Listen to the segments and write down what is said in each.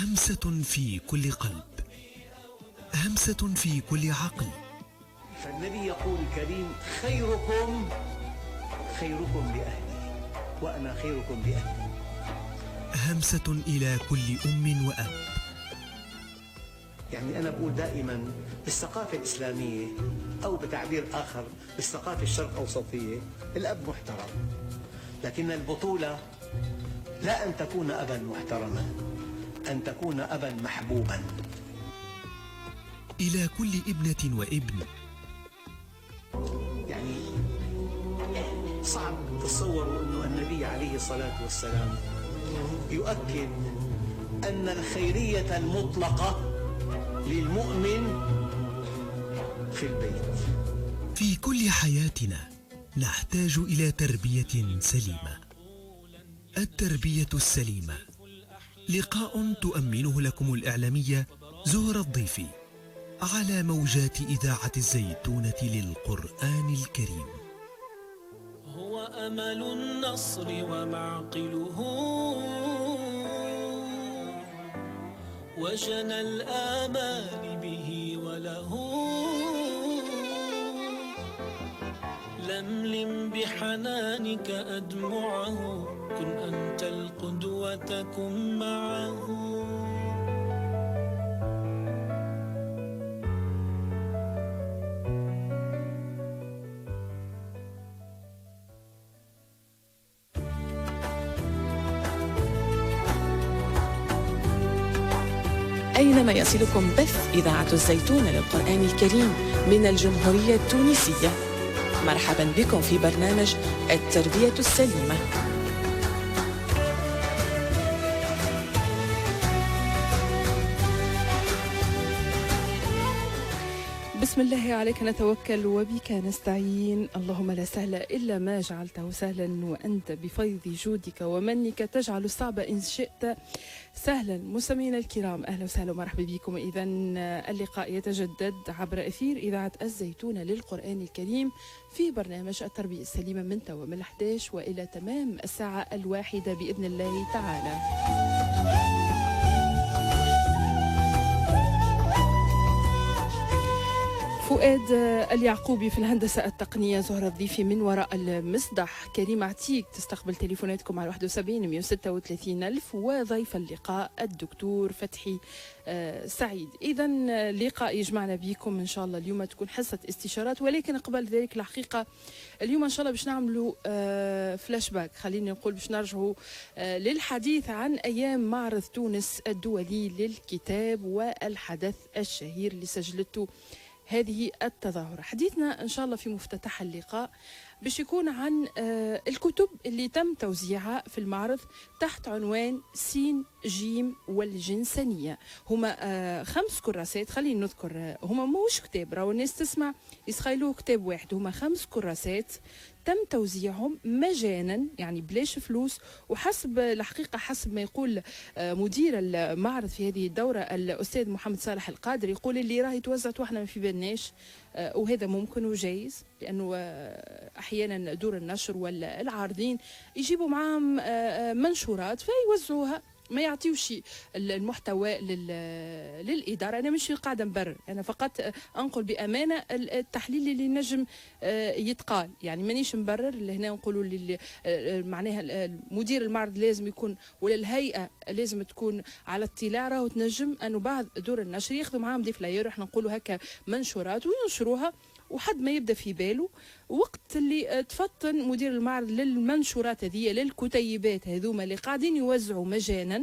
همسة في كل قلب همسة في كل عقل فالنبي يقول الكريم خيركم خيركم لأهلي وأنا خيركم لأهلي همسة إلى كل أم وأب يعني أنا بقول دائما بالثقافة الإسلامية أو بتعبير آخر بالثقافة الشرق أوسطية الأب محترم لكن البطولة لا أن تكون أبا محترما أن تكون أبا محبوبا إلى كل ابنة وابن يعني صعب تصوروا أنه النبي عليه الصلاة والسلام يؤكد أن الخيرية المطلقة للمؤمن في البيت في كل حياتنا نحتاج إلى تربية سليمة التربية السليمة لقاء تؤمنه لكم الإعلامية زهرة الضيفي على موجات إذاعة الزيتونة للقرآن الكريم هو أمل النصر ومعقله وجنى الآمال به وله لملم بحنانك أدمعه كن أنت القدوة كن معه أينما يصلكم بث إذاعة الزيتون للقرآن الكريم من الجمهورية التونسية مرحبا بكم في برنامج التربية السليمة بسم الله عليك نتوكل وبك نستعين اللهم لا سهل إلا ما جعلته سهلا وأنت بفيض جودك ومنك تجعل الصعب إن شئت سهلا مستمعينا الكرام أهلا وسهلا ومرحبا بكم إذا اللقاء يتجدد عبر أثير إذاعة الزيتونة للقرآن الكريم في برنامج التربية السليمة من توا من 11 وإلى تمام الساعة الواحدة بإذن الله تعالى فؤاد اليعقوبي في الهندسة التقنية زهرة الضيفي من وراء المصدح كريم عتيق تستقبل تليفوناتكم على 71 136 ألف وضيف اللقاء الدكتور فتحي آه، سعيد إذا لقاء يجمعنا بكم إن شاء الله اليوم تكون حصة استشارات ولكن قبل ذلك الحقيقة اليوم إن شاء الله باش نعملوا آه، فلاش باك خليني نقول باش نرجعوا آه، للحديث عن أيام معرض تونس الدولي للكتاب والحدث الشهير اللي سجلته هذه التظاهرة حديثنا إن شاء الله في مفتتح اللقاء باش يكون عن آه، الكتب اللي تم توزيعها في المعرض تحت عنوان سين جيم والجنسانية هما آه، خمس كراسات خلينا نذكر آه، هما موش كتاب راهو الناس تسمع يسخيلوه كتاب واحد هما خمس كراسات تم توزيعهم مجانا يعني بلاش فلوس وحسب الحقيقة حسب ما يقول آه، مدير المعرض في هذه الدورة الأستاذ محمد صالح القادر يقول اللي راهي توزعت واحنا ما في بالناش آه، وهذا ممكن وجايز لأنه آه، أحيانا دور النشر ولا العارضين يجيبوا معاهم آه، آه، منشورات فيوزعوها ما يعطيوش المحتوى لل- للإدارة أنا مش قاعدة نبرر أنا فقط أنقل بأمانة التحليل اللي نجم آه، يتقال يعني مانيش نبرر اللي هنا نقولوا اللي آه، معناها ال- مدير المعرض لازم يكون ولا الهيئة لازم تكون على اطلاع راهو تنجم أنه بعض دور النشر ياخذوا معاهم دي فلاير احنا نقولوا هكا منشورات وينشروها وحد ما يبدا في باله وقت اللي آه، تفطن مدير المعرض للمنشورات هذه للكتيبات هذوما اللي قاعدين يوزعوا مجانا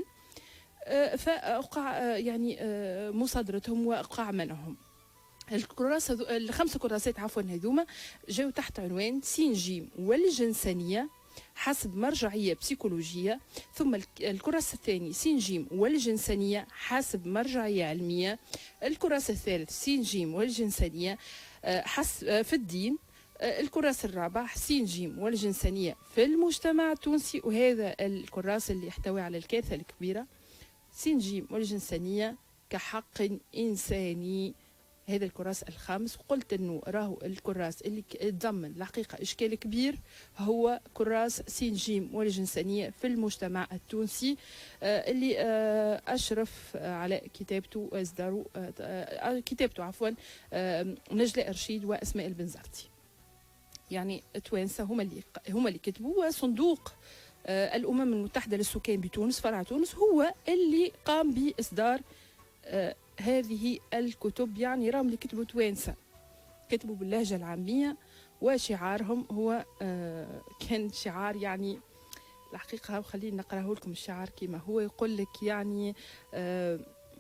آه، فأوقع آه، يعني آه، مصادرتهم وأوقع منعهم الكراسة ذو- الخمسة كراسات عفوا هذوما جاوا تحت عنوان سين جيم والجنسانية حسب مرجعية بسيكولوجية ثم الك- الكراسة الثانية سين جيم والجنسانية حسب مرجعية علمية الكراسة الثالث سين جيم والجنسانية آه، حس آه، في الدين آه، الكراسة الرابعة سين جيم والجنسانية في المجتمع التونسي وهذا الكراس اللي يحتوي على الكارثة الكبيرة سين جيم والجنسانية كحق إنساني هذا الكراس الخامس وقلت انه راهو الكراس اللي ك- تضمن الحقيقه اشكال كبير هو كراس سين جيم والجنسانيه في المجتمع التونسي آه، اللي آه، اشرف آه، على كتابته واصداره آه، آه، كتابته عفوا آه، نجلاء رشيد واسماء البنزرتي يعني توانسه هما اللي هما اللي كتبوا وصندوق آه، الامم المتحده للسكان بتونس فرع تونس هو اللي قام باصدار آه، هذه الكتب يعني راهم اللي كتبوا توانسه كتبوا باللهجه العاميه وشعارهم هو آه، كان شعار يعني الحقيقه خليني نقراه لكم الشعار كما هو يقول لك يعني آه،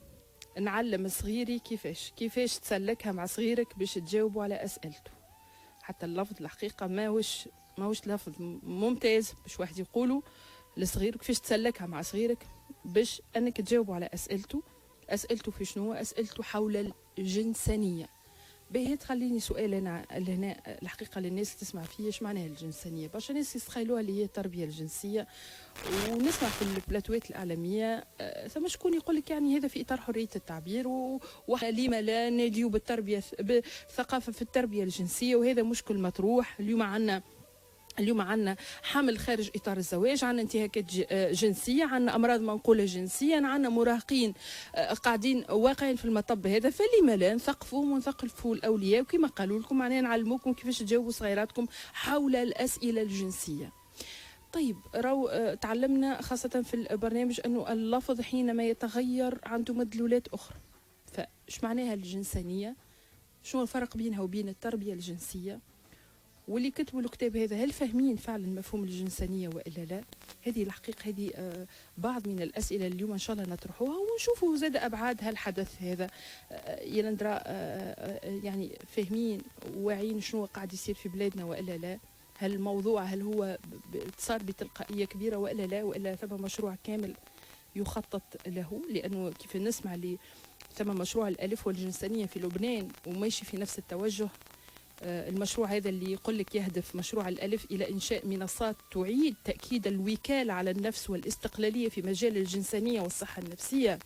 نعلم صغيري كيفاش كيفاش تسلكها مع صغيرك باش تجاوبوا على اسئلته حتى اللفظ الحقيقه ماهوش ماهوش لفظ ممتاز باش واحد يقولوا لصغيرك كيفاش تسلكها مع صغيرك باش انك تجاوبوا على اسئلته اسئلته في شنو اسئلته حول الجنسانيه باهي تخليني سؤال انا لهنا الحقيقه للناس اللي تسمع فيا ايش معناها الجنسانيه برشا ناس يتخيلوها اللي هي التربيه الجنسيه ونسمع في البلاتوات الاعلاميه آه، ثم شكون يقول لك يعني هذا في اطار حريه التعبير و- ولما لا ناديو بالتربيه بالثقافه في التربيه الجنسيه وهذا مشكل مطروح اليوم عندنا اليوم عندنا حمل خارج اطار الزواج عندنا انتهاكات ج- آه، جنسيه عندنا امراض منقوله جنسيا عندنا مراهقين آه، قاعدين واقعين في المطب هذا فلما لا نثقفوهم ونثقفوا الاولياء وكما قالوا لكم معناها نعلموكم كيفاش تجاوبوا صغيراتكم حول الاسئله الجنسيه طيب راو آه، تعلمنا خاصة في البرنامج أنه اللفظ حينما يتغير عنده مدلولات أخرى فإيش معناها الجنسانية شنو الفرق بينها وبين التربية الجنسية واللي كتبوا الكتاب هذا هل فاهمين فعلا مفهوم الجنسانية وإلا لا هذه الحقيقة هذه آه، بعض من الأسئلة اليوم إن شاء الله نطرحوها ونشوفوا زاد أبعاد هالحدث هذا آه، يلندرا آه، آه، يعني فاهمين واعيين شنو قاعد يصير في بلادنا وإلا لا هل الموضوع هل هو ب- ب- صار بتلقائية كبيرة وإلا لا وإلا ثم مشروع كامل يخطط له لأنه كيف نسمع لي ثم مشروع الألف والجنسانية في لبنان وماشي في نفس التوجه آه، المشروع هذا اللي يقول لك يهدف مشروع الألف إلى إنشاء منصات تعيد تأكيد الوكالة على النفس والاستقلالية في مجال الجنسانية والصحة النفسية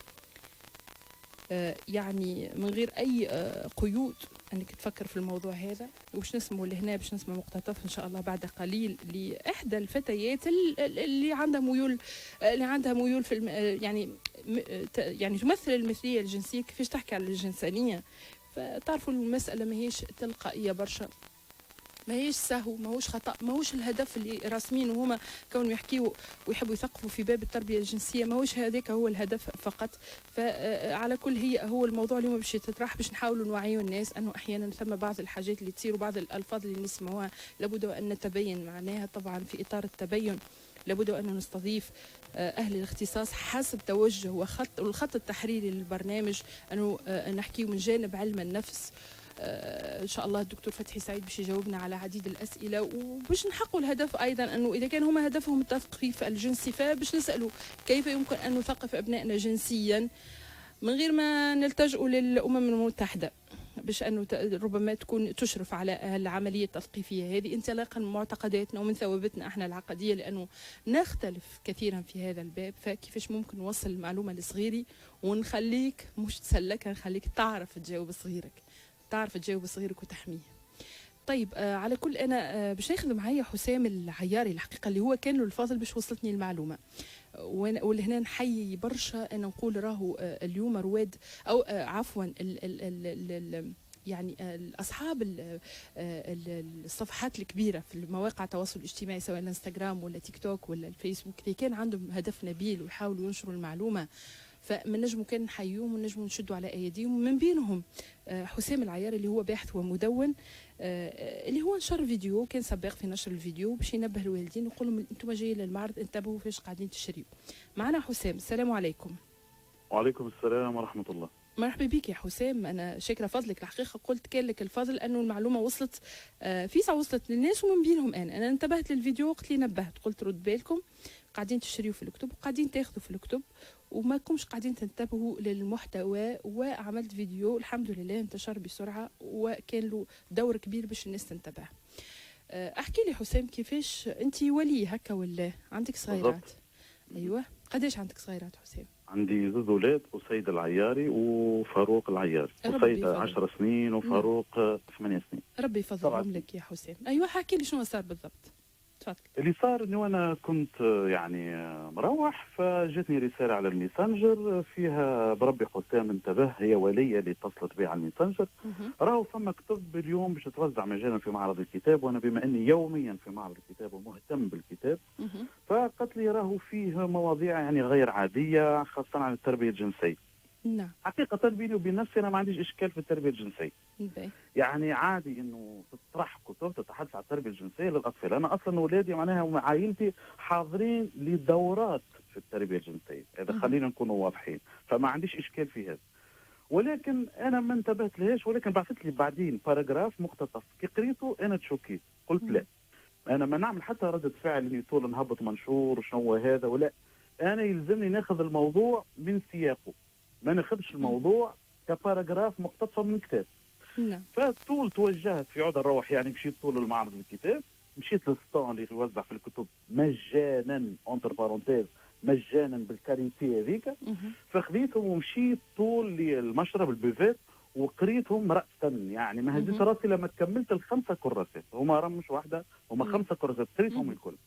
آه، يعني من غير أي آه، قيود أنك تفكر في الموضوع هذا وباش نسمعوا لهنا باش نسمع مقتطف إن شاء الله بعد قليل لإحدى الفتيات ال- ال- اللي عندها ميول اللي عندها ميول في الم... يعني م... ت- يعني تمثل المثلية الجنسية كيفاش تحكي على الجنسانية فتعرفوا المسألة ماهيش تلقائية برشا ماهيش سهو ماهوش خطأ ماهوش الهدف اللي راسمينه هما كونهم يحكيوا ويحبوا يثقفوا في باب التربية الجنسية ماهوش هذاك هو الهدف فقط فعلى كل هي هو الموضوع اليوم باش يتطرح باش نحاولوا نوعيوا الناس انه احيانا ثم بعض الحاجات اللي تصير وبعض الالفاظ اللي نسمعوها لابد وان نتبين معناها طبعا في اطار التبين لابد وان نستضيف آه، اهل الاختصاص حسب توجه وخط والخط التحريري للبرنامج انه آه، نحكيه من جانب علم النفس آه، ان شاء الله الدكتور فتحي سعيد باش يجاوبنا على عديد الاسئله وباش نحققوا الهدف ايضا انه اذا كان هما هدفهم التثقيف الجنسي فباش نسالوا كيف يمكن ان نثقف ابنائنا جنسيا من غير ما نلتجئوا للامم المتحده باش انه ت- ربما تكون تشرف على العمليه التثقيفيه هذه انطلاقا من معتقداتنا ومن ثوابتنا احنا العقديه لانه نختلف كثيرا في هذا الباب فكيفاش ممكن نوصل المعلومه لصغيري ونخليك مش تسلكها نخليك تعرف تجاوب صغيرك تعرف تجاوب صغيرك وتحميه طيب آه على كل انا آه باش ناخذ معايا حسام العياري الحقيقه اللي هو كان له الفضل باش وصلتني المعلومه وأنا- ولهنا نحيي برشا انا نقول راهو آه اليوم رواد او آه عفوا ال ال ال ال ال يعني آه، اصحاب ال- آه، ال- الصفحات الكبيره في مواقع التواصل الاجتماعي سواء الانستغرام ولا تيك توك ولا الفيسبوك اللي كان عندهم هدف نبيل ويحاولوا ينشروا المعلومه فمن نجموا كان نحييهم ونجموا نشدوا على ايديهم من بينهم آه، حسام العياري اللي هو باحث ومدون آه، اللي هو نشر فيديو كان سباق في نشر الفيديو باش ينبه الوالدين ويقول لهم انتم جايين للمعرض انتبهوا فاش قاعدين تشريوا معنا حسام السلام عليكم وعليكم السلام ورحمة الله مرحبا بك يا حسام انا شاكره فضلك الحقيقه قلت كان لك الفضل انه المعلومه وصلت آه، في ساعه وصلت للناس ومن بينهم انا انا انتبهت للفيديو وقت اللي نبهت قلت رد بالكم قاعدين تشتريوا في الكتب وقاعدين تاخذوا في الكتب وما كنتش قاعدين تنتبهوا للمحتوى وعملت فيديو الحمد لله انتشر بسرعه وكان له دور كبير باش الناس تنتبه آه، احكي لي حسام كيفاش انت ولي هكا ولا عندك صغيرات ايوه قداش عندك صغيرات حسام عندي زوج اولاد اسيد العياري وفاروق العياري ربي اسيد يفضل. 10 سنين وفاروق آه، 8 سنين ربي يفضلهم طبعاً. لك يا حسام ايوه حكي لي شنو صار بالضبط تفضل اللي صار انه انا كنت آه، يعني آه، مروح فجتني رساله على الميسنجر آه، فيها بربي حسام انتبه هي وليه اللي اتصلت بي على الميسنجر مهم. راهو فما كتب اليوم باش تتوزع مجانا في معرض الكتاب وانا بما اني يوميا في معرض الكتاب ومهتم بالكتاب مهم. فقالت لي راهو فيه مواضيع يعني غير عاديه خاصه عن التربيه الجنسيه نعم حقيقه بيني وبين نفسي انا ما عنديش اشكال في التربيه الجنسيه باهي. يعني عادي انه تطرح كتب تتحدث عن التربيه الجنسيه للاطفال انا اصلا اولادي معناها وعائلتي حاضرين لدورات في التربيه الجنسيه اذا مهم. خلينا نكونوا واضحين فما عنديش اشكال في هذا ولكن انا ما انتبهت لهاش ولكن بعثت لي بعدين باراجراف مقتطف كي قريته انا تشوكيت قلت لا انا ما نعمل حتى ردة فعل اني طول نهبط منشور وشنو هو هذا ولا انا يلزمني ناخذ الموضوع من سياقه ما ناخذش الموضوع كباراجراف مقتطفه من كتاب نعم فطول توجهت في عود نروح يعني مشيت طول المعرض الكتاب مشيت للستون اللي يوزع في الكتب مجانا اونتر بارونتيز مجانا بالكاريتي هذيك مهم. فخذيتهم ومشيت طول للمشرب البيفات وقريتهم راسا يعني ما هزيت مهم. راسي لما كملت الخمسه كراسات هما راه مش واحده هما مم. خمسه كراسات قريتهم مم. الكل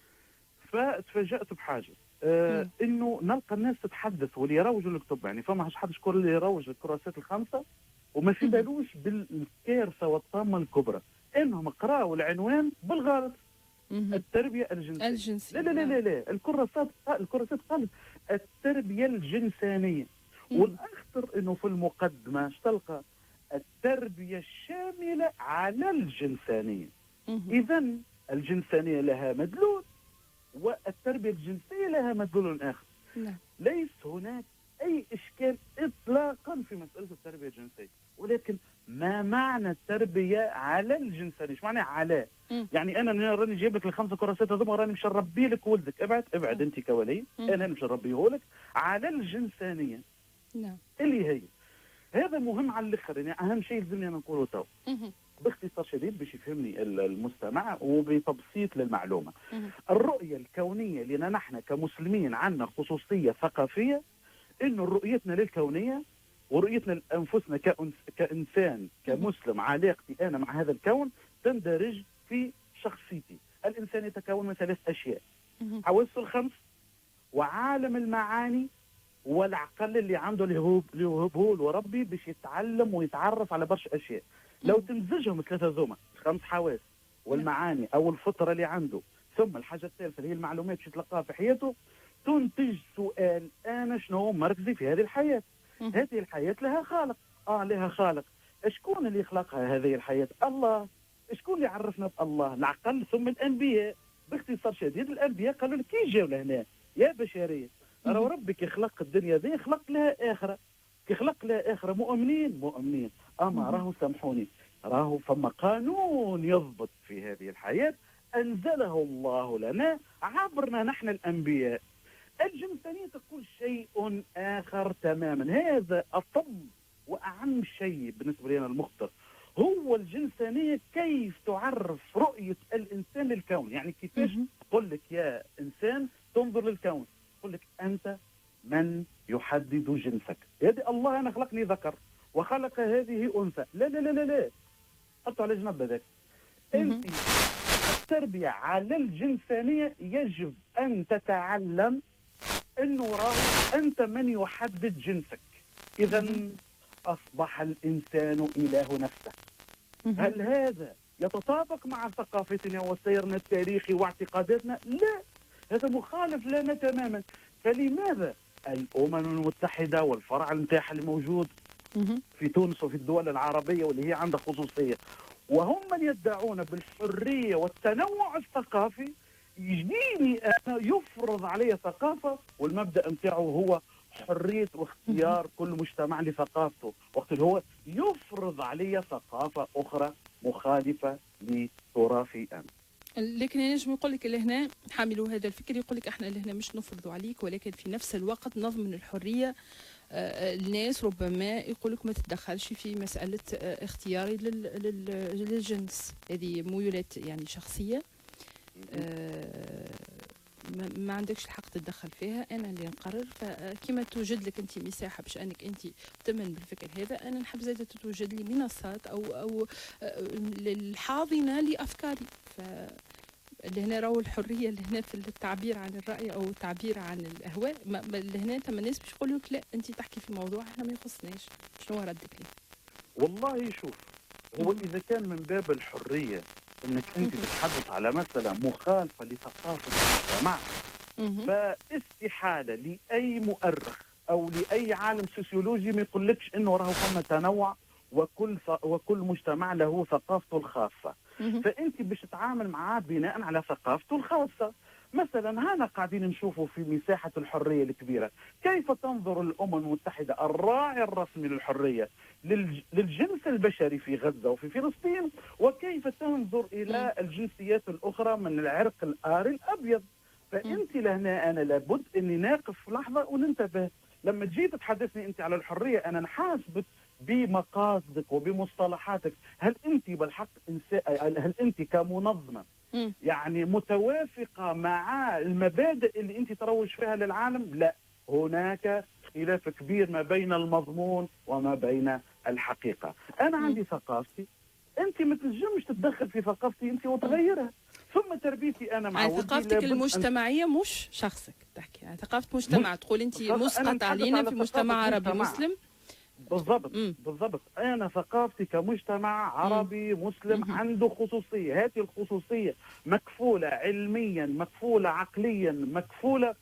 فتفاجات بحاجه آه مم. انه نلقى الناس تتحدث واللي يروجوا الكتب يعني فما حد شكون اللي يروج الكراسات الخمسه وما في مم. بالوش بالكارثه والطامه الكبرى انهم قراوا العنوان بالغلط مهم. التربيه الجنسيه الجنسية لا لا لا نعم. لا, لا. الكراسات الكراسات قالت التربيه الجنسانيه مم. والاخطر انه في المقدمه اش تلقى التربيه الشامله على الجنسانيه مهم. اذا الجنسانيه لها مدلول والتربيه الجنسيه لها مدلول اخر نعم ليس هناك اي اشكال اطلاقا في مساله التربيه الجنسيه ولكن ما معنى التربيه على الجنسانيه ايش معنى على مم. يعني انا راني جايب لك الخمسه كراسات هذوما راني مش نربي لك ولدك ابعد ابعد مم. انت كولي مم. انا مش نربيه لك على الجنسانيه نعم اللي هي هذا مهم على الاخر يعني اهم شيء لازمني انا نقوله تو مهم. باختصار شديد باش يفهمني ال- المستمع وبتبسيط للمعلومه مهم. الرؤيه الكونيه لنا نحن كمسلمين عندنا خصوصيه ثقافيه انه رؤيتنا للكونيه ورؤيتنا لانفسنا كأنس- كانسان كمسلم علاقتي انا مع هذا الكون تندرج في شخصيتي الانسان يتكون من ثلاث اشياء مهم. حواسه الخمس وعالم المعاني والعقل اللي عنده اللي هو اللي هو له ربي باش يتعلم ويتعرف على برشا اشياء لو مم. تمزجهم الثلاثه ذوما الخمس حواس والمعاني او الفطره اللي عنده ثم الحاجه الثالثه اللي هي المعلومات اللي يتلقاها في حياته تنتج سؤال انا شنو مركزي في هذه الحياه مهم. هذه الحياه لها خالق اه لها خالق شكون اللي خلقها هذه الحياه الله شكون اللي عرفنا بالله العقل ثم الانبياء باختصار شديد الانبياء قالوا لك كي جاوا لهنا يا بشريه راهو مهم. ربك يخلق الدنيا ذي خلق لها اخره كي خلق لها اخره مؤمنين مؤمنين اما مهم. راهو سامحوني راهو فما قانون يضبط في هذه الحياه انزله الله لنا عبرنا نحن الانبياء الجنسانيه تقول شيء اخر تماما هذا اطم واعم شيء بالنسبه لنا المختص هو الجنسانيه كيف تعرف رؤيه الانسان للكون يعني كيفاش مهم. تقول لك يا انسان تنظر للكون تقول لك انت من يحدد جنسك هذه الله انا خلقني ذكر وخلق هذه انثى لا لا لا لا لا حطوا على جنب هذاك مهم. انت التربيه على الجنسانيه يجب ان تتعلم انه راهو انت من يحدد جنسك اذا مهم. اصبح الانسان اله نفسه مهم. هل هذا يتطابق مع ثقافتنا وسيرنا التاريخي واعتقاداتنا؟ لا هذا مخالف لنا تماما فلماذا الامم المتحده والفرع نتاعها اللي موجود مهم. في تونس وفي الدول العربيه واللي هي عندها خصوصيه وهم من يدعون بالحريه والتنوع الثقافي يجيني انا يفرض علي ثقافه والمبدا نتاعه هو حريه واختيار كل مجتمع لثقافته وقت اللي هو يفرض علي ثقافه اخرى مخالفه لتراثي انا لكن ينجم يقول لك لهنا حاملوا هذا الفكر يقول لك احنا لهنا مش نفرضوا عليك ولكن في نفس الوقت نضمن الحريه آه، الناس ربما يقول لك ما تتدخلش في مساله آه، اختياري لل- لل- للجنس هذه ميولات يعني شخصيه آه، ما, ما عندكش الحق تتدخل فيها انا اللي نقرر فكما توجد لك انت مساحه باش انك انت تمن بالفكر هذا انا نحب زاد توجد لي منصات او او آه، الحاضنه لافكاري ف اللي هنا راهو الحريه اللي هنا في التعبير عن الراي او التعبير عن الاهواء اللي هنا ثم الناس باش يقولوا لك لا انت تحكي في موضوع احنا ما يخصناش شنو ردك لي؟ والله شوف هو اذا كان من باب الحريه انك انت تتحدث على مساله مخالفه لثقافه المجتمع فاستحاله لاي مؤرخ او لاي عالم سوسيولوجي ما يقولكش انه راهو فما تنوع وكل وكل مجتمع له ثقافته الخاصه فانت باش تتعامل معاه بناء على ثقافته الخاصه مثلا هنا قاعدين نشوفوا في مساحة الحرية الكبيرة كيف تنظر الأمم المتحدة الراعي الرسمي للحرية للجنس البشري في غزة وفي فلسطين وكيف تنظر إلى الجنسيات الأخرى من العرق الآري الأبيض فأنت لهنا أنا لابد أني ناقف لحظة وننتبه لما تجي تتحدثني أنت على الحرية أنا نحاسبك بمقاصدك وبمصطلحاتك هل انت بالحق هل انت كمنظمه يعني متوافقه مع المبادئ اللي انت تروج فيها للعالم لا هناك خلاف كبير ما بين المضمون وما بين الحقيقه انا عندي ثقافتي انت ما تنجمش تتدخل في ثقافتي انت وتغيرها ثم تربيتي انا مع يعني ثقافتك المجتمعيه مش شخصك تحكي يعني ثقافه مجتمع تقول انت مسقط علينا في مجتمع عربي مسلم بالضبط بالضبط انا ثقافتي كمجتمع عربي مسلم مم. عنده خصوصيه هذه الخصوصيه مكفوله علميا مكفوله عقليا مكفوله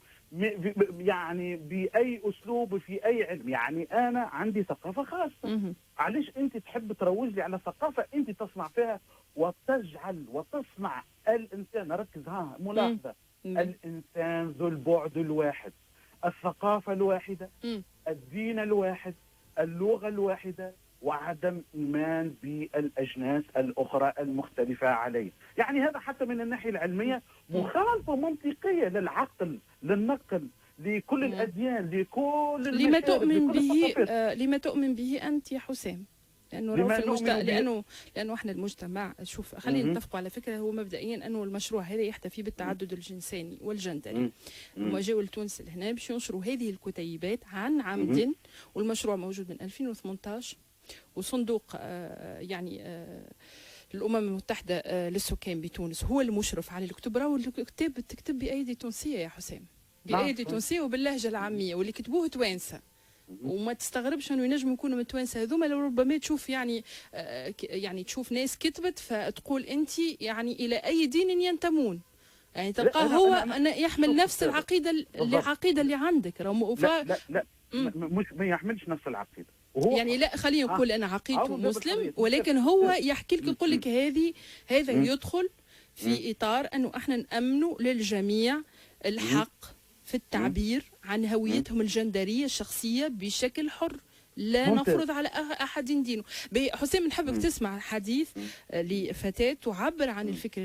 يعني باي اسلوب في اي علم يعني انا عندي ثقافه خاصه علاش انت تحب تروج لي على ثقافه انت تصنع فيها وتجعل وتصنع الانسان ركز ها ملاحظه الانسان ذو البعد الواحد الثقافه الواحده الدين الواحد اللغة الواحدة وعدم إيمان بالأجناس الأخرى المختلفة عليه يعني هذا حتى من الناحية العلمية مخالفة منطقية للعقل للنقل لكل نعم. الأديان لكل لما تؤمن به آه لما تؤمن به أنت يا حسام لانه في المجتمع لانه لانه احنا المجتمع شوف خلينا نتفقوا على فكره هو مبدئيا انه المشروع هذا يحتفي بالتعدد الجنساني والجندري هما جاوا لتونس لهنا باش ينشروا هذه الكتيبات عن عمد والمشروع موجود من 2018 وصندوق آه يعني آه الامم المتحده آه للسكان بتونس هو المشرف على الكتب راهو الكتاب تكتب بايدي تونسيه يا حسام نعم. بايدي تونسيه وباللهجه العاميه واللي كتبوه توانسه وما تستغربش انه ينجموا يكونوا متوانسه هذوما لو ربما تشوف يعني آه، يعني تشوف ناس كتبت فتقول انت يعني الى اي دين ينتمون يعني تلقاه هو أنا يحمل نفس العقيده العقيده اللي عندك لا لا, لا مش ما يحملش نفس العقيده وهو يعني لا خلينا نقول انا عقيدته مسلم ولكن هو يحكي لك يقول لك هذه هذا يدخل في اطار انه احنا نامنوا للجميع الحق في التعبير عن هويتهم الجندريه الشخصيه بشكل حر لا ممتاز. نفرض على احد دينه حسام نحبك تسمع حديث لفتاه تعبر عن الفكر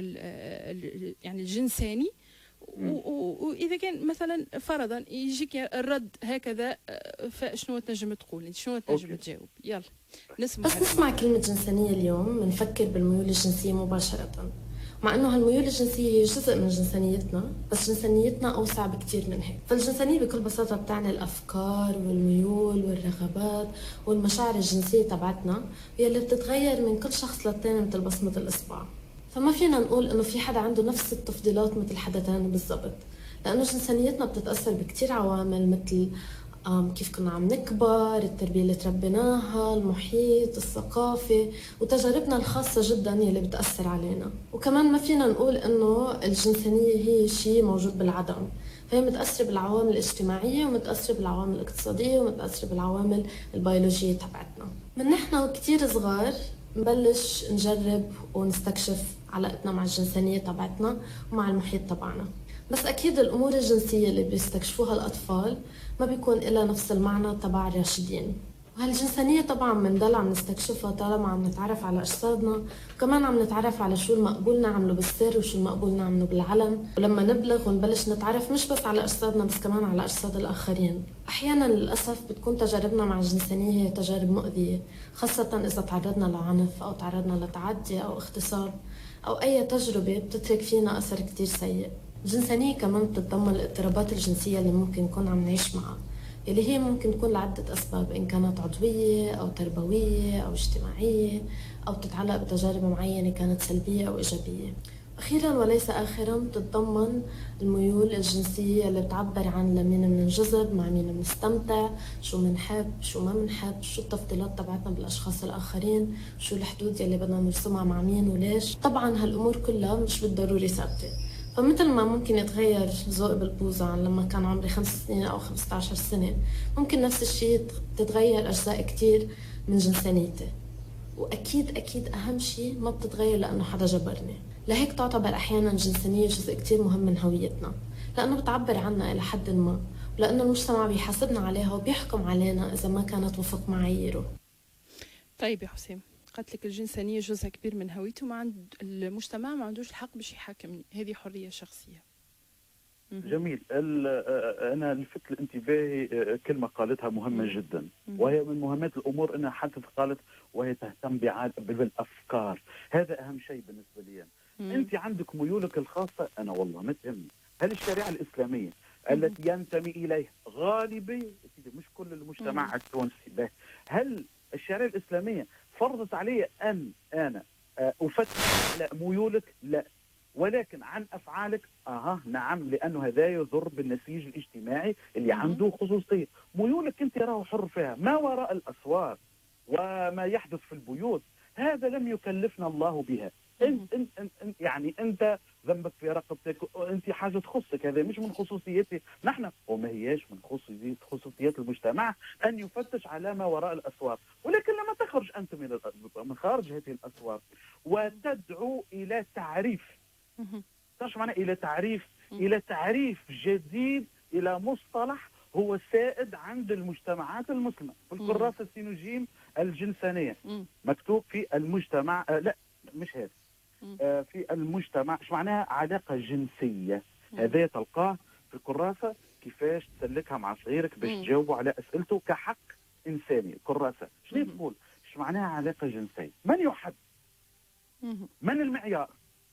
يعني الجنساني واذا كان مثلا فرضا يجيك الرد هكذا فشنو تنجم تقول انت شنو تنجم تجاوب يلا نسمع بس نسمع كلمه جنسانيه اليوم بنفكر بالميول الجنسيه مباشره مع انه هالميول الجنسيه هي جزء من جنسانيتنا بس جنسانيتنا اوسع بكثير من هيك فالجنسانيه بكل بساطه بتعني الافكار والميول والرغبات والمشاعر الجنسيه تبعتنا هي اللي بتتغير من كل شخص للتاني مثل بصمه الاصبع فما فينا نقول انه في حدا عنده نفس التفضيلات مثل حدا تاني بالضبط لانه جنسانيتنا بتتاثر بكثير عوامل مثل كيف كنا عم نكبر التربية اللي تربيناها المحيط الثقافة وتجاربنا الخاصة جدا يلي بتأثر علينا وكمان ما فينا نقول انه الجنسانية هي شيء موجود بالعدم فهي متأثرة بالعوامل الاجتماعية ومتأثرة بالعوامل الاقتصادية ومتأثرة بالعوامل البيولوجية تبعتنا من نحن وكتير صغار نبلش نجرب ونستكشف علاقتنا مع الجنسانية تبعتنا ومع المحيط تبعنا بس أكيد الأمور الجنسية اللي بيستكشفوها الأطفال ما بيكون لها نفس المعنى تبع الراشدين وهالجنسانية طبعا بنضل عم نستكشفها طالما عم نتعرف على أجسادنا وكمان عم نتعرف على شو المقبول نعمله بالسر وشو المقبول نعمله بالعلن ولما نبلغ ونبلش نتعرف مش بس على أجسادنا بس كمان على أجساد الآخرين أحيانا للأسف بتكون تجاربنا مع الجنسانية هي تجارب مؤذية خاصة إذا تعرضنا لعنف أو تعرضنا لتعدي أو اغتصاب أو أي تجربة بتترك فينا أثر كتير سيء الجنسانية كمان بتتضمن الاضطرابات الجنسية اللي ممكن نكون عم نعيش معها اللي هي ممكن تكون لعدة أسباب إن كانت عضوية أو تربوية أو اجتماعية أو تتعلق بتجارب معينة كانت سلبية أو إيجابية أخيرا وليس آخرا بتتضمن الميول الجنسية اللي بتعبر عن لمين بننجذب مع مين بنستمتع شو بنحب شو ما بنحب شو التفضيلات تبعتنا بالأشخاص الآخرين شو الحدود يلي بدنا نرسمها مع مين وليش طبعا هالأمور كلها مش بالضروري ثابتة فمثل ما ممكن يتغير ذوقي بالبوزة عن لما كان عمري خمس سنين أو خمسة عشر سنة ممكن نفس الشيء تتغير أجزاء كتير من جنسانيتي وأكيد أكيد أهم شيء ما بتتغير لأنه حدا جبرني لهيك تعتبر أحيانا الجنسانية جزء كتير مهم من هويتنا لأنه بتعبر عنا إلى حد ما ولأنه المجتمع بيحاسبنا عليها وبيحكم علينا إذا ما كانت وفق معاييره طيب يا حسام قالت لك الجنسانية جزء كبير من هويته ما عند المجتمع ما عندوش الحق باش يحاكمني هذه حرية شخصية مهم. جميل ال- آه، انا لفت لانتباهي آه، كلمه قالتها مهمه جدا وهي من مهمات الامور انها حتى قالت وهي تهتم بعاد- بالافكار هذا اهم شيء بالنسبه لي مم. انت عندك ميولك الخاصه انا والله ما تهمني هل الشريعه الاسلاميه التي ينتمي اليها غالبيه سيدي مش كل المجتمع التونسي به هل الشريعه الاسلاميه فرضت علي ان انا آه، افتش على ميولك لا ولكن عن افعالك اها نعم لانه هذا يضر بالنسيج الاجتماعي اللي مم. عنده خصوصيه ميولك انت راه حر فيها ما وراء الاسوار وما يحدث في البيوت هذا لم يكلفنا الله بها انت, انت, انت, انت يعني انت ذنبك في رقبتك انت حاجه تخصك هذا مش من خصوصيتي نحن وما هياش من خصوصيات خصوصيات المجتمع ان يفتش على ما وراء الاسوار ولكن لما تخرج انت من الأ- من خارج هذه الاسوار وتدعو الى تعريف مهم. تعرف معنى الى تعريف مم. الى تعريف جديد الى مصطلح هو سائد عند المجتمعات المسلمه في مم. الكراسه السينوجيم الجنسانيه مم. مكتوب في المجتمع آه لا مش هذا مم. آه في المجتمع ايش معناها علاقه جنسيه مم. هذا تلقاه في الكراسه كيفاش تسلكها مع صغيرك باش مم. تجاوبوا على اسئلته كحق انساني الكراسه شنو مم. تقول ايش معناها علاقه جنسيه من يحدد مهم. من المعيار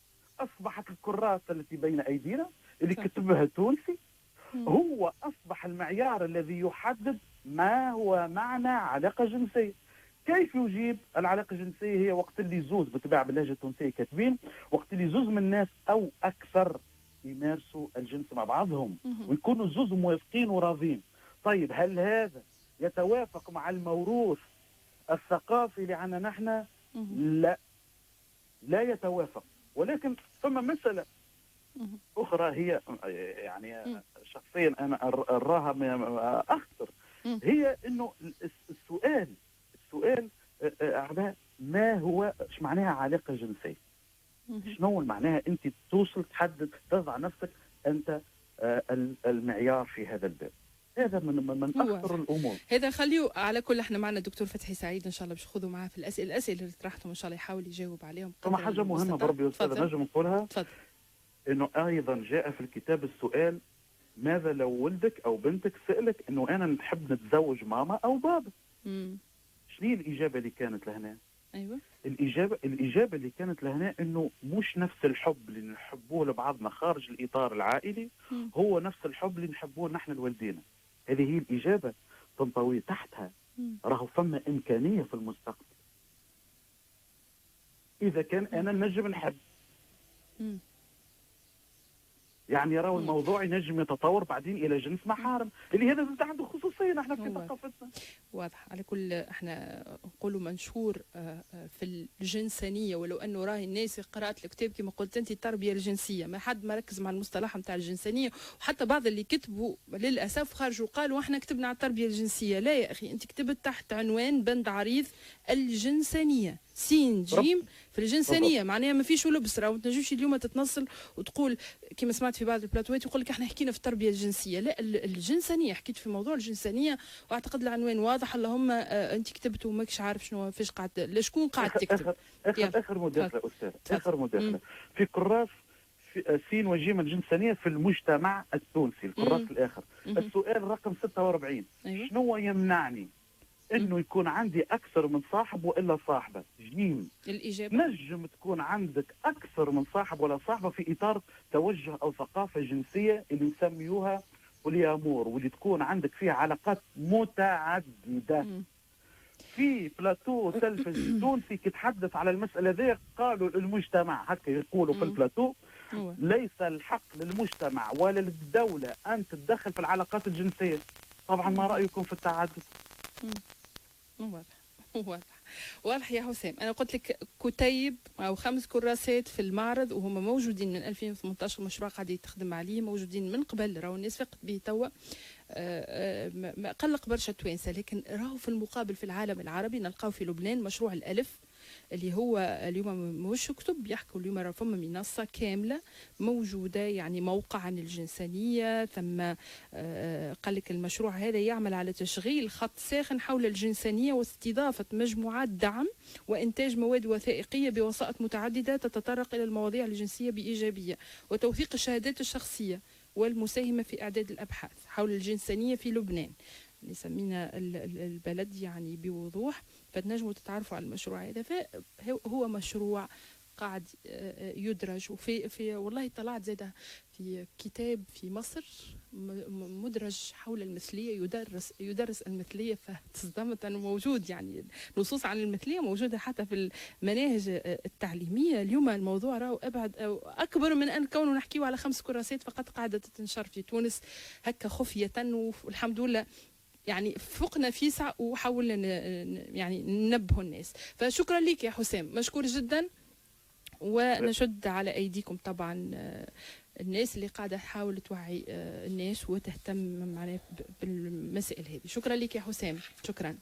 اصبحت الكراسه التي بين ايدينا اللي صح. كتبها تونسي مم. هو اصبح المعيار الذي يحدد ما هو معنى علاقه جنسيه كيف يجيب العلاقه الجنسيه هي وقت اللي زوز بتباع باللهجه التونسيه كاتبين وقت اللي زوز من الناس او اكثر يمارسوا الجنس مع بعضهم مهم. ويكونوا زوز موافقين وراضين طيب هل هذا يتوافق مع الموروث الثقافي اللي عندنا نحن مهم. لا لا يتوافق ولكن ثم مسألة مهم. أخرى هي يعني مم. شخصيا أنا أر- أراها م- أخطر مم. هي أنه الس- السؤال السؤال آه، آه، عباء ما هو ايش معناها علاقة جنسية مهم. شنو معناها أنت توصل تحدد تضع نفسك أنت آه، ال- المعيار في هذا الباب هذا من من من هو. أخطر الأمور هذا خليه على كل احنا معنا الدكتور فتحي سعيد ان شاء الله باش ناخذوا معاه في الاسئله الاسئله اللي طرحتهم ان شاء الله يحاول يجاوب عليهم ثم قدر حاجة مهمة المستطاع. بربي أستاذ تفضل. نجم نقولها تفضل انه ايضا جاء في الكتاب السؤال ماذا لو ولدك او بنتك سالك انه انا نحب نتزوج ماما او بابا مم. شنو الاجابه اللي كانت لهنا ايوه الاجابه الاجابه اللي كانت لهنا انه مش نفس الحب اللي نحبوه لبعضنا خارج الاطار العائلي مم. هو نفس الحب اللي نحبوه نحن لوالدينا هذه هي الاجابه تنطوي تحتها مم. راهو فما امكانيه في المستقبل اذا كان انا نجم نحب مم. يعني راهو مم. الموضوع ينجم يتطور بعدين الى جنس محارم اللي هذا زاد عنده خصوصيه نحن في هو. ثقافتنا واضح على كل احنا نقولوا منشور آه، آه، في الجنسانيه ولو انه راهي الناس قرات الكتاب كما قلت انت التربيه الجنسيه ما حد ما ركز مع المصطلح نتاع الجنسانيه وحتى بعض اللي كتبوا للاسف خرجوا قالوا احنا كتبنا على التربيه الجنسيه لا يا اخي انت كتبت تحت عنوان بند عريض الجنسانيه سين جيم في الجنسانيه معناها ما فيش لبس راهو ما تنجمش اليوم تتنصل وتقول كما سمعت في بعض البلاتوات يقول لك احنا حكينا في التربيه الجنسيه لا ال- الجنسانيه حكيت في موضوع الجنسانيه واعتقد العنوان واضح اللهم آه، انت كتبت وماكش عارف شنو فيش قاعد لشكون قاعد تكتب اخر اخر يلا. اخر مداخله استاذ تفضل. اخر مم. مداخله في كراس في سين وجيم الجنسانيه في المجتمع التونسي الكراس مم. الاخر مهم. السؤال رقم 46 ايوه شنو يمنعني انه يكون عندي اكثر من صاحب والا صاحبه جيم الاجابه نجم تكون عندك اكثر من صاحب ولا صاحبه في اطار توجه او ثقافه جنسيه اللي يسميوها بوليامور واللي تكون عندك فيها علاقات متعدده مم. في بلاتو تلفزيون تونسي كيتحدث على المساله ذي قالوا المجتمع هكا يقولوا في مم. البلاتو هو ليس الحق للمجتمع ولا للدوله ان تتدخل في العلاقات الجنسيه طبعا ما رايكم في التعدد واضح واضح واضح يا حسام انا قلت لك كتيب او خمس كراسات في المعرض وهم موجودين من 2018 مشروع قاعد يتخدم عليه موجودين من قبل راهو الناس فقط به توا آه، آه، ما- ما قلق برشا توانسه لكن راهو في المقابل في العالم العربي نلقاو في لبنان مشروع الالف اللي هو اليوم مش كتب يحكوا اليوم راه فما منصه كامله موجوده يعني موقع عن الجنسانيه ثم آه، قال لك المشروع هذا يعمل على تشغيل خط ساخن حول الجنسانيه واستضافه مجموعات دعم وانتاج مواد وثائقيه بوسائط متعدده تتطرق الى المواضيع الجنسيه بايجابيه وتوثيق الشهادات الشخصيه والمساهمه في اعداد الابحاث حول الجنسانيه في لبنان نسمينا ال- ال- البلد يعني بوضوح فتنجموا تتعرفوا على المشروع هذا فهو مشروع قاعد آه، آه، يدرج وفي في والله طلعت زاده في كتاب في مصر م- م- مدرج حول المثليه يدرس يدرس المثليه فتصدمت انه موجود يعني نصوص عن المثليه موجوده حتى في المناهج آه، التعليميه اليوم الموضوع راهو ابعد أو اكبر من ان كونه نحكيه على خمس كراسات فقط قاعده تنشر في تونس هكا خفيه والحمد لله يعني فقنا فيسع وحاولنا ن- ن- يعني ننبهوا الناس فشكرا لك يا حسام مشكور جدا ونشد على ايديكم طبعا آه، الناس اللي قاعده تحاول توعي آه، الناس وتهتم معناها ب- بالمسائل هذه شكرا لك يا حسام شكرا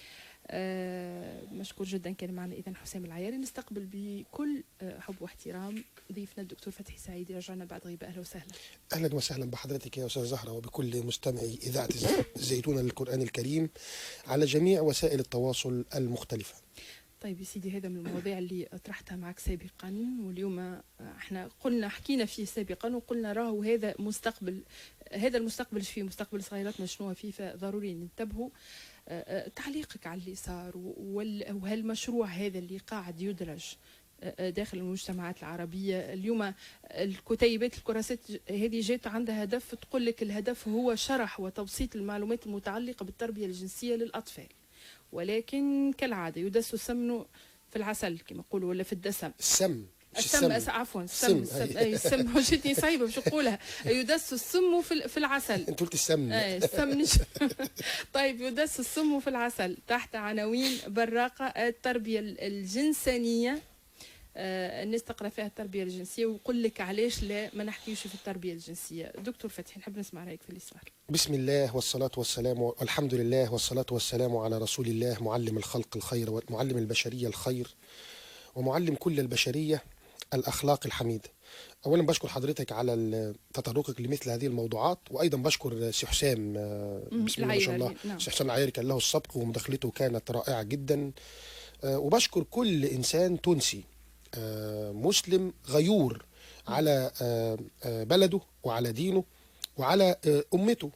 آه، مشكور جدا كان معنا اذا حسام العياري نستقبل بكل آه، حب واحترام ضيفنا الدكتور فتحي سعيد رجعنا بعد غيبه اهلا وسهلا اهلا وسهلا بحضرتك يا استاذ زهره وبكل مستمعي اذاعه الز- الزيتونه للقران الكريم على جميع وسائل التواصل المختلفه. طيب يا سيدي هذا من المواضيع اللي طرحتها معك سابقا واليوم آه، احنا قلنا حكينا فيه سابقا وقلنا راهو هذا مستقبل هذا المستقبل فيه مستقبل صغيراتنا شنو فيه فضروري ننتبهوا آه، آه، تعليقك على اللي صار وال- وهالمشروع هذا اللي قاعد يدرج آه، آه، داخل المجتمعات العربية اليوم الكتيبات الكراسات هذه جات عندها هدف تقول لك الهدف هو شرح وتبسيط المعلومات المتعلقة بالتربية الجنسية للأطفال ولكن كالعادة يدس السمن في العسل كما يقولوا ولا في الدسم السم مش السم أس- عفوا السم السم، السم أي. أي السم جتني صعيبة باش نقولها يدس السم في ال- في العسل انت قلت السمن ايه السمن طيب يدس السم في العسل تحت عناوين براقة التربية ال- الجنسانية آه الناس تقرا فيها التربية الجنسية ويقول لك علاش لا ما نحكيوش في التربية الجنسية دكتور فتحي نحب نسمع رأيك في اللي صار بسم الله والصلاة والسلام والحمد لله والصلاة والسلام على رسول الله معلم الخلق الخير ومعلم البشرية الخير ومعلم كل البشرية الأخلاق الحميدة أولا بشكر حضرتك على ال- تطرقك لمثل هذه الموضوعات وأيضا بشكر سي حسام آه، مم، بسم الله ما شاء الله العياري، نعم. سي حسام العياري كان له السبق ومداخلته كانت رائعة جدا آه، وبشكر كل إنسان تونسي آه، مسلم غيور على آه، آه، بلده وعلى دينه وعلى آه، أمته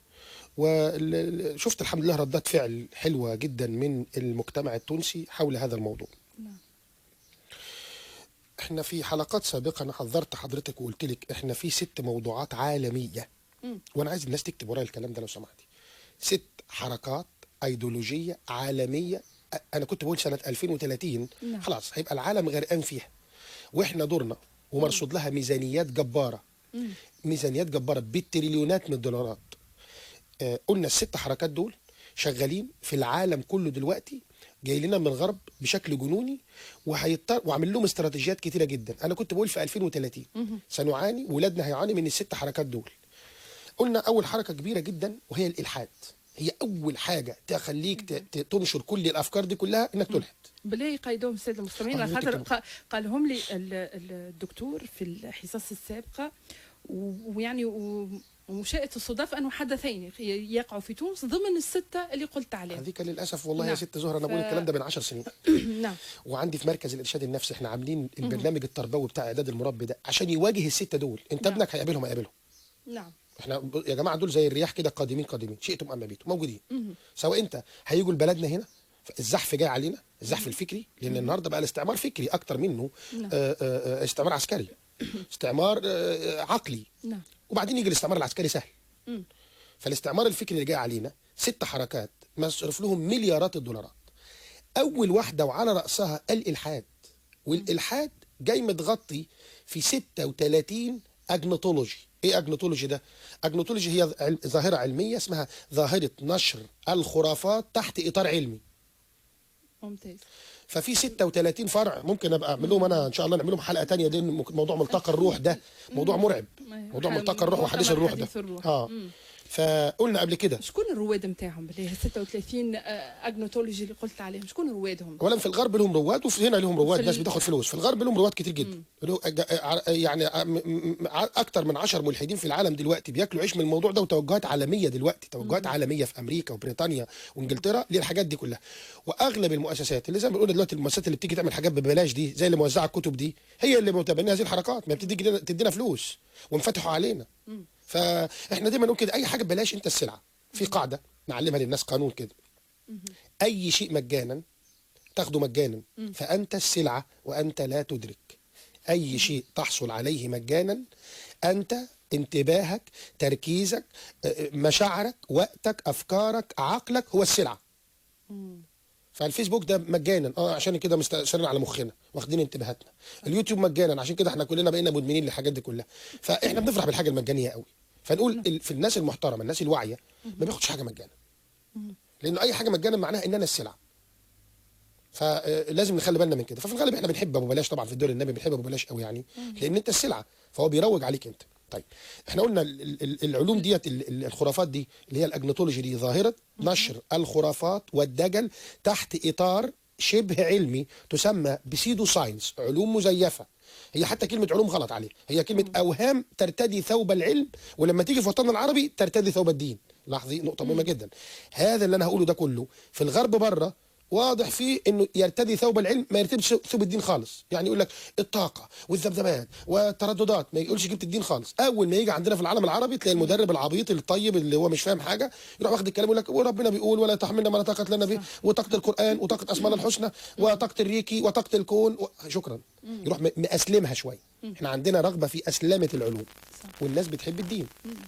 وشفت الحمد لله ردات فعل حلوة جدا من المجتمع التونسي حول هذا الموضوع نعم. احنا في حلقات سابقة انا حذرت حضرتك وقلت لك احنا في ست موضوعات عالمية مم. وانا عايز الناس تكتب ورايا الكلام ده لو سمحتي ست حركات ايديولوجية عالمية أ- انا كنت بقول سنة 2030 نعم. خلاص هيبقى العالم غرقان فيها واحنا دورنا ومرصود لها ميزانيات جبارة مم. ميزانيات جبارة بالتريليونات من الدولارات آه، قلنا الست حركات دول شغالين في العالم كله دلوقتي جاي لنا من الغرب بشكل جنوني وهيضطر وعامل لهم استراتيجيات كتيره جدا انا كنت بقول في 2030 سنعاني ولادنا هيعاني من الست حركات دول قلنا اول حركه كبيره جدا وهي الالحاد هي اول حاجه تخليك ت- ت- تنشر كل الافكار دي كلها انك تلحد بالله يقيدوهم الساده المستمعين آه، على خاطر يكتبوا. قا- قالهم لي ال- ال- الدكتور في الحصص السابقه و- ويعني و- وشاءت الصدف انه حدثين يقعوا في تونس ضمن السته اللي قلت عليهم هذيك للاسف والله يا نعم. ست زهره انا بقول ف- الكلام ده من 10 سنين نعم وعندي في مركز الارشاد النفسي احنا عاملين البرنامج التربوي بتاع اعداد المربي ده عشان يواجه السته دول انت نعم. ابنك هيقابلهم هيقابلهم نعم احنا ب- يا جماعه دول زي الرياح كده قادمين قادمين شئتم ام ابيتم موجودين سواء انت هيجوا لبلدنا هنا الزحف جاي علينا الزحف الفكري لان النهارده بقى الاستعمار فكري اكتر منه نعم. آه، آه، آه، استعمار عسكري استعمار آه، عقلي نعم وبعدين يجي الاستعمار العسكري سهل مم. فالاستعمار الفكري اللي جاي علينا ست حركات مصرف لهم مليارات الدولارات اول واحده وعلى راسها الالحاد والالحاد جاي متغطي في 36 اجنتولوجي ايه اجنتولوجي ده اجنتولوجي هي عل- ظاهره علميه اسمها ظاهره نشر الخرافات تحت اطار علمي ممتاز ففي 36 فرع ممكن ابقى اعمل لهم انا ان شاء الله نعمل لهم حلقه تانية دي موضوع ملتقى الروح ده موضوع مرعب موضوع ملتقى الروح وحديث الروح ده حديث الروح. اه فقلنا قبل كده شكون الرواد نتاعهم بالله 36 اجنوتولوجي اللي قلت عليهم شكون روادهم؟ اولا في الغرب لهم رواد وفي هنا لهم رواد في ناس ال- بتاخد فلوس في الغرب لهم رواد كتير جدا له- ع- يعني ع- م- م- ع- اكتر من 10 ملحدين في العالم دلوقتي بياكلوا عيش من الموضوع ده وتوجهات عالميه دلوقتي توجهات عالميه في امريكا وبريطانيا وانجلترا للحاجات دي كلها واغلب المؤسسات اللي زي ما بنقول دلوقتي المؤسسات اللي بتيجي تعمل حاجات ببلاش دي زي اللي موزعه الكتب دي هي اللي متبنيه هذه الحركات ما بتدي تدينا- تدينا فلوس وانفتحوا علينا فاحنا دايما نقول كده اي حاجه ببلاش انت السلعه في قاعده نعلمها للناس قانون كده اي شيء مجانا تاخده مجانا فأنت السلعة وأنت لا تدرك أي شيء تحصل عليه مجانا أنت انتباهك تركيزك آه، مشاعرك وقتك أفكارك عقلك هو السلعة فالفيسبوك ده مجانا اه عشان كده مستأثرين على مخنا واخدين انتباهاتنا اليوتيوب مجانا عشان كده احنا كلنا بقينا مدمنين للحاجات دي كلها فاحنا بنفرح بالحاجه المجانيه قوي فنقول ال- في الناس المحترمه الناس الواعيه ما بياخدش حاجه مجانا لانه اي حاجه مجانا معناها ان انا السلعه فلازم نخلي بالنا من كده ففي الغالب احنا بنحب ابو بلاش طبعا في الدول النبي بنحب ابو بلاش قوي يعني لان انت السلعه فهو بيروج عليك انت طيب احنا قلنا ال- ال- ال- العلوم ديت ال- ال- الخرافات دي اللي هي الاجنتولوجي دي ظاهره نشر الخرافات والدجل تحت اطار شبه علمي تسمى بسيدو ساينس علوم مزيفه هي حتى كلمه علوم غلط عليه هي كلمه اوهام ترتدي ثوب العلم ولما تيجي في وطننا العربي ترتدي ثوب الدين لاحظي نقطه مهمه جدا هذا اللي انا هقوله ده كله في الغرب بره واضح فيه انه يرتدي ثوب العلم ما يرتديش ثوب الدين خالص يعني يقول لك الطاقه والذبذبات والترددات ما يقولش جبت الدين خالص اول ما يجي عندنا في العالم العربي تلاقي المدرب العبيط الطيب اللي هو مش فاهم حاجه يروح واخد الكلام يقول لك وربنا بيقول ولا تحملنا ما لا طاقه لنا به وطاقه القران وطاقه اسماء الحسنى وطاقه الريكي وطاقه الكون و... شكرا يروح م- مأسلمها شويه احنا عندنا رغبه في اسلمه العلوم والناس بتحب الدين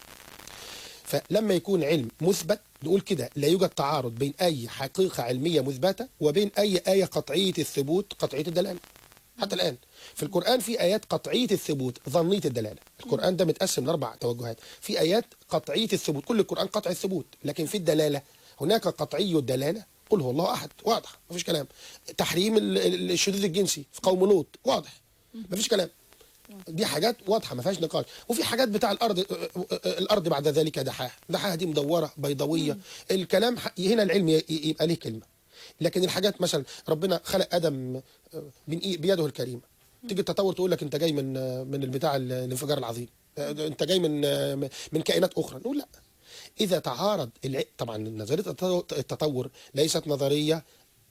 فلما يكون علم مثبت نقول كده لا يوجد تعارض بين اي حقيقه علميه مثبته وبين اي ايه قطعيه الثبوت قطعيه الدلاله حتى الان في القران في ايات قطعيه الثبوت ظنيه الدلاله القران ده متقسم لاربع توجهات في ايات قطعيه الثبوت كل القران قطعي الثبوت لكن في الدلاله هناك قطعي الدلاله قل هو الله احد واضح مفيش كلام تحريم ال- ال- الشذوذ الجنسي في قوم لوط واضح مفيش كلام دي حاجات واضحه ما فيهاش نقاش وفي حاجات بتاع الارض الارض بعد ذلك دحاها دحاها دي مدوره بيضاويه الكلام ح- هنا العلم ي- يبقى ليه كلمه لكن الحاجات مثلا ربنا خلق ادم من إيه بيده الكريمه تيجي التطور تقول لك انت جاي من من البتاع ال- الانفجار العظيم انت جاي من من كائنات اخرى نقول لا اذا تعارض الع... طبعا نظريه التطو- التطور ليست نظريه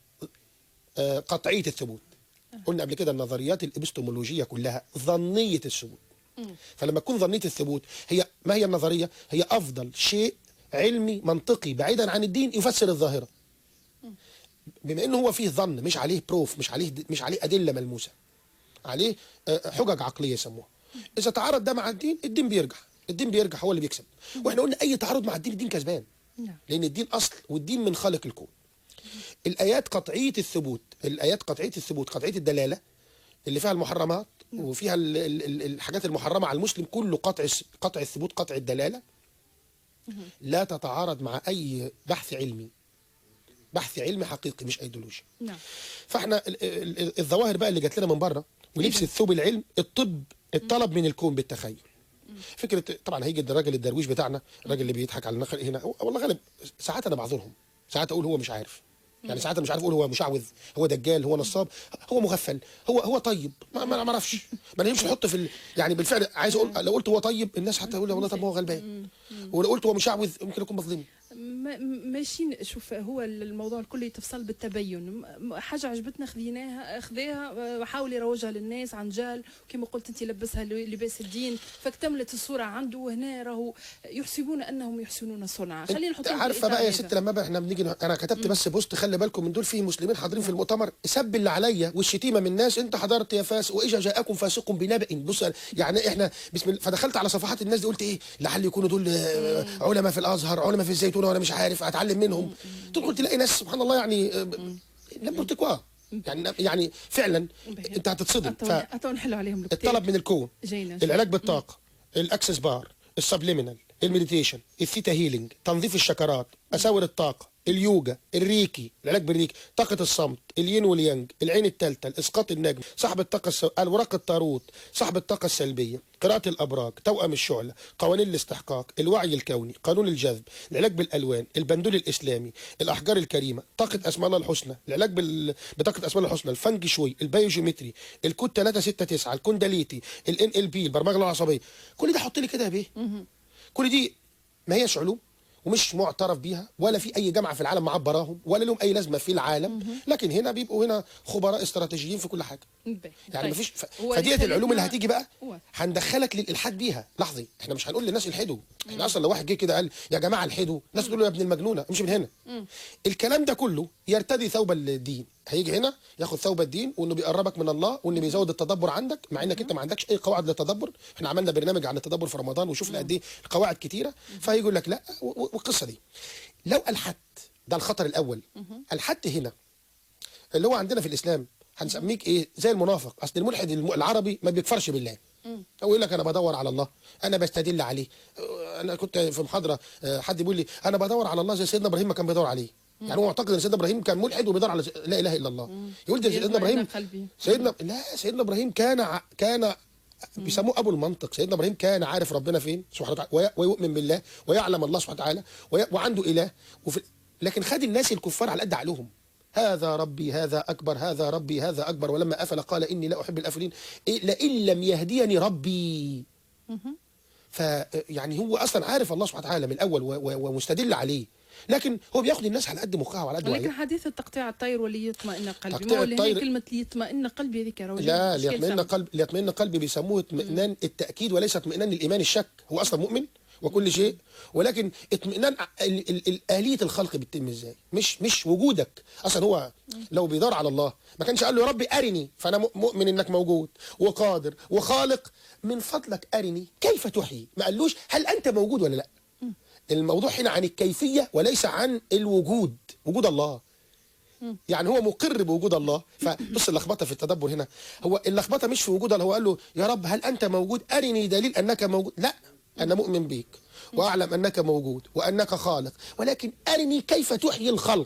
آه، قطعيه الثبوت قلنا قبل كده النظريات الابستمولوجيه كلها ظنيه الثبوت فلما تكون ظنيه الثبوت هي ما هي النظريه هي افضل شيء علمي منطقي بعيدا عن الدين يفسر الظاهره بما انه هو فيه ظن مش عليه بروف مش عليه مش عليه ادله ملموسه عليه آه، حجج عقليه يسموها اذا تعارض ده مع الدين الدين بيرجع الدين بيرجع هو اللي بيكسب واحنا قلنا اي تعارض مع الدين الدين كسبان نعم. لان الدين اصل والدين من خالق الكون الايات قطعيه الثبوت الايات قطعيه الثبوت قطعيه الدلاله اللي فيها المحرمات وفيها ال- ال- ال- الحاجات المحرمه على المسلم كله قطع الس- قطع الثبوت قطع الدلاله لا تتعارض مع اي بحث علمي بحث علمي حقيقي مش ايديولوجي نعم فاحنا ال- ال- ال- الظواهر بقى اللي جات لنا من بره ولبس الثوب العلم الطب الطلب من الكون بالتخيل فكره طبعا هيجي الراجل الدرويش بتاعنا الراجل اللي بيضحك على النخل هنا هو- والله غالب ساعات انا بعذرهم ساعات اقول هو مش عارف يعني ساعات أنا مش عارف اقول هو مشعوذ هو دجال هو نصاب هو مغفل هو هو طيب ما ما ما اعرفش ما نمشي نحط في ال... يعني بالفعل عايز اقول لو قلت هو طيب الناس حتى يقول والله طب ما هو غلبان ولو قلت هو مشعوذ ممكن يكون مظلوم ما- ماشيين شوف هو الموضوع الكل يتفصل بالتبين م- م- حاجه عجبتنا خذيناها خذاها آه، حاول يروجها للناس عن جال كما قلت انت لبسها ل- لباس الدين فاكتملت الصوره عنده وهنا راهو يحسبون انهم يحسنون صنعا خلينا انت نحطهم في عارفه الإطار بقى يا هذا. ست لما بقى احنا بنيجي ن- انا كتبت بس بوست خلي بالكم من دول فيه مسلمين حاضرين في المؤتمر سب اللي عليا والشتيمه من الناس انت حضرت يا فاس واذا جاءكم فاسق بنبأ بص يعني احنا بسم الله فدخلت على صفحات الناس دي قلت ايه لعل يكونوا دول آه، علماء في الازهر علماء في الزيتونه وانا مش عارف اتعلم منهم تدخل تلاقي ناس سبحان الله يعني آه، نبوتك يعني يعني فعلا باهي. انت هتصدم أعطونا- اعطونا نحلوا عليهم الكتاب. فالطلب من الكون جينا العلاج بالطاقه الاكسس بار السبليمينال المديتيشن الثيتا هيلينج تنظيف الشكرات اساور الطاقه اليوجا الريكي العلاج بالريكي طاقه الصمت الين واليانج العين الثالثه الاسقاط النجم سحب الطاقه السو... الوراق الطاروت سحب الطاقه السلبيه قراءه الابراج توأم الشعله قوانين الاستحقاق الوعي الكوني قانون الجذب العلاج بالالوان البندول الاسلامي الاحجار الكريمه طاقه اسماء الله الحسنى العلاج بال... بطاقه اسماء الله الحسنى الفنج شوي البيوجيومتري الكود 369 الكونداليتي الان ال بي البرمجه العصبيه كل ده حط لي كده يا بيه كل دي ما هيش علوم ومش معترف بيها ولا في اي جامعه في العالم معبراهم ولا لهم اي لازمه في العالم لكن هنا بيبقوا هنا خبراء استراتيجيين في كل حاجه باهي. يعني طيب. مفيش ف... هو فديت اللي العلوم اللي خلتنا- هتيجي بقى واضح. هندخلك للالحاد بيها لحظه احنا مش هنقول للناس الحدوا احنا اصلا لو واحد جه كده قال يا جماعه الحدوا الناس تقول له يا ابن المجنونه امشي من هنا الكلام ده كله يرتدي ثوب الدين هيجي هنا ياخد ثوب الدين وانه بيقربك من الله وانه بيزود التدبر عندك مع انك انت ما عندكش اي قواعد للتدبر احنا عملنا برنامج عن التدبر في رمضان وشفنا قد ايه القواعد كتيره فهيجي يقول لك لا و- و- والقصه دي لو الحدت ده الخطر الاول الحد هنا اللي هو عندنا في الاسلام هنسميك ايه زي المنافق اصل الملحد الم- العربي ما بيكفرش بالله هو يقول لك انا بدور على الله انا بستدل عليه أه، انا كنت في محاضره أه، حد بيقول لي انا بدور على الله زي سيدنا ابراهيم ما كان بيدور عليه يعني هو معتقد ان سيدنا ابراهيم كان ملحد وبيدور على لا اله الا الله يقول ده سيدنا يطمئن ابراهيم قلبي. سيدنا لا سيدنا ابراهيم كان ع- كان بيسموه ابو المنطق سيدنا ابراهيم كان عارف ربنا فين سبحانه وتعالى وي- ويؤمن بالله ويعلم الله سبحانه وتعالى وي- وعنده اله وفي لكن خد الناس الكفار على قد عقلهم هذا ربي هذا اكبر هذا ربي هذا اكبر ولما افل قال اني لا احب الافلين إيه لئن لم يهديني ربي ف يعني هو اصلا عارف الله سبحانه وتعالى من الاول و- و- ومستدل عليه لكن هو بياخد الناس على قد مخها وعلى قد ولكن وعيها حديث التقطيع الطير وليطمئن قلبي تقطيع ما هو اللي هي الطير- كلمه ليطمئن قلبي هذيك راهو لا إشكال ليطمئن فهم. قلب ليطمئن قلبي بيسموه اطمئنان التاكيد وليس اطمئنان الايمان الشك هو اصلا مؤمن وكل شيء ولكن اطمئنان ع- ال- ال- ال- آلية الخلق بتتم ازاي مش مش وجودك اصلا هو لو بيدور على الله ما كانش قال له يا ربي ارني فانا م- مؤمن انك موجود وقادر وخالق من فضلك ارني كيف تحيي ما قالوش هل انت موجود ولا لا الموضوع هنا عن الكيفيه وليس عن الوجود وجود الله يعني هو مقر بوجود الله فبص اللخبطه في التدبر هنا هو اللخبطه مش في وجود الله هو قال له يا رب هل انت موجود ارني دليل انك موجود لا انا مؤمن بيك واعلم انك موجود وانك خالق ولكن ارني كيف تحيي الخلق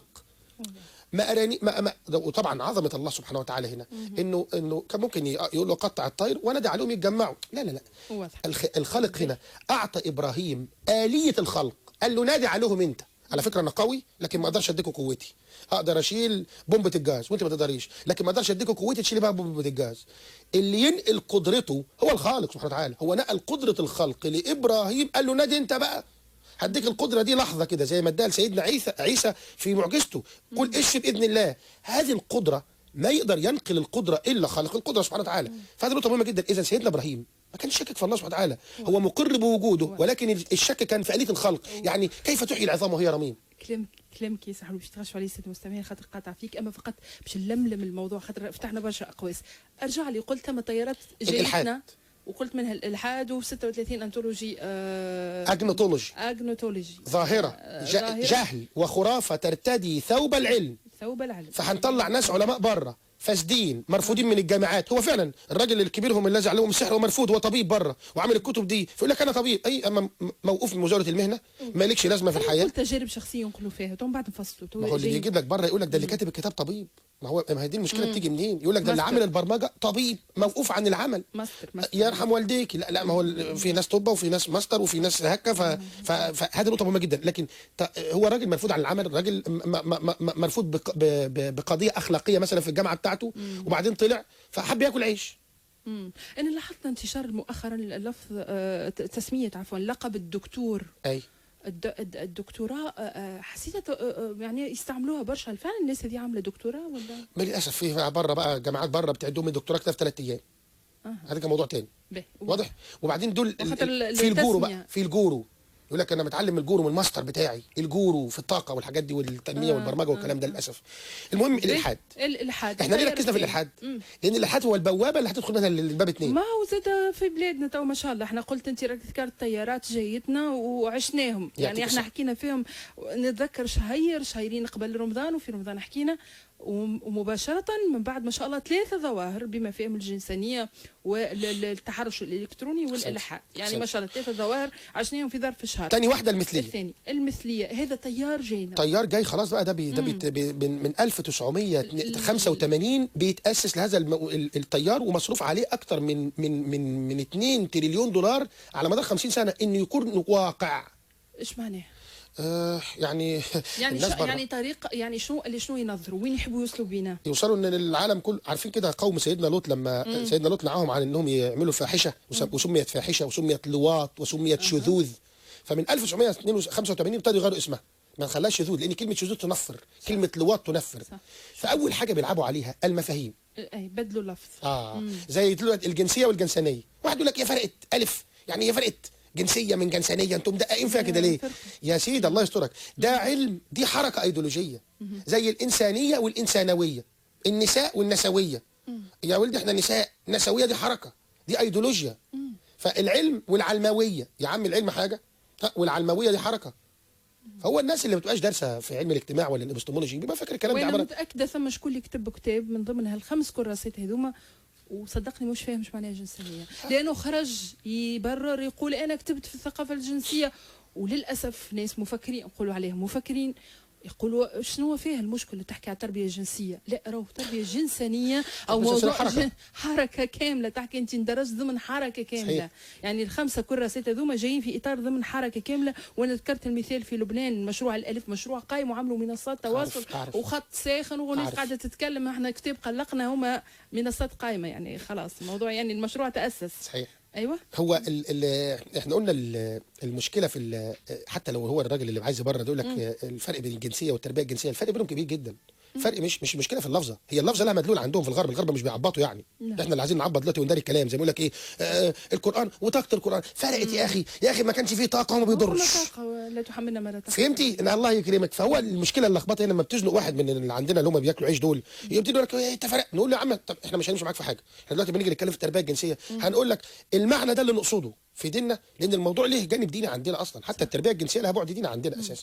ما اراني ما, ما ده- وطبعا عظمه الله سبحانه وتعالى هنا انه انه كان ممكن ي- يقول له قطع الطير وانا عليهم يتجمعوا لا لا لا واضح. الخ... الخالق هنا اعطى ابراهيم اليه الخلق قال له نادي عليهم انت على فكره انا قوي لكن ما اقدرش اديكوا قوتي اقدر اشيل بومبه الجاز وانت ما تقدريش لكن ما اقدرش اديكوا قوتي تشيلي بقى بومبه الجاز اللي ينقل قدرته هو الخالق سبحانه وتعالى هو نقل قدره الخلق لابراهيم قال له نادي انت بقى هديك القدره دي لحظه كده زي ما اداها لسيدنا عيسى عيسى في معجزته قل اش باذن الله هذه القدره ما يقدر ينقل القدره الا خالق القدره سبحانه وتعالى فهذه نقطه مهمه جدا اذا سيدنا ابراهيم ما كانش شاكك في الله سبحانه وتعالى هو مقر بوجوده ولكن الشك كان في اليه الخلق يعني كيف تحيي العظام وهي رميم كلام كلامك يسحب باش تغشوا عليه سيد المستمعين خاطر قاطع فيك اما فقط باش نلملم الموضوع خاطر فتحنا برشا اقواس ارجع لي قلت ثم طيارات الإلحاد. جايتنا وقلت منها الالحاد و36 انتولوجي آه اجنوتولوجي اجنوتولوجي ظاهره آه، ج- ظاهرة. جهل وخرافه ترتدي ثوب العلم ثوب العلم فهنطلع ناس علماء بره فاسدين مرفوضين من الجامعات هو فعلا الراجل الكبير هم اللي عليهم السحر هو مرفوض هو طبيب بره وعامل الكتب دي فيقول لك انا طبيب اي اما م- موقوف من مزاوله المهنه مالكش لازمه في الحياه قلت تجارب شخصيه ينقلوا فيها تو من بعد نفصلوا تو ما هو اللي جاي- يجيب لك بره يقول لك ده اللي كاتب الكتاب طبيب ما هو ما هي دي المشكله بتيجي منين يقول لك ده اللي ماستر. عامل البرمجه طبيب موقوف عن العمل ماستر ماستر يرحم والديك لا لا ما هو ال- في ناس طب وفي ناس ماستر وفي ناس هكا ف... ف... فهذه نقطه مهمه جدا لكن ت... هو راجل مرفوض عن العمل راجل م... م... م... مرفوض بق... ب... ب... بقضيه اخلاقيه مثلا في الجامعه بتاعته وبعدين طلع فحب ياكل عيش مم. انا لاحظت انتشار مؤخرا اللفظ آه، ت- تسميه عفوا لقب الدكتور اي الد- الد- الدكتوراه آه، آه، حسيت آه، آه، يعني يستعملوها برشا هل فعلا الناس هذه عامله دكتوراه ولا ما للاسف في بره بقى جامعات بره بتعدهم الدكتوراه كده في ثلاث ايام هذا كان موضوع تاني به واضح وبعدين دول ال- وخاطر ال- ال- في الجورو التسمية. بقى في الجورو يقول لك انا متعلم الجورو من الماستر بتاعي الجورو في الطاقه والحاجات دي والتنميه والبرمجه والكلام ده للاسف المهم الالحاد الالحاد احنا ليه غير ركزنا في فيه. الالحاد مم. لان الالحاد هو البوابه اللي هتدخل منها الباب اتنين ما هو زاد في بلادنا تو ما شاء الله احنا قلت انت راك ذكرت طيارات جايتنا وعشناهم يعني يعطيك احنا الصحة. حكينا فيهم نتذكر شهير شهيرين قبل رمضان وفي رمضان حكينا وم- ومباشرة من بعد ما شاء الله ثلاثة ظواهر بما فيهم الجنسانية والتحرش الإلكتروني والإلحاد يعني أحسنت. ما شاء الله ثلاثة ظواهر عشناهم في ظرف شهر تاني واحده المثليه الثاني المثلية هذا طيار جاينا طيار جاي خلاص بقى ده بي ده بي بي من من 1985 بيتاسس لهذا الم- ال- الطيار ومصروف عليه اكتر من من من من 2 تريليون دولار على مدار 50 سنه انه يكون واقع ايش معناه؟ آه يعني يعني الناس شو بره يعني طريق يعني شنو اللي شنو ينظروا وين يحبوا يوصلوا بينا؟ يوصلوا ان العالم كله عارفين كده قوم سيدنا لوط لما سيدنا لوط نعاهم عن انهم يعملوا فاحشه وسم- وسميت فاحشه وسميت لواط وسميت شذوذ فمن 1985 ابتدوا يغيروا اسمها ما خلاش شذوذ لان كلمه شذوذ تنفر كلمه لواط تنفر صح. فاول حاجه بيلعبوا عليها المفاهيم اي بدلوا لفظ اه زي دلوقتي الجنسيه والجنسانيه واحد يقول لك يا فرقت الف يعني هي فرقت جنسيه من جنسانيه انتم مدققين فيها كده ليه فرق. يا سيدي الله يسترك ده علم دي حركه ايديولوجيه زي الانسانيه والانسانويه النساء والنسويه يا ولدي احنا نساء نسويه دي حركه دي ايديولوجيا فالعلم والعلمويه يا عم العلم حاجه ها، والعلمويه دي حركه فهو الناس اللي ما بتبقاش دارسه في علم الاجتماع ولا الابستمولوجي بيبقى فاكر الكلام ده وانا عباره متاكده ثم شكون اللي كتب كتاب من ضمن هالخمس كراسات هذوما وصدقني مش فاهم ايش معناها جنسانيه لانه خرج يبرر يقول انا كتبت في الثقافه الجنسيه وللاسف ناس مفكرين نقولوا عليهم مفكرين يقولوا شنو فيها المشكل اللي تحكي على التربيه الجنسيه لا راهو تربيه جنسانيه او التربية الجنسية موضوع حركة. جن- حركه كامله تحكي انت اندرجت ضمن حركه كامله صحيح. يعني الخمسه كراسات هذوما جايين في اطار ضمن حركه كامله وانا ذكرت المثال في لبنان مشروع الالف مشروع قايم وعملوا منصات تواصل أعرف- أعرف. وخط ساخن وناس أعرف. قاعده تتكلم احنا كتاب قلقنا هما منصات قائمه يعني خلاص الموضوع يعني المشروع تاسس صحيح ايوه هو ال ال احنا قلنا ال- المشكله في ال- حتى لو هو الراجل اللي عايز يبرر يقول لك الفرق بين الجنسيه والتربيه الجنسيه الفرق بينهم كبير جدا الفرق مش مش مشكله في اللفظه هي اللفظه لها مدلول عندهم في الغرب الغرب مش بيعبطوا يعني نعم. احنا اللي عايزين نعبط دلوقتي ونداري الكلام زي ما يقول لك ايه آه القران وطاقه القران فرقت يا اخي يا اخي ما كانش فيه طاقه وما بيضرش طاقة لا تحملنا ما لا طاقة فهمتي ان الله يكرمك فهو المشكله اللخبطه هنا لما بتزنق واحد من اللي عندنا اللي هم بياكلوا عيش دول يبتدي يقول لك إيه انت فرق نقول له يا عم طب احنا مش هنمشي معاك في حاجه احنا دلوقتي بنيجي نتكلم في التربيه الجنسيه هنقول لك المعنى ده اللي نقصده في ديننا لان الموضوع ليه جانب ديني عندنا اصلا حتى التربيه الجنسيه لها بعد ديني عندنا اساسا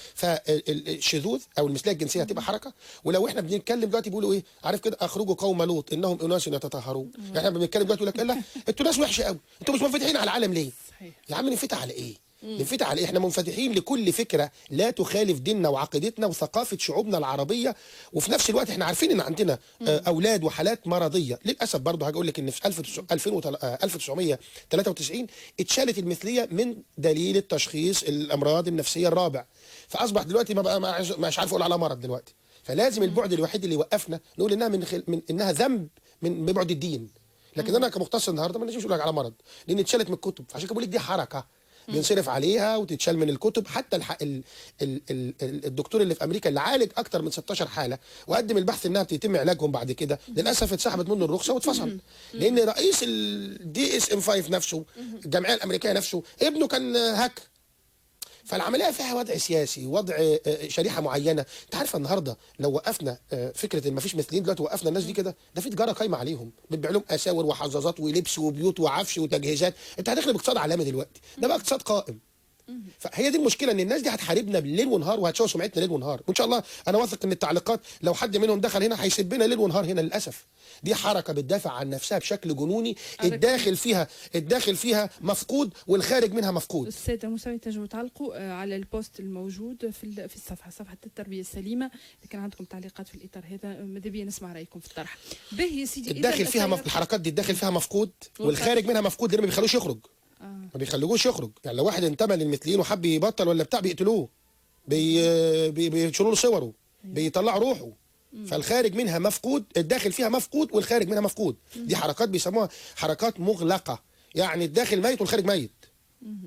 فالشذوذ او المثليه الجنسيه هتبقى حركه ولو احنا بنتكلم دلوقتي بيقولوا ايه عارف كده اخرجوا قوم لوط انهم اناس يتطهرون يعني احنا بنتكلم دلوقتي يقول لك لا انتوا ناس وحشه قوي انتوا مش منفتحين على العالم ليه صحيح. يا عم ننفتح على ايه ننفتح على ايه احنا منفتحين لكل فكره لا تخالف ديننا وعقيدتنا وثقافه شعوبنا العربيه وفي نفس الوقت احنا عارفين ان عندنا آه، اولاد وحالات مرضيه للاسف برضه هاجي اقول لك ان في 1993 اتشالت المثليه من دليل التشخيص الامراض النفسيه الرابع فاصبح دلوقتي ما بقى ما- مش عارف اقول على مرض دلوقتي فلازم البعد الوحيد اللي يوقفنا نقول انها من, خل... من انها ذنب من ببعد الدين لكن انا كمختص النهارده ما نجمش اقول لك على مرض لان اتشالت من الكتب فعشان كده بقول لك دي حركه بينصرف عليها وتتشال من الكتب حتى الح... ال... ال... ال... ال- الدكتور اللي في امريكا اللي عالج اكتر من 16 حاله وقدم البحث انها بيتم علاجهم بعد كده للاسف اتسحبت منه الرخصه واتفصل لان رئيس الدي اس ام 5 نفسه الجمعيه الامريكيه نفسه ابنه كان هاك فالعمليه فيها وضع سياسي وضع آه، آه، شريحه معينه انت عارفه النهارده لو وقفنا آه، فكره ان مفيش مثليين دلوقتي وقفنا الناس دي كده ده في تجاره قايمه عليهم بتبيع لهم اساور وحظاظات ولبس وبيوت وعفش وتجهيزات انت هتخلي باقتصاد عالمي دلوقتي ده بقى اقتصاد قائم فهي دي المشكله ان الناس دي هتحاربنا بالليل ونهار وهتشوه سمعتنا ليل ونهار وان شاء الله انا واثق ان التعليقات لو حد منهم دخل هنا هيسبنا ليل ونهار هنا للاسف دي حركه بتدافع عن نفسها بشكل جنوني حركة. الداخل فيها الداخل فيها مفقود والخارج منها مفقود السادة المستمعين تنجموا تعلقوا آه، على البوست الموجود في ال- في الصفحة صفحة التربية السليمة إذا كان عندكم تعليقات في الإطار هذا آه، ماذا بيا نسمع رأيكم في الطرح به يا سيدي إذا الداخل فيها مف... التيار- الحركات دي الداخل فيها مفقود والخارج. والخارج منها مفقود لان ما بيخلوش يخرج آه. ما بيخلوش يخرج يعني لو واحد انتمى للمثليين وحب يبطل ولا بتاع بيقتلوه بي... بي... بيشيلوا له صوره بيطلعوا روحه فالخارج منها مفقود الداخل فيها مفقود والخارج منها مفقود دي حركات بيسموها حركات مغلقه يعني الداخل ميت والخارج ميت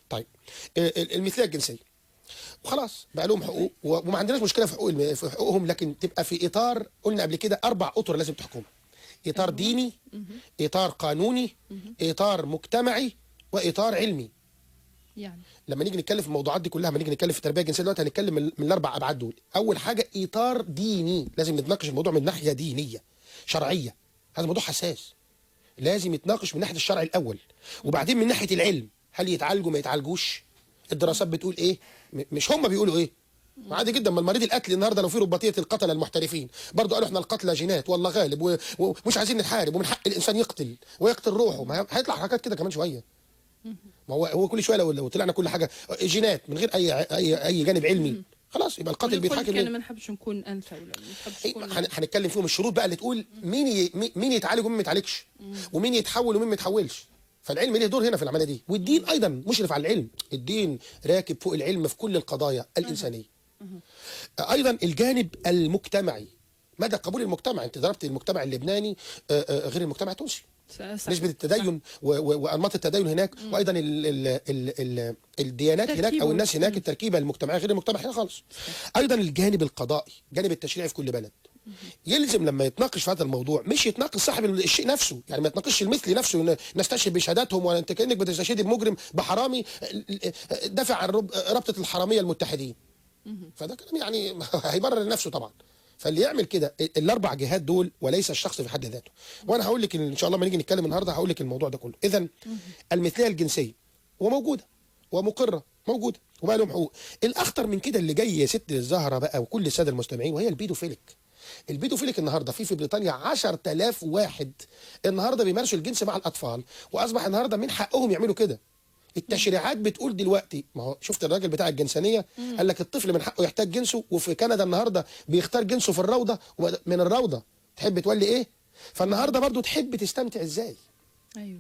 طيب آه، المثليه الجنسيه وخلاص بقى لهم حقوق و- وما عندناش مشكله في حقوق الم- في حقوقهم لكن تبقى في اطار قلنا قبل كده اربع اطر لازم تحكمها اطار ديني اطار قانوني اطار مجتمعي واطار علمي يعني لما نيجي نتكلم في الموضوعات دي كلها لما نيجي نتكلم في التربيه الجنسيه دلوقتي هنتكلم من, من الاربع ابعاد دول اول حاجه اطار ديني لازم نتناقش الموضوع من ناحيه دينيه شرعيه هذا موضوع حساس لازم يتناقش من ناحيه الشرع الاول وبعدين من ناحيه العلم هل يتعالجوا ما يتعالجوش الدراسات بتقول ايه م- مش هم بيقولوا ايه عادي جدا ما المريض القتل النهارده لو في رباطيه القتله المحترفين برضه قالوا احنا القتله جينات والله غالب و- ومش عايزين نحارب ومن حق الانسان يقتل ويقتل روحه ما هي- هيطلع حركات كده كمان شويه ما هو هو كل شويه لو لو طلعنا كل حاجه جينات من غير اي اي اي جانب علمي خلاص يبقى القاتل ونقول بيتحاكم انا ليه؟ ما نحبش نكون انثى ولا ما نحبش أيوة، نكون هن- هنتكلم فيهم الشروط بقى اللي تقول مين ي... مين- مين يتعالج ومين ما يتعالجش ومين يتحول ومين ما يتحولش فالعلم ليه دور هنا في العمليه دي والدين ايضا مشرف على العلم الدين راكب فوق العلم في كل القضايا الانسانيه ايضا الجانب المجتمعي مدى قبول المجتمع انت ضربت المجتمع اللبناني آه، آه، غير المجتمع التونسي صح. نسبة التدين و- و- وأنماط التدين هناك وأيضا ال ال ال ال الديانات هناك تركيبه. أو الناس هناك التركيبة المجتمعية غير المجتمع هنا خالص أيضا الجانب القضائي الجانب التشريعي في كل بلد يلزم لما يتناقش في هذا الموضوع مش يتناقش صاحب الشيء نفسه يعني ما يتناقش المثلي نفسه ن- نستشهد بشهاداتهم ولا انت كانك بتستشهد بمجرم بحرامي دافع عن رب- رابطه الحراميه المتحدين فده كلام يعني هيبرر نفسه طبعا فاللي يعمل كده الاربع جهات دول وليس الشخص في حد ذاته وانا هقول لك ان شاء الله لما نيجي نتكلم النهارده هقول لك الموضوع ده كله اذا المثليه الجنسيه وموجوده ومقره موجوده وبقى لهم حقوق الاخطر من كده اللي جاي يا ست الزهره بقى وكل الساده المستمعين وهي البيدوفيليك البيدوفيليك النهارده في في بريطانيا 10000 واحد النهارده بيمارسوا الجنس مع الاطفال واصبح النهارده من حقهم يعملوا كده التشريعات بتقول دلوقتي ما هو شفت الراجل بتاع الجنسانيه قال لك الطفل من حقه يحتاج جنسه وفي كندا النهارده بيختار جنسه في الروضه وبد- من الروضه تحب تولي ايه فالنهارده برضو تحب تستمتع ازاي ايوه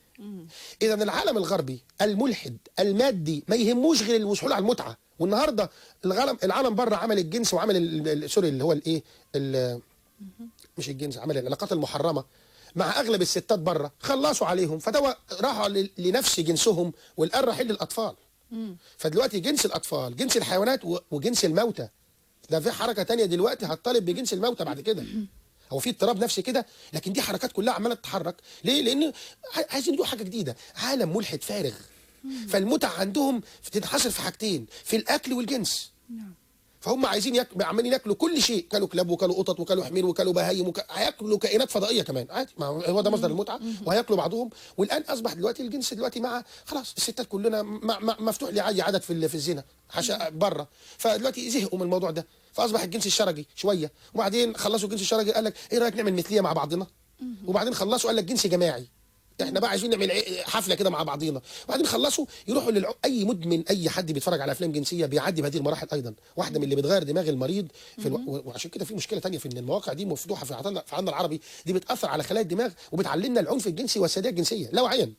اذا العالم الغربي الملحد المادي ما يهموش غير الوصول على المتعه والنهارده العالم العالم بره عمل الجنس وعمل ال- ال- سوري اللي هو الايه ال- مش الجنس عمل العلاقات المحرمه مع اغلب الستات بره خلصوا عليهم فدوا راحوا ل- لنفس جنسهم والان رايحين للاطفال فدلوقتي جنس الاطفال جنس الحيوانات و- وجنس الموتى ده في حركه تانية دلوقتي هتطالب بجنس الموتى بعد كده هو في اضطراب نفسي كده لكن دي حركات كلها عماله تتحرك ليه لان ع- عايزين يدوا حاجه جديده عالم ملحد فارغ فالمتعه عندهم بتنحصر في حاجتين في الاكل والجنس نعم فهم عايزين ياك... عمالين ياكلوا كل شيء كلوا كلاب وكلوا قطط وكلوا حمير وكلوا بهايم وك... هياكلوا كائنات فضائيه كمان عادي ما هو هو ده مصدر المتعه وهياكلوا بعضهم والان اصبح دلوقتي الجنس دلوقتي مع خلاص الستات كلنا مع... مع... مفتوح لي اي عدد في ال... في الزنا حشا بره فدلوقتي زهقوا من الموضوع ده فاصبح الجنس الشرجي شويه وبعدين خلصوا الجنس الشرجي قال لك ايه رايك نعمل مثليه مع بعضنا وبعدين خلصوا قال لك جنس جماعي احنا بقى عايزين نعمل ع- حفله كده مع بعضينا وبعدين خلصوا يروحوا للع... اي مدمن اي حد بيتفرج على افلام جنسيه بيعدي بهذه المراحل ايضا واحده من اللي بتغير دماغ المريض في الو... و- وعشان كده في مشكله تانية في ان المواقع دي مفتوحه في عطانا في عنا العربي دي بتاثر على خلايا الدماغ وبتعلمنا العنف الجنسي والساديه الجنسيه لا وعيا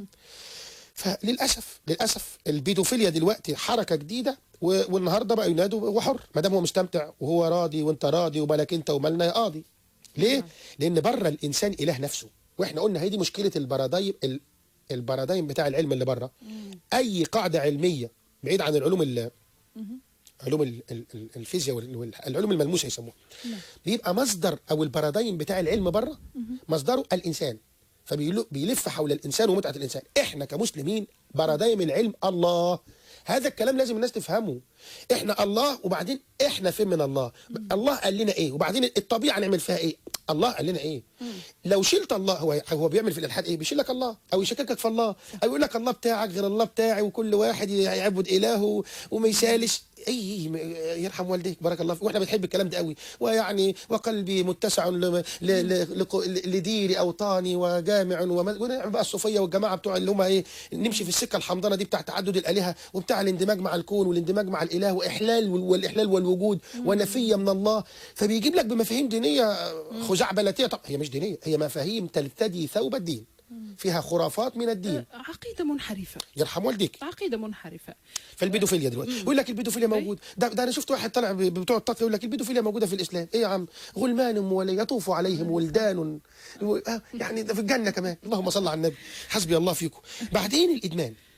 فللاسف للاسف البيدوفيليا دلوقتي حركه جديده و... والنهارده بقى ينادوا هو حر ما دام هو مستمتع وهو راضي وانت راضي ومالك انت ومالنا يا قاضي ليه؟ لان بره الانسان اله نفسه واحنا قلنا هي دي مشكله البرادايم ال... البرادايم بتاع العلم اللي بره اي قاعده علميه بعيد عن العلوم ال... علوم ال- ال- ال- الفيزياء وال- والعلوم الملموسه يسموها بيبقى مصدر او البرادايم بتاع العلم بره مصدره الانسان فبيلف حول الانسان ومتعه الانسان احنا كمسلمين بارادايم العلم الله هذا الكلام لازم الناس تفهمه احنا الله وبعدين احنا فين من الله الله قال لنا ايه وبعدين الطبيعه نعمل فيها ايه الله قال لنا ايه لو شلت الله هو هو بيعمل في الالحاد ايه بيشيل لك الله او يشككك في الله او يقول لك الله بتاعك غير الله بتاعي وكل واحد يعبد الهه وما يسالش اي يرحم والديك بارك الله فيك واحنا بنحب الكلام ده قوي ويعني وقلبي متسع ل- ل- ل- لق- لديري اوطاني وجامع وما- ونعم بقى الصوفيه والجماعه بتوع اللي هم ايه نمشي في السكه الحمضانه دي بتاع تعدد الالهه وبتاع الاندماج مع الكون والاندماج مع الاله واحلال وال- والاحلال والوجود ونفيه من الله فبيجيب لك بمفاهيم دينيه خزعبلاتيه طب هي مش دينيه هي مفاهيم ترتدي ثوب الدين فيها خرافات من الدين عقيده منحرفه يرحم والديك عقيده منحرفه فالبيدوفيليا دلوقتي يقول لك البيدوفيليا موجود ده, ده انا شفت واحد طالع ب- بتوع التقي يقول لك البيدوفيليا موجوده في الاسلام ايه يا عم غلمان ولي يطوف عليهم ولدان و... آه، يعني ده في الجنه كمان اللهم صل على النبي حسبي الله فيكم بعدين الادمان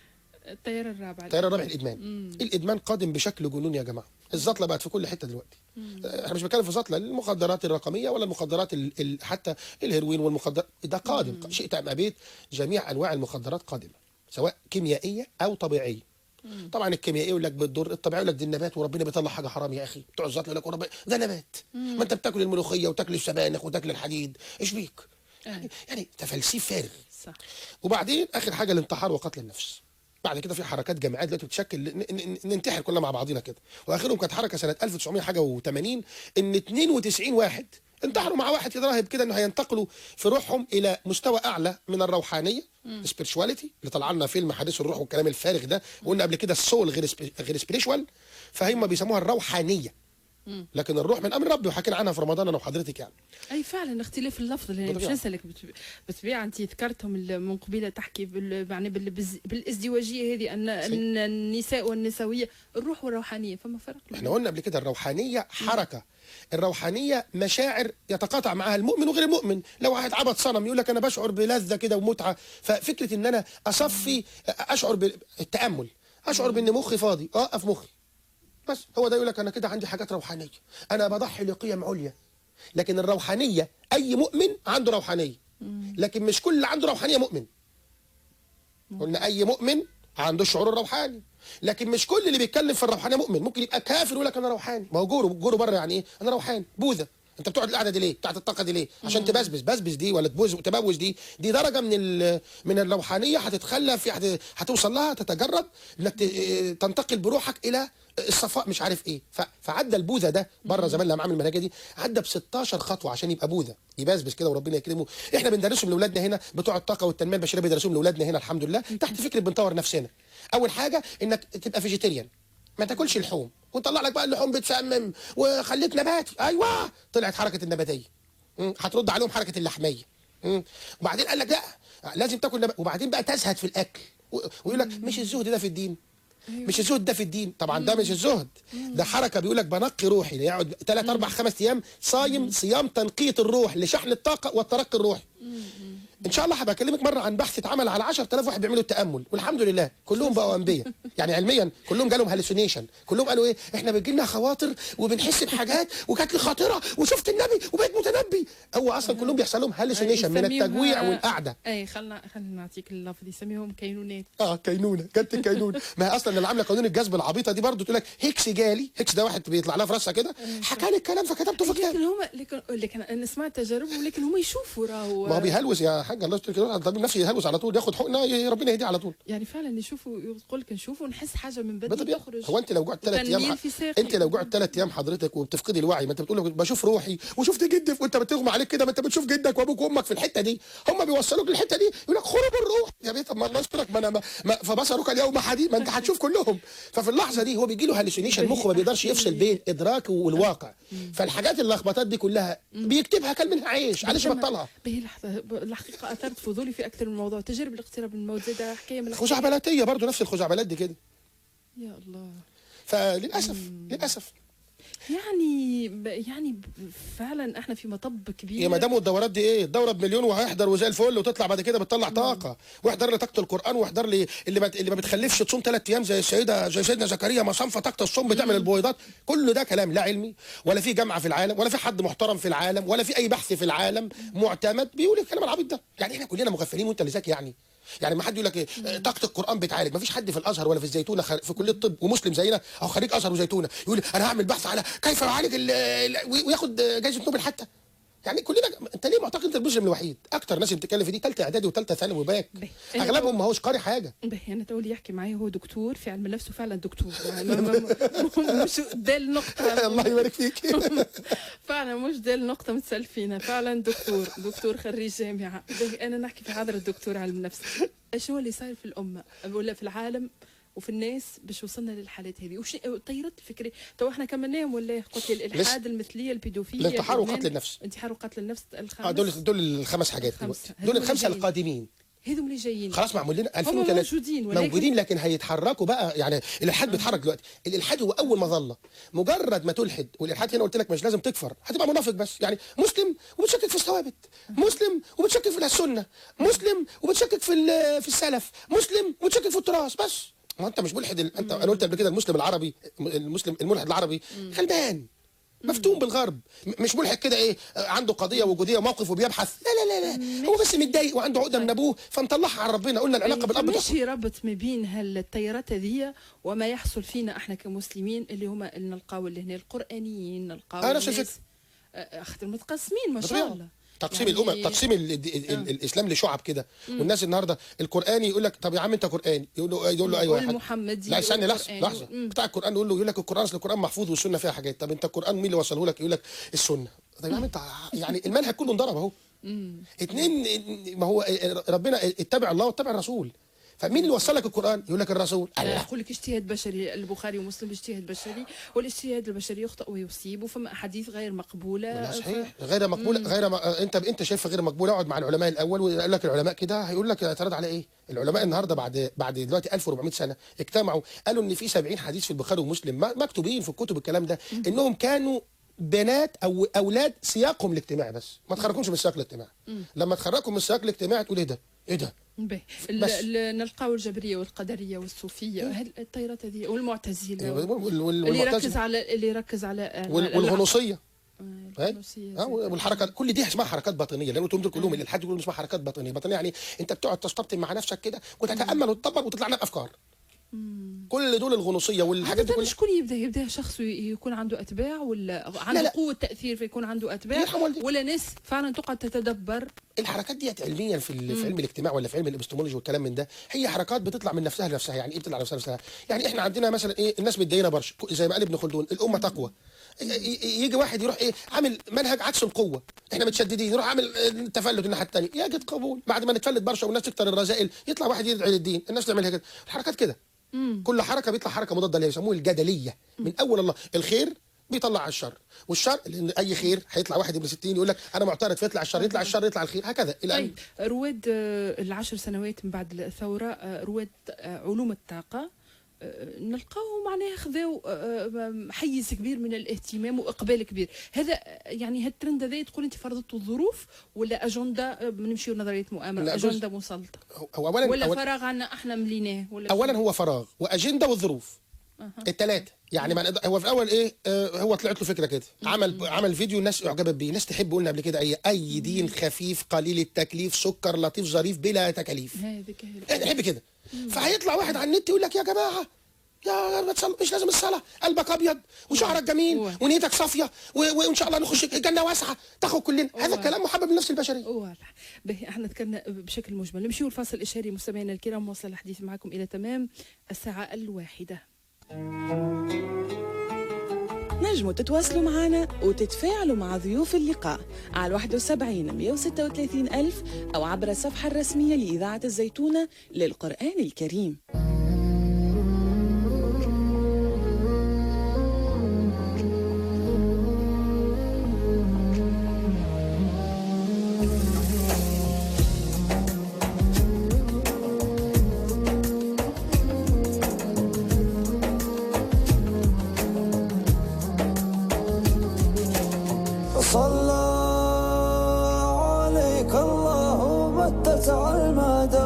التيار الرابع التيار الرابع الادمان الادمان قادم بشكل جنوني يا جماعه الزطله بقت في كل حته دلوقتي احنا مش بنتكلم في زطله المخدرات الرقميه ولا المخدرات ال... ال... حتى الهيروين والمخدرات ده قادم شئت ام ابيت جميع انواع المخدرات قادمه سواء كيميائيه او طبيعيه طبعا الكيميائي يقول لك بتضر الطبيعي يقول لك دي النبات وربنا بيطلع حاجه حرام يا اخي بتوع الزطله يقول لك وربنا ده نبات ما انت بتاكل الملوخيه وتاكل السبانخ وتاكل الحديد ايش بيك يعني, يعني تفلسيف فارغ صح وبعدين اخر حاجه الانتحار وقتل النفس بعد كده في حركات جماعات دلوقتي بتشكل ن- ن- ن- ننتحر كلنا مع بعضينا كده واخرهم كانت حركه سنه 1900 حاجه و80 ان 92 واحد انتحروا مع واحد كده راهب كده انه هينتقلوا في روحهم الى مستوى اعلى من الروحانيه سبيرشواليتي اللي طلع لنا فيلم حديث الروح والكلام الفارغ ده وقلنا قبل كده السول غير سبي- غير سبيريشوال فهم بيسموها الروحانيه لكن الروح من امر ربي وحكينا عنها في رمضان انا وحضرتك يعني اي فعلا اختلاف اللفظ اللي مش بالطبيعة. نسالك بت- بالطبيعه انت ذكرتهم ال- من قبيله تحكي بال- يعني بال- بالز- بالازدواجيه هذه ان ان النساء والنسويه الروح والروحانيه فما فرق احنا قلنا قبل كده الروحانيه حركه الروحانيه مشاعر يتقاطع معها المؤمن وغير المؤمن لو واحد عبد صنم يقول لك انا بشعر بلذه كده ومتعه ففكره ان انا اصفي اشعر بالتامل اشعر بان مخي فاضي اوقف مخي بس هو ده يقول لك انا كده عندي حاجات روحانيه انا بضحي لقيم عليا لكن الروحانيه اي مؤمن عنده روحانيه لكن مش كل اللي عنده روحانيه مؤمن قلنا اي مؤمن عنده الشعور الروحاني لكن مش كل اللي بيتكلم في الروحانيه مؤمن ممكن يبقى كافر ويقول لك انا روحاني ما هو جورو جورو بره يعني ايه انا روحاني بوذا انت بتقعد القعده دي ليه بتاعت الطاقه دي ليه عشان تبسبس بسبس دي ولا تبوز تبوز دي دي درجه من ال- من الروحانيه هتتخلى في هت- هتوصل لها تتجرد انك ت- تنتقل بروحك الى الصفاء مش عارف ايه ف- فعدى البوذا ده بره زمان لما عمل المنهجيه دي عدى ب 16 خطوه عشان يبقى بوذا يبسبس كده وربنا يكرمه احنا بندرسهم لاولادنا هنا بتوع الطاقه والتنميه البشريه بيدرسوهم لاولادنا هنا الحمد لله تحت فكره بنطور نفسنا اول حاجه انك تبقى فيجيتيريان ما تاكلش اللحوم ونطلع لك بقى اللحوم بتسمم وخليك نباتي ايوه طلعت حركه النباتيه مم. هترد عليهم حركه اللحميه مم. وبعدين قال لك لا لازم تاكل نبات وبعدين بقى تزهد في الاكل و- ويقول لك مش الزهد ده في الدين مش الزهد ده في الدين طبعا ده مش الزهد ده حركه بيقول لك بنقي روحي يقعد 3 4 5 ايام صايم صيام تنقيه الروح لشحن الطاقه والترقي الروحي ان شاء الله هبقى اكلمك مره عن بحث اتعمل على 10000 واحد بيعملوا التامل والحمد لله كلهم بقوا انبياء يعني علميا كلهم جالهم هالوسينيشن كلهم قالوا ايه احنا بيجي لنا خواطر وبنحس بحاجات وجات لي خاطره وشفت النبي وبقيت متنبي هو اصلا كلهم بيحصل لهم هالوسينيشن من يسميوها- التجويع والقعده اي خلنا خلنا نعطيك اللفظ يسميهم كينونات اه كينونه جت الكينونه ما هي اصلا اللي عامله قانون الجذب العبيطه دي برضه تقول لك هيكس جالي هيكس ده واحد بيطلع لها في راسها كده حكى لي الكلام فكتبته في كتاب لكن هم لكن لكن انا سمعت تجاربهم لكن هم يشوفوا راهو ما هو بيهلوس يا حاج الله يستر كده الطبيب النفسي يهلوس على طول ياخد حقنه ي- ربنا يهديه على طول يعني فعلا يشوفوا يقول لك نشوفوا نحس حاجه من بدري بالطبيعه تخرج هو انت لو قعدت ثلاث ايام وتنميل ح- في ساقي. انت لو قعدت ثلاث ايام حضرتك وبتفقدي الوعي ما انت بتقول لك بشوف روحي وشفت جدي وانت بتغمى عليك كده ما انت بتشوف جدك وابوك وامك في الحته دي هم بيوصلوك للحته دي يقول لك خرب الروح يا بيه طب ما الله يسترك ما انا ما ما فبصرك اليوم حديد ما انت هتشوف كلهم ففي اللحظه دي هو بيجي له هالوسينيشن مخه ما بيقدرش يفصل بين ادراكه والواقع فالحاجات اللخبطات دي كلها بيكتبها كان منها عيش علاش بطلها به لحظه ب- الحقيقه اثرت فضولي في اكثر من موضوع تجارب الاقتراب من الموت زاد حكايه من الحكاية. خزعبلاتيه برضه نفس الخزعبلات دي كده يا الله فللاسف للاسف يعني ب- يعني ب- فعلا احنا في مطب كبير يا مدام والدورات دي ايه الدوره بمليون وهيحضر وزي الفل وتطلع بعد كده بتطلع طاقه واحضر لي طاقه القران واحضر لي اللي ما اللي ما بتخلفش تصوم ثلاث ايام زي السيده زي سيدنا زكريا ما صنفه طاقه الصوم بتعمل البويضات كل ده كلام لا علمي ولا في جامعه في العالم ولا في حد محترم في العالم ولا في اي بحث في العالم معتمد بيقول الكلام العبيط ده يعني احنا كلنا مغفلين وانت اللي ذكي يعني يعني ما حد يقول لك ايه آه، طاقه القران بتعالج ما فيش حد في الازهر ولا في الزيتونه خ- في كليه الطب ومسلم زينا او خريج ازهر وزيتونه يقول انا هعمل بحث على كيف يعالج ال- ال- وي- وياخد جائزه نوبل حتى يعني كلنا انت ليه معتقد انت المسلم الوحيد اكتر ناس بتتكلم في دي ثالثه اعدادي وثالثه ثانوي وباك به. اغلبهم ما هوش قاري حاجه به انا تقول يحكي معي هو دكتور في علم النفس وفعلا دكتور يعني ما- ما- ما- مش ده النقطة الله يبارك فيك فعلا مش ده النقطة متسأل فينا فعلا دكتور دكتور خريج جامعة به أنا نحكي في حضرة الدكتور علم النفس شو اللي صاير في الأمة ولا في العالم وفي الناس باش وصلنا للحالات هذه وش طيرت الفكرة تو احنا كملناهم ولا إيه؟ قلت لي الالحاد المثلية البيدوفيليا الانتحار الإدمان، وقتل النفس. انتحار وقتل النفس الخامس اه دول دول الخمس حاجات الخمسة. دلوقتي. دول هم الخمسه اللي جايين. القادمين هذم اللي جايين خلاص معمول لنا هم 2003 موجودين ولكن موجودين لكن هيتحركوا بقى يعني الالحاد بيتحرك دلوقتي الالحاد هو اول مظله مجرد ما تلحد والالحاد هنا قلت لك مش لازم تكفر هتبقى منافق بس يعني مسلم وبتشكك في الثوابت مسلم وبتشكك في السنه مسلم وبتشكك في ال- في السلف مسلم وبتشكك في التراث بس ما انت مش ملحد ال- انت انا قلت قبل كده المسلم العربي المسلم الملحد العربي غلبان مفتون بالغرب م- مش ملحد كده ايه آه، عنده قضيه وجوديه وموقف وبيبحث لا لا لا لا هو بس متضايق وعنده عقده من ابوه فمطلعها على ربنا قلنا العلاقه بالاب مش تحصل ربط ما بين هالتيارات هذه وما يحصل فينا احنا كمسلمين اللي هما اللي نلقاو اللي هنا القرانيين نلقاو آه، نفس الناس- الفكرة. آه، اخت متقسمين ما شاء بطبيعة. الله تقسيم يعني- الامم تقسيم ال ال ال الاسلام لشعب كده والناس النهارده القراني يقول لك طب يا عم انت قراني يقول له يقول له ايوه يا حاج. والمحمدي لا استنى لحظه والقرآني لحظه مم. بتاع القران يقول له يقول لك القران اصل القران محفوظ والسنه فيها حاجات طب انت القران مين اللي وصله لك يقول لك السنه طب يا عم انت يعني المنهج كله انضرب اهو اتنين ما هو ربنا اتبع الله واتبع الرسول فمين اللي وصل لك القران يقول لك الرسول لا الله يقول لك اجتهاد بشري البخاري ومسلم اجتهاد بشري والاجتهاد البشري يخطئ ويصيب وفما احاديث غير مقبوله لا ف- صحيح غير مقبوله غير ما انت انت شايفها غير مقبوله اقعد مع العلماء الاول ويقول لك العلماء كده هيقول لك اعتراض على ايه؟ العلماء النهارده بعد بعد دلوقتي 1400 سنه اجتمعوا قالوا ان في 70 حديث في البخاري ومسلم ما- مكتوبين في الكتب الكلام ده انهم كانوا بنات او اولاد سياقهم الاجتماعي بس ما تخرجهمش من السياق الاجتماعي لما تخرجهم من السياق الاجتماعي تقول ايه ده؟ ايه ده؟ به بس. نلقاو الجبريه والقدريه والصوفيه هل الطيارات هذه والمعتزله وال- وال- وال- اللي يركز والمعتزلة على اللي يركز على وال- والغنوصيه آه، أي؟ الغنوصية اه زي- والحركات كل دي اسمها حركات باطنيه لان دول كلهم الالحاد بيقولوا اسمها حركات باطنيه باطنيه يعني انت بتقعد تستبطن مع نفسك كده وتتامل وتدبر وتطلع لك افكار كل دول الغنوصيه والحاجات دي عادة كلها شكون يبدا يبدا شخص ي- يكون عنده اتباع ولا عنده لا. قوه تاثير فيكون عنده اتباع يرحم والديك. ولا ناس فعلا تقعد تتدبر الحركات ديت علميا في, ال- في علم الاجتماع ولا في علم الابستمولوجي والكلام من ده هي حركات بتطلع من نفسها لنفسها يعني ايه بتطلع من نفسها لنفسها يعني احنا عندنا مثلا ايه الناس متدينه برش زي ما قال ابن خلدون الامه تقوى ي- ي- يجي واحد يروح ايه عامل منهج عكس القوه احنا متشددين يروح عامل آه، تفلت الناحيه الثانيه يجد قبول بعد ما نتفلت برشا والناس تكتر الرذائل يطلع واحد يدعي للدين الناس تعملها كده الحركات كده كل حركه بيطلع حركه مضاده اللي يسموه الجدليه من اول الله الخير بيطلع على الشر والشر لان اي خير هيطلع واحد ابن 60 يقول لك انا معترض فيطلع الشر يطلع الشر يطلع الخير هكذا الى ان طيب رواد آه، العشر سنوات من بعد الثوره آه، رواد آه، علوم الطاقه آه، نلقاو معناها خذاو آه، آه، حيز كبير من الاهتمام واقبال كبير هذا آه، يعني هالترند هذا تقول انت فرضته الظروف ولا اجنده آه، نمشيو نظريه مؤامره لا، جزء- اجنده مسلطه هو اولا ولا أولا, فراغ عنا احنا مليناه ولا أولاً شنو؟ هو فراغ واجنده والظروف الثلاثه يعني ما نقدر- هو في الاول ايه آه هو طلعت له فكره كده عمل عمل فيديو الناس اعجبت بيه ناس تحب قلنا قبل كده اي اي دين خفيف قليل التكليف سكر لطيف ظريف بلا تكاليف هذيك هي احنا نحب كده فهيطلع واحد على النت يقول لك يا جماعه يا ما تصل... مش لازم الصلاه قلبك ابيض وشعرك جميل هو. ونيتك صافيه و... وان شاء الله نخش الجنه واسعه تاخد كلنا هذا هو. الكلام محبب للنفس البشريه واضح به احنا ذكرنا بشكل مجمل نمشيو الفاصل الاشاري مستمعينا الكرام وصل الحديث معكم الى تمام الساعه الواحده نجموا تتواصلوا معنا وتتفاعلوا مع ضيوف اللقاء على 71 136 ألف أو عبر الصفحة الرسمية لإذاعة الزيتونة للقرآن الكريم صلى عليك الله متسع المدى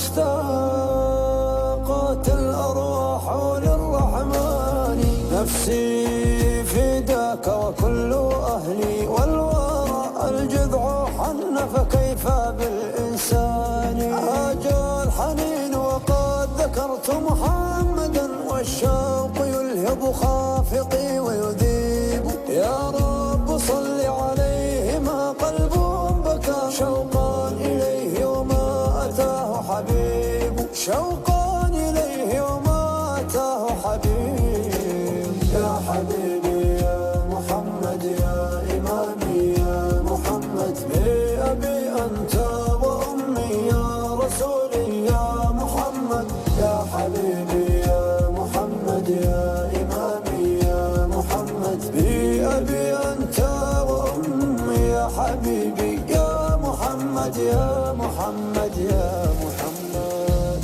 واشتاقت الأرواح للرحمن نفسي فداك وكل أهلي والورى الجذع حن فكيف بالإنسان هاجى الحنين وقد ذكرت محمدا والشوق يلهب خافقي ويذيب يا رب صل عليه ما قلب بكى شوقا إليه وما أتاه حبيب شوقا إليه وما أتاه حبيب يا حبيبي يا محمد يا إمامي يا محمد بأبي أنت وأمي يا رسولي يا محمد يا حبيبي يا محمد يا إمامي يا محمد بأبي أنت وأمي يا حبيبي يا محمد محمد يا محمد يا محمد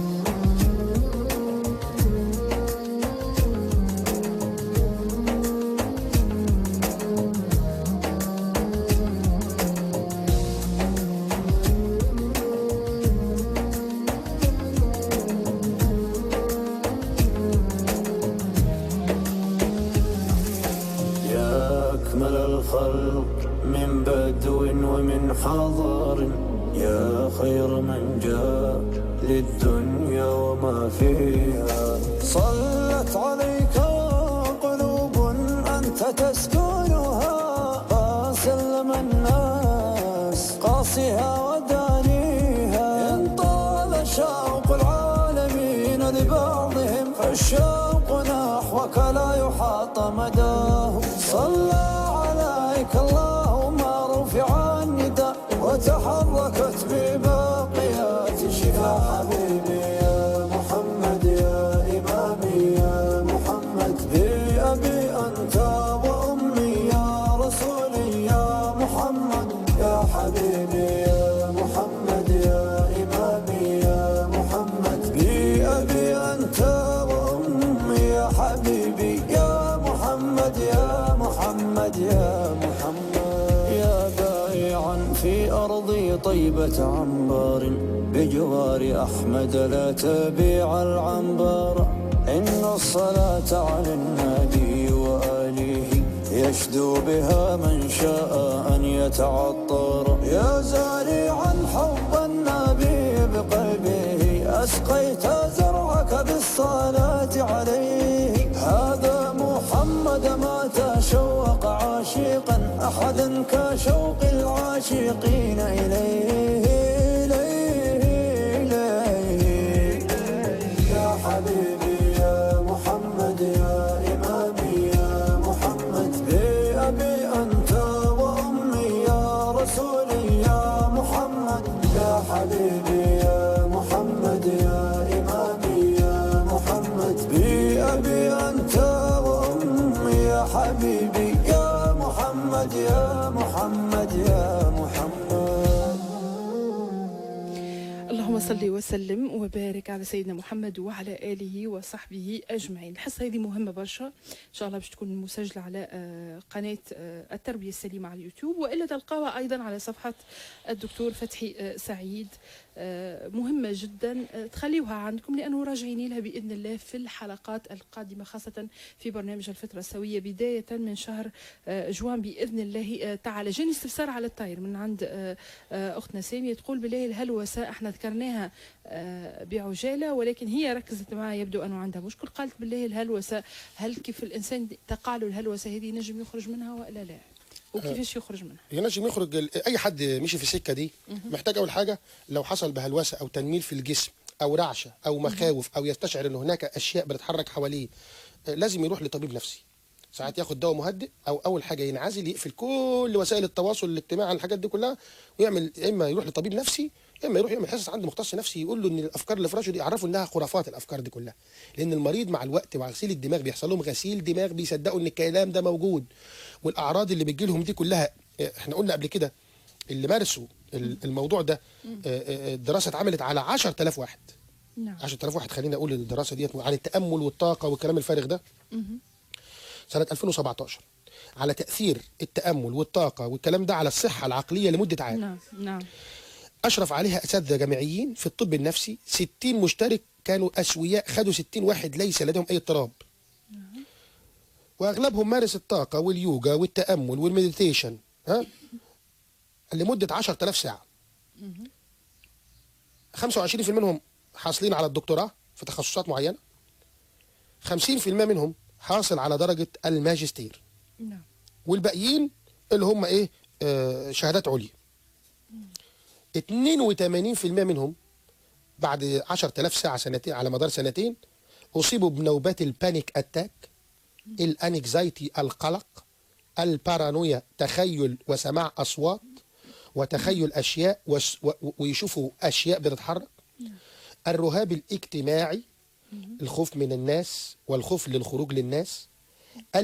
يا أكمل الخلق من بدو ومن حضر يا خير من جاء للدنيا وما فيها صلت عليك قلوب أنت تسكنها فسلم الناس قاصها ودانيها إن طال شوق العالمين لبعضهم فالشوق نحوك لا يحاط مداه صلى عليك اللهم رفع النداء وتحركت بباقيات شفاء حبيبي يا محمد يا إمامي يا محمد بأبي أنت وأمي يا رسولي يا محمد يا حبيبي يا محمد يا إمامي يا محمد بأبي أنت وأمي يا حبيبي يا محمد يا محمد يا محمد يا بائعا في أرضي طيبة عنبر بجوار أحمد لا تبيع العنبر إن الصلاة على النبي وآله يشدو بها من شاء أن يتعطر يا زارعا حب النبي بقلبه أسقيت زرعك بالصلاة عليه هذا محمد ما تشوق عاشقا أحدا كشوق العاشقين إليه إليه إليه يا حبيبي يا محمد يا إمامي يا محمد بأبي أنت وأمي يا رسولي يا محمد يا حبيبي يا محمد يا إمامي يا محمد بأبي أنت وأمي يا حبيبي يا محمد يا محمد يا محمد اللهم صل وسلم وبارك على سيدنا محمد وعلى اله وصحبه اجمعين الحصه هذه مهمه برشا ان شاء الله باش تكون مسجله على آه، قناه آه، التربيه السليمه على اليوتيوب والا تلقاها ايضا على صفحه الدكتور فتحي آه، سعيد آه، مهمه جدا آه، تخليوها عندكم لانه راجعين لها باذن الله في الحلقات القادمه خاصه في برنامج الفتره السويه بدايه من شهر آه، جوان باذن الله آه، تعالى جاني استفسار على الطاير من عند آه، آه، اختنا ساميه تقول بالله الهلوسه احنا ذكرناها آه، بعجاله ولكن هي ركزت معها يبدو انه عندها مشكل قالت بالله الهلوسه هل كيف الانسان تقع له الهلوسه هذه ينجم يخرج منها والا لا وكيفاش يخرج منها ينجم يخرج ال- اي حد مشي في السكه دي محتاج اول حاجه لو حصل بهلوسه او تنميل في الجسم او رعشه او مخاوف او يستشعر ان هناك اشياء بتتحرك حواليه آه، لازم يروح لطبيب نفسي ساعات ياخد دواء مهدئ او اول حاجه ينعزل يقفل كل وسائل التواصل الاجتماعي عن الحاجات دي كلها ويعمل يا اما يروح لطبيب نفسي يا اما يروح يعمل حصص عند مختص نفسي يقول له ان الافكار اللي في راسه دي يعرفوا انها خرافات الافكار دي كلها لان المريض مع الوقت مع غسيل الدماغ بيحصل لهم غسيل دماغ بيصدقوا ان الكلام ده موجود والاعراض اللي بتجي لهم دي كلها آه، احنا قلنا قبل كده اللي مارسوا ال- الموضوع ده آه، آه، الدراسه اتعملت على 10000 واحد نعم 10000 واحد خلينا اقول الدراسه ديت عن التامل والطاقه والكلام الفارغ ده سنه 2017 على تاثير التامل والطاقه والكلام ده على الصحه العقليه لمده عام نعم نعم اشرف عليها اساتذه جامعيين في الطب النفسي 60 مشترك كانوا اسوياء خدوا 60 واحد ليس لديهم اي اضطراب واغلبهم مارس الطاقه واليوجا والتامل والمديتيشن ها لمده 10000 ساعه 25% منهم حاصلين على الدكتوراه في تخصصات معينه 50% منهم حاصل على درجه الماجستير نعم والباقيين اللي هم ايه آه شهادات عليا 82% منهم بعد 10000 ساعه سنتين على مدار سنتين اصيبوا بنوبات البانيك اتاك الانكزايتي القلق البارانويا تخيل وسماع اصوات وتخيل اشياء وس- و- و- ويشوفوا اشياء بتتحرك الرهاب الاجتماعي الخوف من الناس والخوف للخروج للناس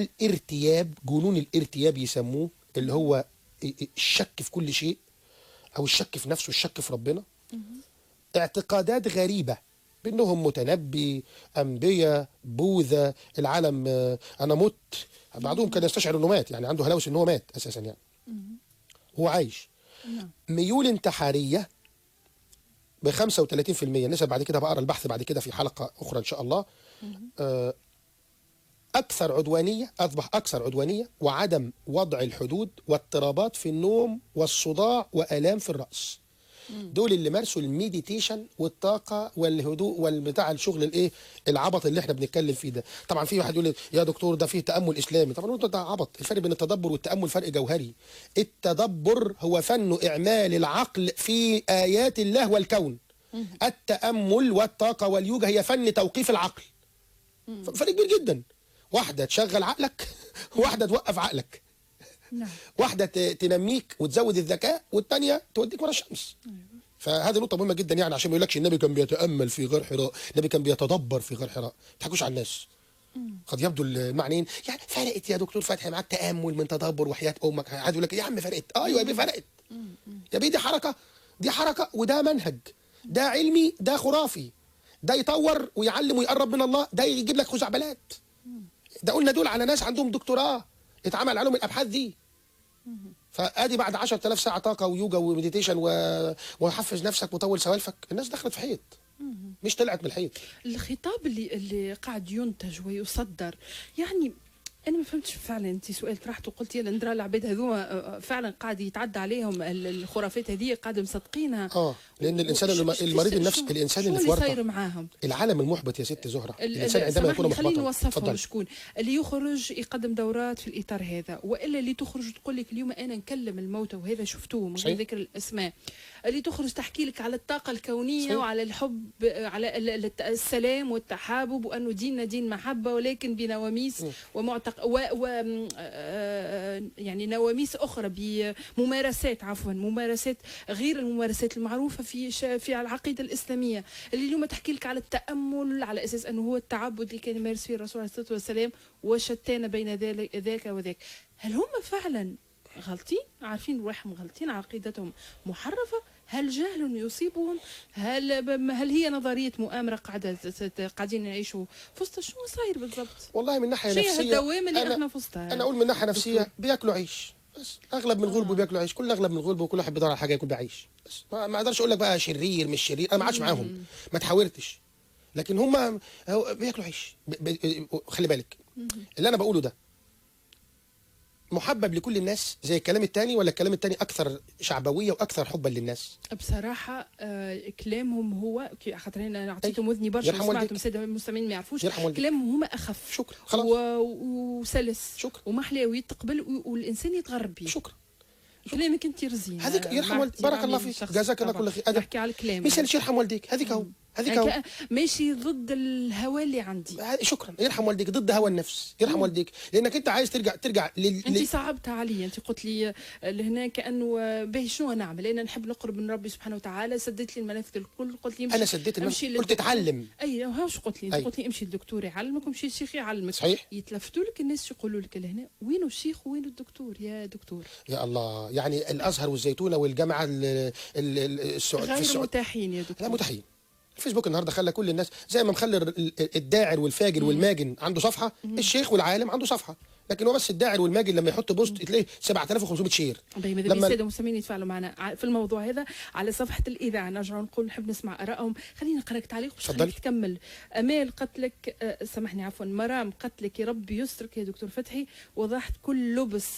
الارتياب جنون الارتياب يسموه اللي هو الشك في كل شيء او الشك في نفسه الشك في ربنا اعتقادات غريبه بانهم متنبي انبياء بوذا العالم آه، انا مت بعضهم كان يستشعر انه مات يعني عنده هلاوس ان هو مات اساسا يعني هو عايش ميول انتحاريه ب 35% نسب بعد كده بقرا البحث بعد كده في حلقه اخرى ان شاء الله آه، اكثر عدوانيه اصبح اكثر عدوانيه وعدم وضع الحدود واضطرابات في النوم والصداع والام في الراس دول اللي مارسوا الميديتيشن والطاقه والهدوء والبتاع الشغل الايه العبط اللي احنا بنتكلم فيه ده طبعا في واحد يقول لي يا دكتور ده فيه تامل اسلامي طبعا ده عبط الفرق بين التدبر والتامل فرق جوهري التدبر هو فن اعمال العقل في ايات الله والكون التامل والطاقه واليوجا هي فن توقيف العقل فرق كبير جدا واحده تشغل عقلك واحده توقف عقلك نعم واحده ت- تنميك وتزود الذكاء والثانيه توديك ورا الشمس فهذه نقطة مهمة جدا يعني عشان ما يقولكش النبي كان بيتأمل في غار حراء، النبي كان بيتدبر في غار حراء، ما تضحكوش على الناس. قد يبدو المعنيين يعني فرقت يا دكتور فتحي معاك تأمل من تدبر وحياة أمك، عايز يقول لك يا عم فرقت، أيوه يا بيه فرقت. يا بيه دي حركة دي حركة وده منهج، ده علمي ده خرافي. ده يطور ويعلم ويقرب من الله، ده يجيب لك خزعبلات. ده قلنا دول على ناس عندهم دكتوراه اتعمل عليهم الابحاث دي فادي بعد 10000 ساعه طاقه ويوجا ومديتيشن و... وحفز نفسك وطول سوالفك الناس دخلت في حيط مش طلعت من الحيط الخطاب اللي اللي قاعد ينتج ويصدر يعني انا ما فهمتش فعلا انت سؤال طرحته قلت يا ندرى العباد هذوما آه، فعلا قاعد يتعدى عليهم ال- الخرافات هذه قاعد مصدقينها اه لان الانسان وش- الم- وش- المريض شو- النفسي شو- الانسان شو اللي في اللي ورطه صاير معاهم العالم المحبط يا ست زهره ال- الانسان ال- عندما يكون سامحني، خليني محبطا نوصفهم اتفضل شكون اللي يخرج يقدم دورات في الاطار هذا والا اللي تخرج تقول لك اليوم انا نكلم الموتى وهذا شفتوه من غير صحيح. ذكر الاسماء اللي تخرج تحكي لك على الطاقه الكونيه صحيح. وعلى الحب على ال- ال- السلام والتحابب وانه ديننا دين محبه ولكن بنواميس ومعتق و, و م- آه، يعني نواميس اخرى بممارسات عفوا ممارسات غير الممارسات المعروفه في ش- في العقيده الاسلاميه اللي اليوم تحكي لك على التامل على اساس انه هو التعبد اللي كان يمارس فيه الرسول عليه الصلاه والسلام وشتان بين ذلك ذاك وذاك هل هم فعلا غلطين عارفين روحهم غلطين عقيدتهم محرفه هل جهل يصيبهم هل هل هي نظريه مؤامره قاعده قاعدين نعيشوا في وسط شنو صاير بالضبط والله من ناحيه شيء نفسيه الدوام اللي أنا- احنا في وسطها انا اقول من ناحيه نفسيه بياكلوا عيش بس اغلب من غلبه بياكلوا عيش كل اغلب من غلبه وكل واحد بيدور على حاجه ياكل بيها عيش بس ما ما اقدرش اقول لك بقى شرير مش شرير انا ما عادش معاهم ما تحاورتش لكن هم هو بياكلوا عيش ب... ب... خلي بالك اللي انا بقوله ده محبب لكل الناس زي الكلام التاني ولا الكلام التاني اكثر شعبويه واكثر حبا للناس بصراحة آه كلامهم هو كي- خاطر انا اعطيتهم اذني برشا يرحم وسمعتهم والديك. الساده المستمعين ما يعرفوش يرحم والديك. كلامهم هما اخف شكرا خلاص و... وسلس شكرا. ومحلى ويتقبل و... والانسان يتغرب به شكرا كلامك انت رزين هذيك آه، يرحم مع والديك بارك الله احترامي فيك للشخص جزاك الله طبعاً. كل خير هذا نحكي على الكلام مثل يرحم والديك هذيك اهو هذيك اهو يعني ك- ماشي ضد الهوى اللي عندي هذه- شكرا يرحم والديك ضد هوى النفس يرحم والديك لانك انت عايز ترجع ترجع لل... انت لل... صعبتها علي انت قلت لي آه، لهنا كانه آه، باهي شنو نعمل انا نحب نقرب من ربي سبحانه وتعالى سديت لي المنافذ الكل قلت لي امشي انا سديت النفس امشي قلت للدكتور. اتعلم اي هاوش قلت لي انت أي. قلت لي امشي للدكتور يعلمك وامشي للشيخ يعلمك صحيح يتلفتوا لك الناس يقولوا لك لهنا وين الشيخ وين الدكتور يا دكتور يا الله يعني الازهر والزيتونه والجامعه ال- ال- ال- السعود في غير السعود متاحين يا لا دكتور متاحين الفيسبوك النهارده خلى كل الناس زي ما مخلي ال- ال- الداعر والفاجر والماجن عنده صفحه الشيخ والعالم عنده صفحه لكن هو بس الداعر والماجن لما يحط بوست تلاقيه 7500 شير باهي ماذا بيا لما- الساده المستمعين يتفاعلوا معنا ع- في الموضوع هذا على صفحه الاذاعه نرجع نقول نحب نسمع ارائهم خلينا نقرا لك تعليق باش تفضلي. خليك تكمل امال قتلك آه، سامحني عفوا مرام قتلك يا ربي يسترك يا دكتور فتحي وضحت كل لبس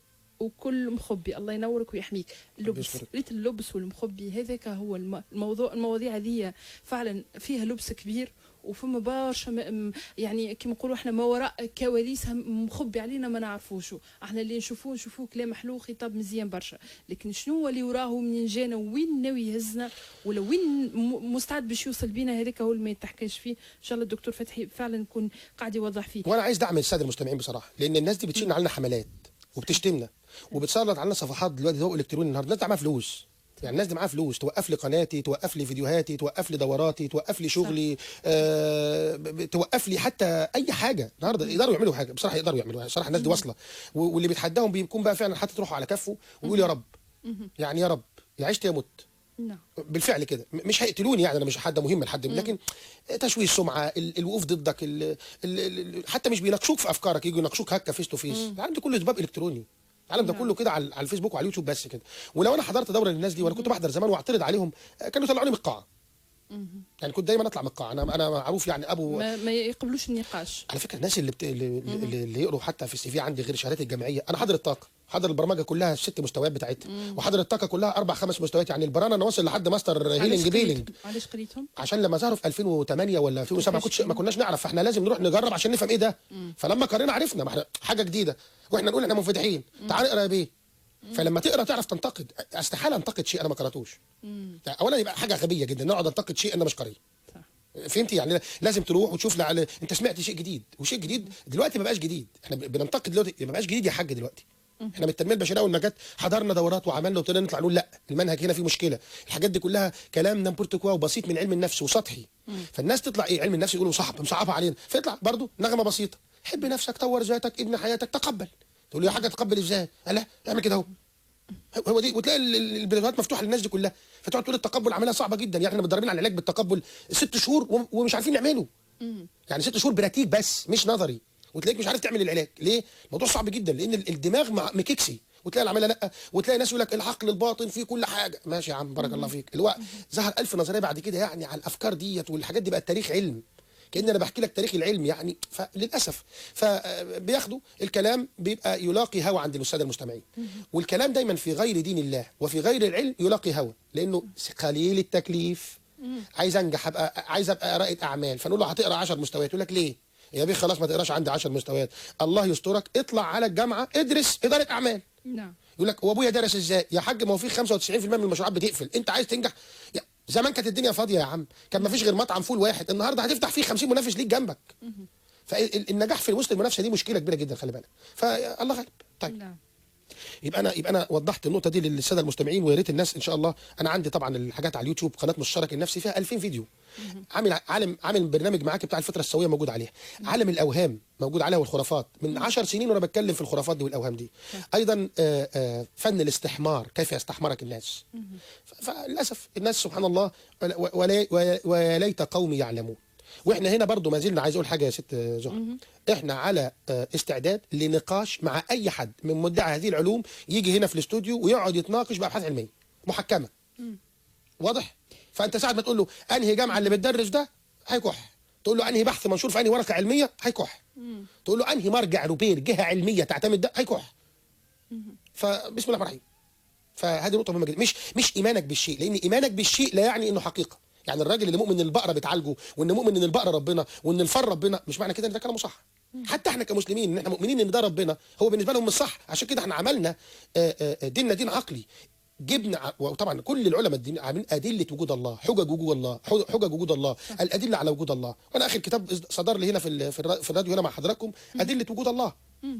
وكل مخبي الله ينورك ويحميك اللبس يسترك. ريت اللبس والمخبي هذاك هو الم- الموضوع المواضيع هذه فعلا فيها لبس كبير وفما برشا م- م- يعني كما نقولوا احنا ما وراء كواليسها مخبي علينا ما نعرفوشو احنا اللي نشوفوه نشوفوه كلام حلو خطاب مزيان برشا لكن شنو هو اللي وراه منين جانا وين ناوي يهزنا ولا وين م- مستعد باش يوصل بينا هذاك هو اللي ما يتحكاش فيه ان شاء الله الدكتور فتحي فعلا يكون قاعد يوضح فيه وانا عايز دعم من الساده المستمعين بصراحه لان الناس دي بتشيلنا علينا حملات وبتشتمنا وبتسلط علينا صفحات دلوقتي ضوء الكتروني النهارده الناس دي معاها فلوس يعني الناس دي معاها فلوس توقف لي قناتي توقف لي فيديوهاتي توقف لي دوراتي توقف لي شغلي آه ب- ب- توقف لي حتى اي حاجه النهارده يقدروا يعملوا حاجه بصراحه يقدروا يعملوا بصراحه الناس دي واصله و- واللي بيتحداهم بيكون بقى فعلا حاطط روحه على كفه ويقول يا رب يعني يا رب يا عشت يا مت نعم بالفعل كده م- مش هيقتلوني يعني انا مش حد مهم لحد لكن تشويه السمعه ال- الوقوف ضدك ال ال ال حتى مش بيناقشوك في افكارك يجوا يناقشوك هكا فيس تو فيس العالم ده كله سباب الكتروني العالم ده كله كده على على الفيسبوك وعلى اليوتيوب بس كده ولو انا حضرت دوره للناس دي وانا كنت بحضر زمان واعترض عليهم آه، كانوا يطلعوني من القاعه يعني كنت دايما اطلع من القاعه انا انا معروف يعني ابو ما, ما يقبلوش النقاش على فكره الناس اللي بت... اللي, اللي اللي يقروا حتى في السي في عندي غير الشهادات الجامعيه انا حاضر الطاقه حاضر البرمجه كلها الست مستويات بتاعتها وحاضر الطاقه كلها اربع خمس مستويات يعني البرانه انا واصل لحد ماستر علاش هيلينج قريت- بيلينج علاش قريتهم؟ عشان لما ظهروا في 2008 ولا 2007 ما كنتش ما كناش نعرف فاحنا لازم نروح نجرب عشان نفهم ايه ده فلما قرينا عرفنا ما احنا حاجه جديده واحنا نقول احنا منفتحين تعال اقرا يا بيه فلما تقرا تعرف تنتقد استحاله انتقد شيء انا ما قراتوش اولا يبقى حاجه غبيه جدا نقعد انتقد شيء انا مش قاريه صح. فهمتي يعني لازم تروح وتشوف لعل... انت سمعت شيء جديد وشيء جديد دلوقتي ما بقاش جديد احنا بننتقد دلوقتي ما بقاش جديد يا حاج دلوقتي احنا من التنميه البشريه اول ما جت حضرنا دورات وعملنا وابتدينا نطلع نقول لا المنهج هنا فيه مشكله الحاجات دي كلها كلام نمبورت كوا وبسيط من علم النفس وسطحي فالناس تطلع ايه علم النفس يقولوا صعب مصعبها علينا فيطلع برضه نغمه بسيطه حب نفسك طور ذاتك ابن حياتك تقبل تقول له يا حاجه تقبل ازاي قال لا اعمل كده اهو هو دي وتلاقي ال- ال- الفيديوهات مفتوحه للناس دي كلها فتقعد تقول التقبل عملها صعبه جدا يعني احنا متدربين على العلاج بالتقبل ست شهور وم- ومش عارفين نعمله يعني ست شهور براتيك بس مش نظري وتلاقيك مش عارف تعمل العلاج ليه الموضوع صعب جدا لان ال- الدماغ مع- مكيكسي وتلاقي العماله لا وتلاقي ناس يقول لك العقل الباطن فيه كل حاجه ماشي يا عم بارك الله فيك اللي هو ظهر ألف نظريه بعد كده يعني على الافكار ديت والحاجات دي بقت تاريخ علم كان انا بحكي لك تاريخ العلم يعني فللاسف فبياخدوا الكلام بيبقى يلاقي هوى عند الساده المستمعين والكلام دايما في غير دين الله وفي غير العلم يلاقي هوى لانه قليل التكليف عايز انجح ابقى عايز ابقى رائد اعمال فنقول له هتقرا 10 مستويات يقول لك ليه يا بيه خلاص ما تقراش عندي 10 مستويات الله يسترك اطلع على الجامعه ادرس اداره اعمال نعم يقول لك هو ابويا درس ازاي يا حاج ما هو في 95% من المشروعات بتقفل انت عايز تنجح يا زمان كانت الدنيا فاضيه يا عم كان ما فيش غير مطعم فول واحد النهارده هتفتح فيه 50 منافس ليك جنبك فالنجاح في وسط المنافسه دي مشكله كبيره جدا خلي بالك فالله غالب طيب نعم يبقى انا يبقى انا وضحت النقطه دي للساده المستمعين ويا ريت الناس ان شاء الله انا عندي طبعا الحاجات على اليوتيوب قناه مشترك النفسي فيها 2000 فيديو عامل عالم عامل برنامج معاك بتاع الفطره السويه موجود عليها عالم الاوهام موجود عليها والخرافات من 10 سنين وانا بتكلم في الخرافات دي والاوهام دي ايضا آه، آه، فن الاستحمار كيف يستحمرك الناس ف- فللاسف الناس سبحان الله ولا- ولا- ولا- ويا ليت قومي يعلمون واحنا هنا برضو ما زلنا عايز اقول حاجه يا ست زهر احنا على آه، استعداد لنقاش مع اي حد من مدعي هذه العلوم يجي هنا في الاستوديو ويقعد يتناقش بابحاث علميه محكمه واضح فانت ساعه ما تقول له انهي جامعه اللي بتدرس ده هيكح تقول له انهي بحث منشور في انهي ورقه علميه هيكح تقول له انهي مرجع روبير جهه علميه تعتمد ده هيكح فبسم الله الرحمن الرحيم فهذه نقطه مهمه جدا مش مش ايمانك بالشيء لان ايمانك بالشيء لا يعني انه حقيقه يعني الراجل اللي مؤمن ان البقره بتعالجه وان مؤمن ان البقره ربنا وان الفر ربنا مش معنى كده ان ده كلامه صح حتى احنا كمسلمين ان احنا مؤمنين ان ده ربنا هو بالنسبه لهم مش صح عشان كده احنا عملنا آه، آه، ديننا دين عقلي جبنا ع- وطبعا كل العلماء الدين عاملين ادله وجود الله حجج وجود الله حج- حجج وجود الله الادله على وجود الله وانا اخر كتاب إصد- صدر لي هنا في ال- في الرا- في الراديو هنا مع حضراتكم ادله وجود الله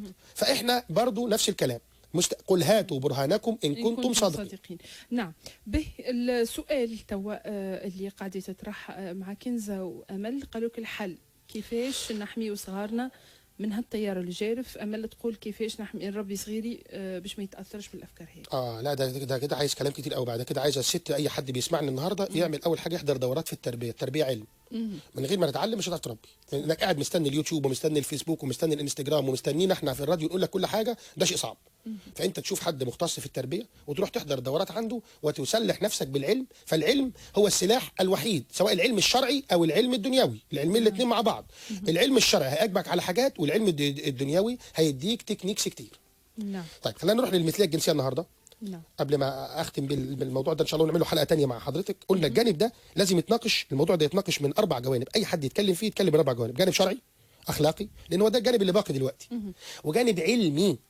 فاحنا برضو نفس الكلام مست... قل هاتوا برهانكم ان إن كنتم صادقين نعم به السؤال توا آه، اللي قاعد يتطرح آه، مع كنزة وأمل قالوا لك الحل كيفاش نحميو صغارنا من هالتيار الجارف أمل تقول كيفاش نحمي نربي صغيري آه، باش ما يتأثرش بالأفكار هذه اه لا ده ده كده عايز كلام كتير قوي بعد كده عايز الست اي حد بيسمعني النهارده يعمل اول حاجه يحضر دورات في التربيه التربيه علم من غير ما تتعلم مش هتعرف تربي انك قاعد مستني اليوتيوب ومستني الفيسبوك ومستني الانستجرام ومستنينا احنا في الراديو نقول لك كل حاجه ده شيء صعب فانت تشوف حد مختص في التربيه وتروح تحضر دورات عنده وتسلح نفسك بالعلم فالعلم هو السلاح الوحيد سواء العلم الشرعي او العلم الدنيوي العلمين الاثنين مع بعض العلم الشرعي هيجبك على حاجات والعلم الد- الدنيوي هيديك تكنيكس كتير نعم طيب خلينا نروح للمثليه الجنسيه النهارده نعم قبل ما اختم بال- بالموضوع ده ان شاء الله ونعمله حلقه تانية مع حضرتك قلنا الجانب ده لازم يتناقش الموضوع ده يتناقش من اربع جوانب اي حد يتكلم فيه يتكلم من اربع جوانب جانب شرعي اخلاقي لان هو ده الجانب اللي باقي دلوقتي وجانب علمي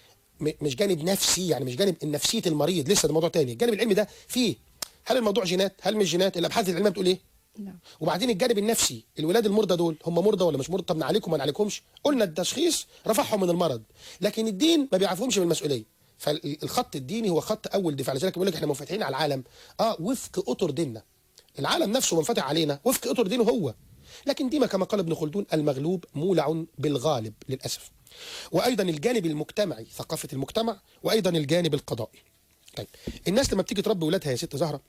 م- مش جانب نفسي يعني مش جانب نفسيه المريض لسه ده موضوع تاني الجانب العلمي ده فيه هل الموضوع جينات هل مش جينات الابحاث العلميه بتقول ايه نعم وبعدين الجانب النفسي الولاد المرضى دول هم مرضى ولا مش مرضى طب نعالجهم ما نعالجهمش قلنا التشخيص رفعهم من المرض لكن الدين ما بيعرفهمش من المسؤوليه فالخط الديني هو خط اول دفاع لذلك بيقول لك احنا منفتحين على العالم اه وفق اطر ديننا العالم نفسه منفتح علينا وفق اطر دينه هو لكن ديما كما قال ابن خلدون المغلوب مولع بالغالب للاسف وايضا الجانب المجتمعي ثقافه المجتمع وايضا الجانب القضائي طيب الناس لما بتيجي تربي ولادها يا ست زهره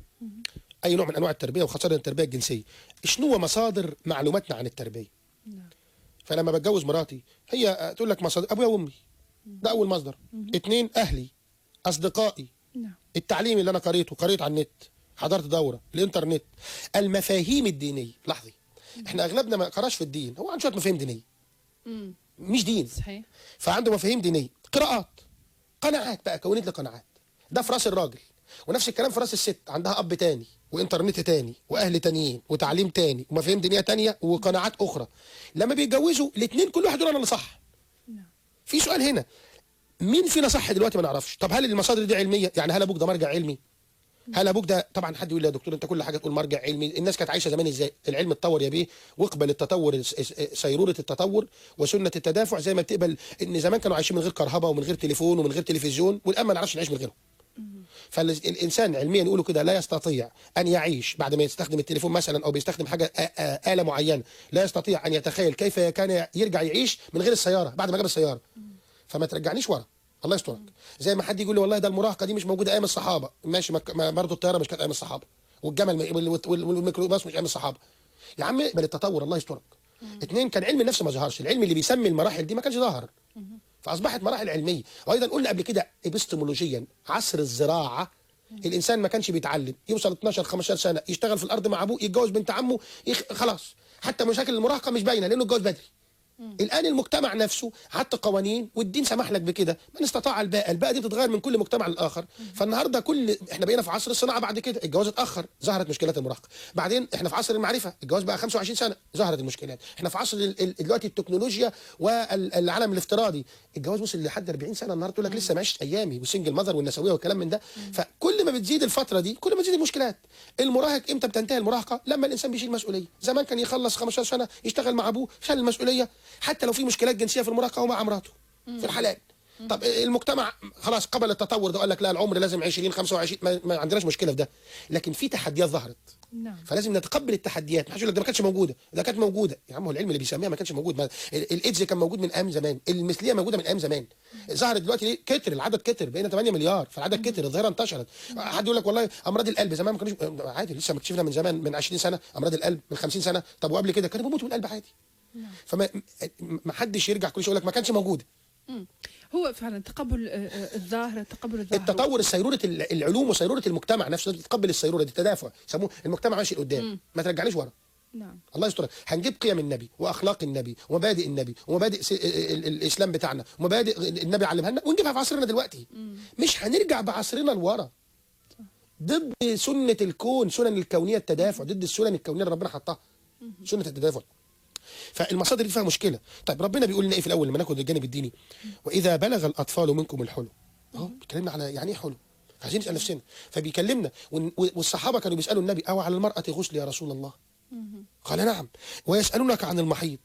اي نوع من انواع التربيه وخاصه التربيه الجنسيه شنو هو مصادر معلوماتنا عن التربيه فلما بتجوز مراتي هي تقول لك مصادر ابويا وامي ده اول مصدر اتنين اهلي اصدقائي نعم التعليم اللي انا قريته قريت على النت حضرت دوره الانترنت المفاهيم الدينيه لحظه احنا اغلبنا ما قراش في الدين هو عنده شويه مفاهيم دينيه مش دين صحيح فعنده مفاهيم دينيه قراءات قناعات بقى كونت لي قناعات ده في راس الراجل ونفس الكلام في راس الست عندها اب تاني وانترنت تاني واهل تانيين وتعليم تاني ومفاهيم دينيه تانيه وقناعات اخرى لما بيتجوزوا الاثنين كل واحد يقول انا اللي صح في سؤال هنا مين فينا صح دلوقتي ما نعرفش طب هل المصادر دي علميه يعني هل ابوك ده مرجع علمي هل ابوك ده طبعا حد يقول لي يا دكتور انت كل حاجه تقول مرجع علمي الناس كانت عايشه زمان ازاي العلم اتطور يا بيه واقبل التطور الس- الس- سيروره التطور وسنه التدافع زي ما بتقبل ان زمان كانوا عايشين من غير كهرباء ومن غير تليفون ومن غير تلفزيون والان ما نعرفش نعيش من غيرهم فالانسان علميا يقولوا كده لا يستطيع ان يعيش بعد ما يستخدم التليفون مثلا او بيستخدم حاجه آ- آ- اله معينه لا يستطيع ان يتخيل كيف كان يرجع يعيش من غير السياره بعد ما جاب السياره فما ترجعنيش ورا الله يسترك زي ما حد يقول لي والله ده المراهقه دي مش موجوده ايام الصحابه ماشي ما- ما برضه الطياره مش كانت ايام الصحابه والجمل م- وال- وال- والميكروباص مش ايام الصحابه يا عم اقبل التطور الله يسترك اثنين كان علم النفس ما ظهرش العلم اللي بيسمي المراحل دي ما كانش ظاهر فاصبحت مراحل علميه وايضا قلنا قبل كده ابستمولوجيا عصر الزراعه الانسان ما كانش بيتعلم يوصل 12 15 سنه يشتغل في الارض مع ابوه يتجوز بنت عمه يخ... خلاص حتى مشاكل المراهقه مش باينه لانه اتجوز بدري الان المجتمع نفسه حتى قوانين والدين سمح لك بكده من استطاع الباء الباء دي بتتغير من كل مجتمع للاخر فالنهارده كل احنا بقينا في عصر الصناعه بعد كده الجواز اتاخر ظهرت مشكلات المراهقه بعدين احنا في عصر المعرفه الجواز بقى 25 سنه ظهرت المشكلات احنا في عصر ال- ال- دلوقتي التكنولوجيا والعالم الافتراضي الجواز وصل لحد 40 سنه النهارده تقول لك لسه ما عشت ايامي والسنجل ماذر والنسويه والكلام من ده فكل ما بتزيد الفتره دي كل ما تزيد المشكلات المراهق امتى بتنتهي المراهقه لما الانسان بيشيل مسؤوليه زمان كان يخلص 15 سنه يشتغل مع ابوه شال المسؤوليه حتى لو في مشكلات جنسيه في المراهقه هو مع مراته في الحلال طب المجتمع خلاص قبل التطور ده قال لك لا العمر لازم 20 25 ما, ما عندناش مشكله في ده لكن في تحديات ظهرت نعم فلازم نتقبل التحديات ما حدش يقول لك ده ما كانتش موجوده ده كانت موجوده يا عم هو العلم اللي بيسميها ما كانش موجود ما ال- الايدز كان موجود من ايام زمان المثليه موجوده من ايام زمان ظهرت دلوقتي ليه كتر العدد كتر بقينا 8 مليار فالعدد كتر الظاهره انتشرت حد يقول لك والله امراض القلب زمان ما كانوش عادي لسه مكتشفنا من زمان من 20 سنه امراض القلب من 50 سنه طب وقبل كده كانوا بيموتوا من القلب عادي فما ما حدش يرجع كل شيء يقول لك ما كانش موجوده هو فعلا تقبل آه، آه، الظاهره تقبل الظاهره التطور السيروره ال- العلوم وسيروره المجتمع نفسه تتقبل السيروره دي التدافع يسموه المجتمع ماشي لقدام ما ترجعنيش ورا نعم الله يستر هنجيب قيم النبي واخلاق النبي ومبادئ النبي ومبادئ س- ال- ال- الاسلام بتاعنا ومبادئ النبي علمها لنا ونجيبها في عصرنا دلوقتي مش هنرجع بعصرنا لورا ضد سنه الكون سنن الكونيه التدافع ضد السنن الكونيه اللي ربنا حطها سنه التدافع فالمصادر دي فيها مشكله طيب ربنا بيقول لنا ايه في الاول لما ناخد الجانب الديني واذا بلغ الاطفال منكم الحلم اهو بيكلمنا على يعني ايه حلم عايزين نسال نفسنا فبيكلمنا وال- والصحابه كانوا بيسالوا النبي او على المراه غسل يا رسول الله قال نعم ويسالونك عن المحيط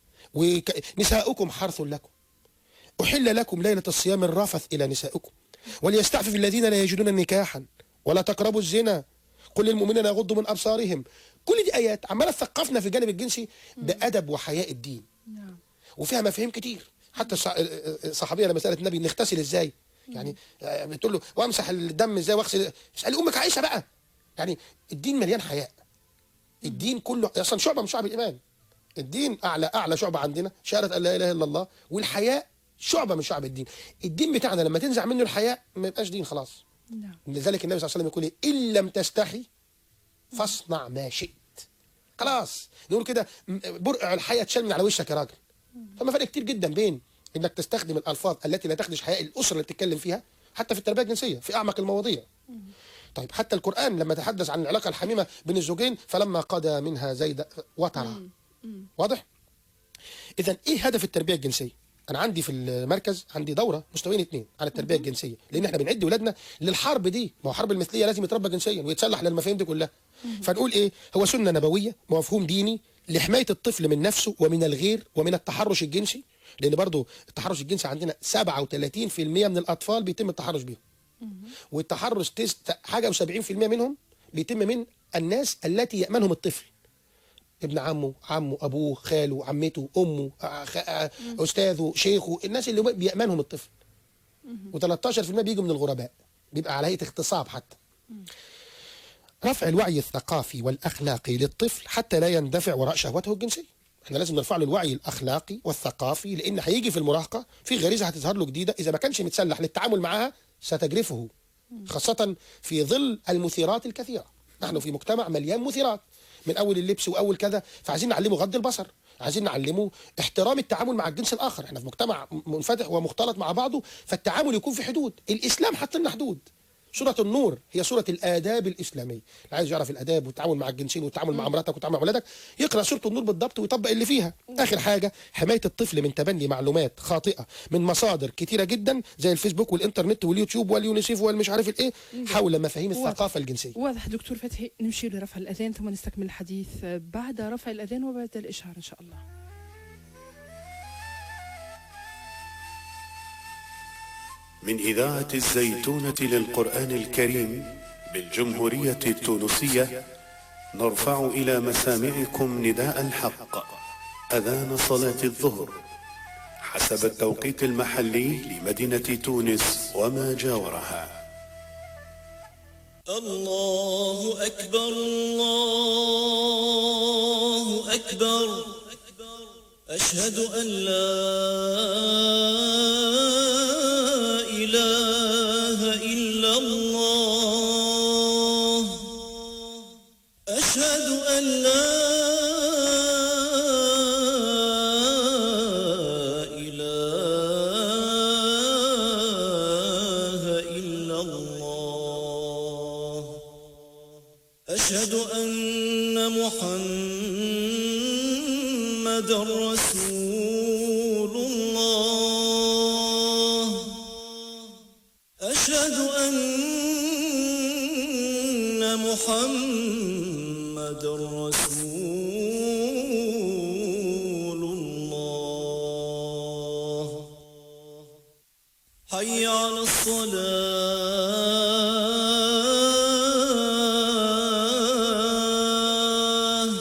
ونساؤكم حرث لكم أحل لكم ليلة الصيام الرفث إلى نسائكم وليستعفف الذين لا يجدون نكاحا ولا تقربوا الزنا قل للمؤمنين يغضوا من أبصارهم كل دي آيات عمالة تثقفنا في الجانب الجنسي بأدب وحياء الدين نعم وفيها مفاهيم كتير حتى الص- الصحابيه لما سالت النبي نغتسل ازاي يعني آه، بتقول له وامسح الدم ازاي واغسل اسال امك عائشه بقى يعني الدين مليان حياء الدين كله اصلا شعبه من شعب الايمان الدين اعلى اعلى شعبه عندنا شهاده ان لا اله الا الله والحياء شعبه من شعب الدين الدين بتاعنا لما تنزع منه الحياء ما يبقاش دين خلاص نعم لذلك النبي صلى الله عليه وسلم يقول إيه؟ ان لم تستحي فاصنع ما شئت خلاص نقول كده م- برقع الحياة تشال من على وشك يا راجل فما فرق كتير جدا بين انك تستخدم الالفاظ التي لا تخدش حياء الاسره اللي بتتكلم فيها حتى في التربيه الجنسيه في اعمق المواضيع طيب حتى القران لما تحدث عن العلاقه الحميمه بين الزوجين فلما قضى منها زيد وترى واضح اذا ايه هدف التربيه الجنسيه انا عندي في المركز عندي دوره مستويين اثنين عن التربيه الجنسيه لان احنا بنعد ولادنا للحرب دي ما هو حرب المثليه لازم يتربى جنسيا ويتسلح للمفاهيم دي كلها فنقول ايه هو سنه نبويه ومفهوم ديني لحمايه الطفل من نفسه ومن الغير ومن التحرش الجنسي لان برضو التحرش الجنسي عندنا 37% من الاطفال بيتم التحرش بيهم والتحرش تس... حاجه و70% منهم بيتم من الناس التي يامنهم الطفل ابن عمه عمه ابوه خاله عمته امه آه، خ- آه، استاذه شيخه الناس اللي بيامنهم الطفل و13% بيجوا من الغرباء بيبقى على هيئه اغتصاب حتى رفع الوعي الثقافي والاخلاقي للطفل حتى لا يندفع وراء شهوته الجنسيه احنا لازم نرفع له الوعي الاخلاقي والثقافي لان هيجي في المراهقه في غريزه هتظهر له جديده اذا ما كانش متسلح للتعامل معها ستجرفه خاصه في ظل المثيرات الكثيره نحن في مجتمع مليان مثيرات من اول اللبس واول كذا فعايزين نعلمه غض البصر عايزين نعلمه احترام التعامل مع الجنس الاخر احنا في مجتمع منفتح ومختلط مع بعضه فالتعامل يكون في حدود الاسلام حط لنا حدود سورة النور هي سورة الآداب الإسلامية اللي عايز يعرف الآداب والتعامل مع الجنسين والتعامل مع مراتك والتعامل مع ولادك يقرأ سورة النور بالضبط ويطبق اللي فيها آخر حاجة حماية الطفل من تبني معلومات خاطئة من مصادر كتيرة جدا زي الفيسبوك والإنترنت واليوتيوب واليونيسيف والمش عارف الإيه حول مفاهيم واضح. الثقافة الجنسية واضح دكتور فتحي نمشي لرفع الأذان ثم نستكمل الحديث بعد رفع الأذان وبعد الإشهار إن شاء الله من إذاعة الزيتونة للقرآن الكريم بالجمهورية التونسية نرفع إلى مسامعكم نداء الحق أذان صلاة الظهر حسب التوقيت المحلي لمدينة تونس وما جاورها الله أكبر الله أكبر أشهد أن لا إله إلا الله أشهد أن لا إله إلا الله أشهد أن محمد رسول الله أشهد أن محمد رسول الله حي على الصلاة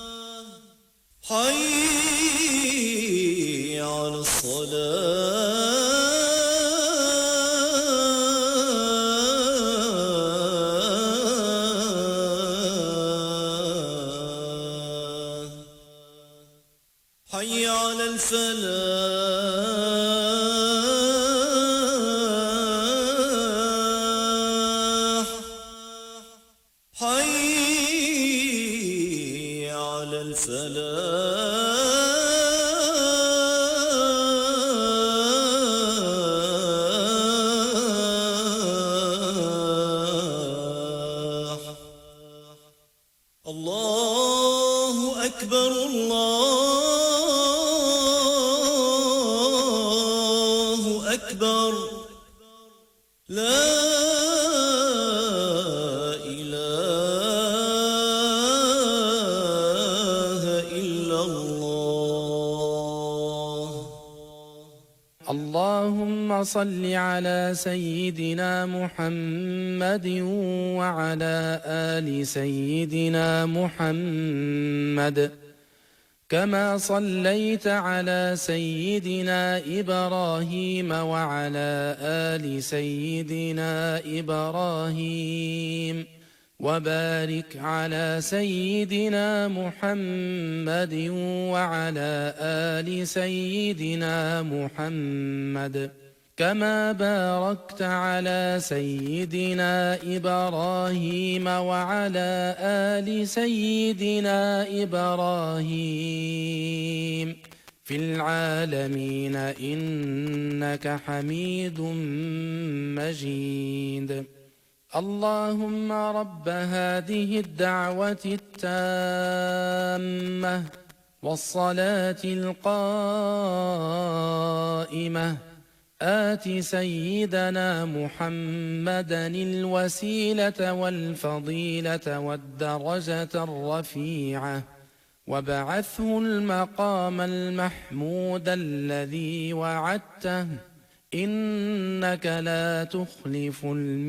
حي على الصلاة حي على الفلاح حي على الفلاح الله أكبر الله أكبر لا إله إلا الله اللهم صل على سيدنا محمد وعلى آل سيدنا محمد كما صليت على سيدنا إبراهيم وعلى آل سيدنا إبراهيم وبارك على سيدنا محمد وعلى آل سيدنا محمد كما باركت على سيدنا إبراهيم وعلى آل سيدنا إبراهيم في العالمين إنك حميد مجيد اللهم رب هذه الدعوة التامة والصلاة القائمة آت سيدنا محمدا الوسيلة والفضيلة والدرجة الرفيعة وبعثه المقام المحمود الذي وعدته إنك لا تخلف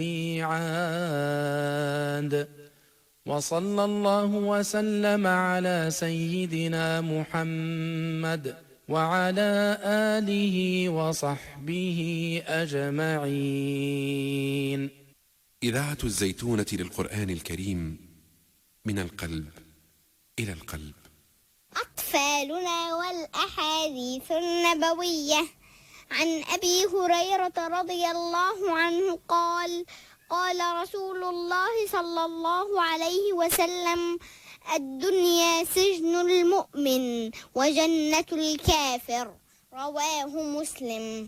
الميعاد وصلى الله وسلم على سيدنا محمد وعلى آله وصحبه أجمعين إذاعة الزيتونة للقرآن الكريم من القلب إلى القلب أطفالنا والأحاديث النبوية عن أبي هريرة رضي الله عنه قال قال رسول الله صلى الله عليه وسلم الدنيا سجن المؤمن وجنة الكافر رواه مسلم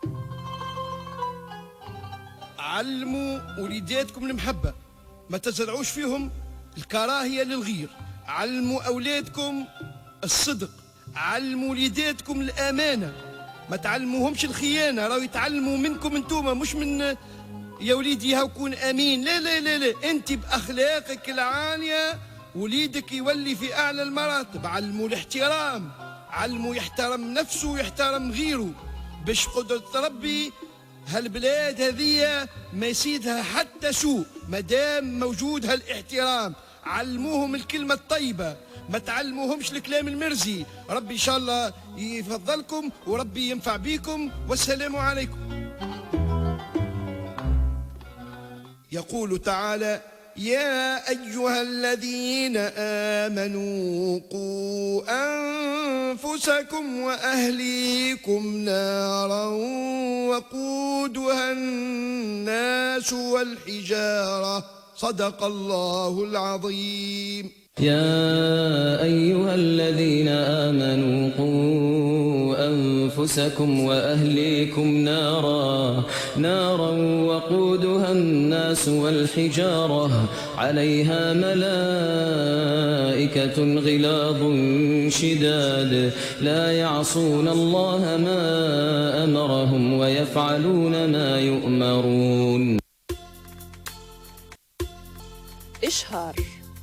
علموا وليداتكم المحبة ما تزرعوش فيهم الكراهية للغير علموا أولادكم الصدق علموا وليداتكم الأمانة ما تعلموهمش الخيانة راهو يتعلموا منكم انتوما مش من يا وليدي هاو كون أمين لا لا لا لا أنت بأخلاقك العالية وليدك يولي في أعلى المراتب علموا الاحترام علموا يحترم نفسه ويحترم غيره باش قدرة ربي هالبلاد هذية ما يسيدها حتى سوء مادام موجود هالاحترام علموهم الكلمة الطيبة ما تعلموهمش الكلام المرزي ربي إن شاء الله يفضلكم وربي ينفع بيكم والسلام عليكم يقول تعالى يا أيها الذين آمنوا قوا أنفسكم وأهليكم نارا وقودها الناس والحجارة صدق الله العظيم يا أيها الذين آمنوا قوا أنفسكم وأهليكم نارا نارا وقودها الناس والحجارة عليها ملائكة غلاظ شداد لا يعصون الله ما أمرهم ويفعلون ما يؤمرون إشهار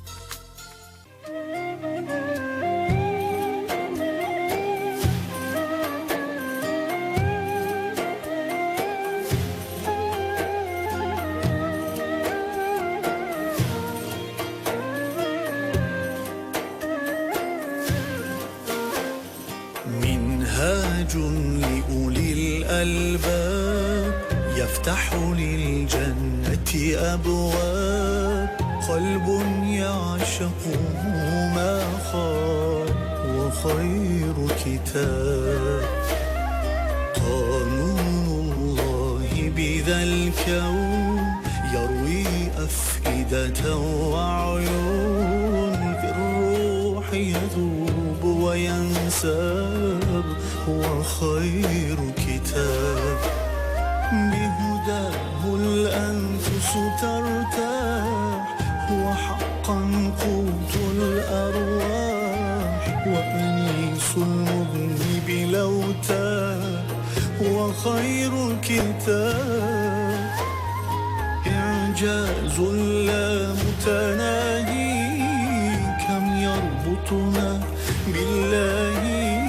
منهاج لأولي الألباب يفتح للجنة أبواب قلب يعشقه ما خاب وخير كتاب قانون الله بذا الكون يروي أفئدة وعيون في الروح يذوب وينساب هو خير كتاب بهداه الأنفس ترتاح هو حقا قوت الأرواح وأنيس المذنب لو تاب هو خير كتاب إعجاز لا متناهي كم يربطنا بالله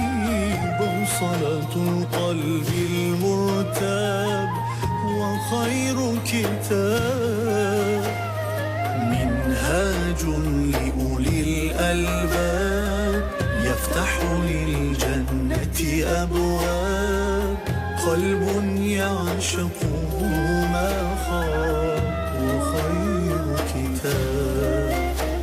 بوصلة القلب المرتاب وخير كتاب منهاج لأولي الألباب يفتح للجنة أبواب قلب يعشقه ما خاب وخير كتاب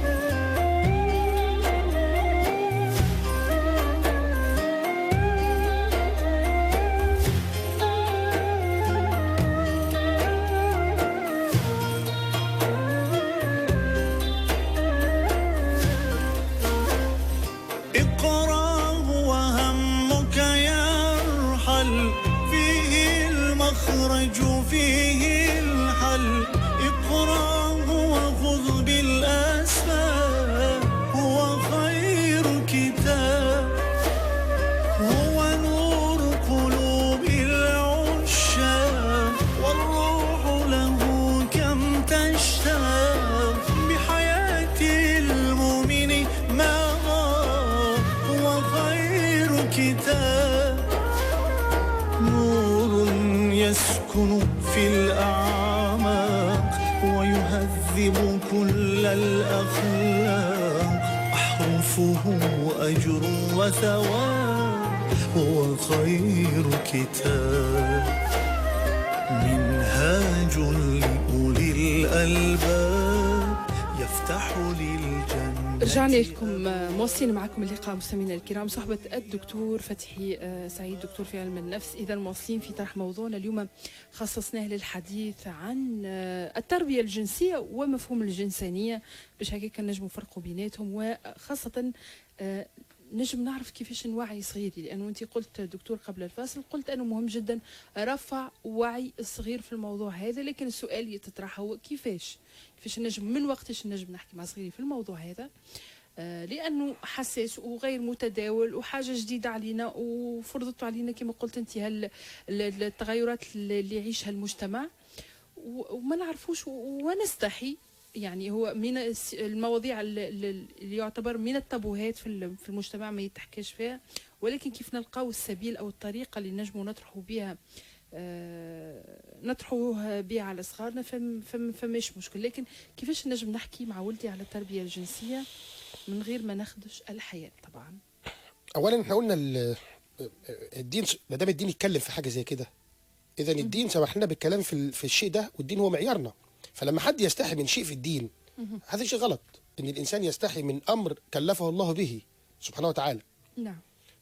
اقرأه وهمك يرحل فيه المخرج فيه الحل اقرأه وخذ بالأسباب هو خير كتاب هو نور قلوب العشاق والروح له كم تشتاق بحياة المؤمن ما غاب هو خير كتاب نور يسكن في الأعماق ويهذب كل الأخلاق أحرفه أجر وثواب هو خير كتاب منهاج لأولي الألباب يفتح للجنة رجعنا لكم آه، مواصلين معكم اللقاء مستمعينا الكرام صحبة الدكتور فتحي آه، سعيد دكتور في علم النفس إذا مواصلين في طرح موضوعنا اليوم خصصناه للحديث عن آه، التربية الجنسية ومفهوم الجنسانية باش هكاك نجموا نفرقوا بيناتهم وخاصة آه، نجم نعرف كيفاش نوعي صغيري لانه انت قلت دكتور قبل الفاصل قلت انه مهم جدا رفع وعي الصغير في الموضوع هذا لكن السؤال اللي تطرح هو كيفاش كيفاش نجم من وقتاش نجم نحكي مع صغيري في الموضوع هذا آه، لانه حساس وغير متداول وحاجه جديده علينا وفرضته علينا كما قلت انت هال ال- التغيرات اللي يعيشها المجتمع و- وما نعرفوش و- ونستحي يعني هو من الس- المواضيع ال- ال- اللي يعتبر من التابوهات في ال- في المجتمع ما يتحكاش فيها ولكن كيف نلقاو السبيل او الطريقه اللي نجموا نطرحوا بها آه، نطرحوه بها على صغارنا فم فم فماش مشكل لكن كيفاش نجم نحكي مع ولدي على التربيه الجنسيه من غير ما نخدش الحياه طبعا اولا احنا قلنا ال- الدين ما دام الدين يتكلم في حاجه زي كده اذا الدين سمح لنا بالكلام في ال- في الشيء ده والدين هو معيارنا فلما حد يستحي من شيء في الدين هذا شيء غلط ان الانسان يستحي من امر كلفه الله به سبحانه وتعالى نعم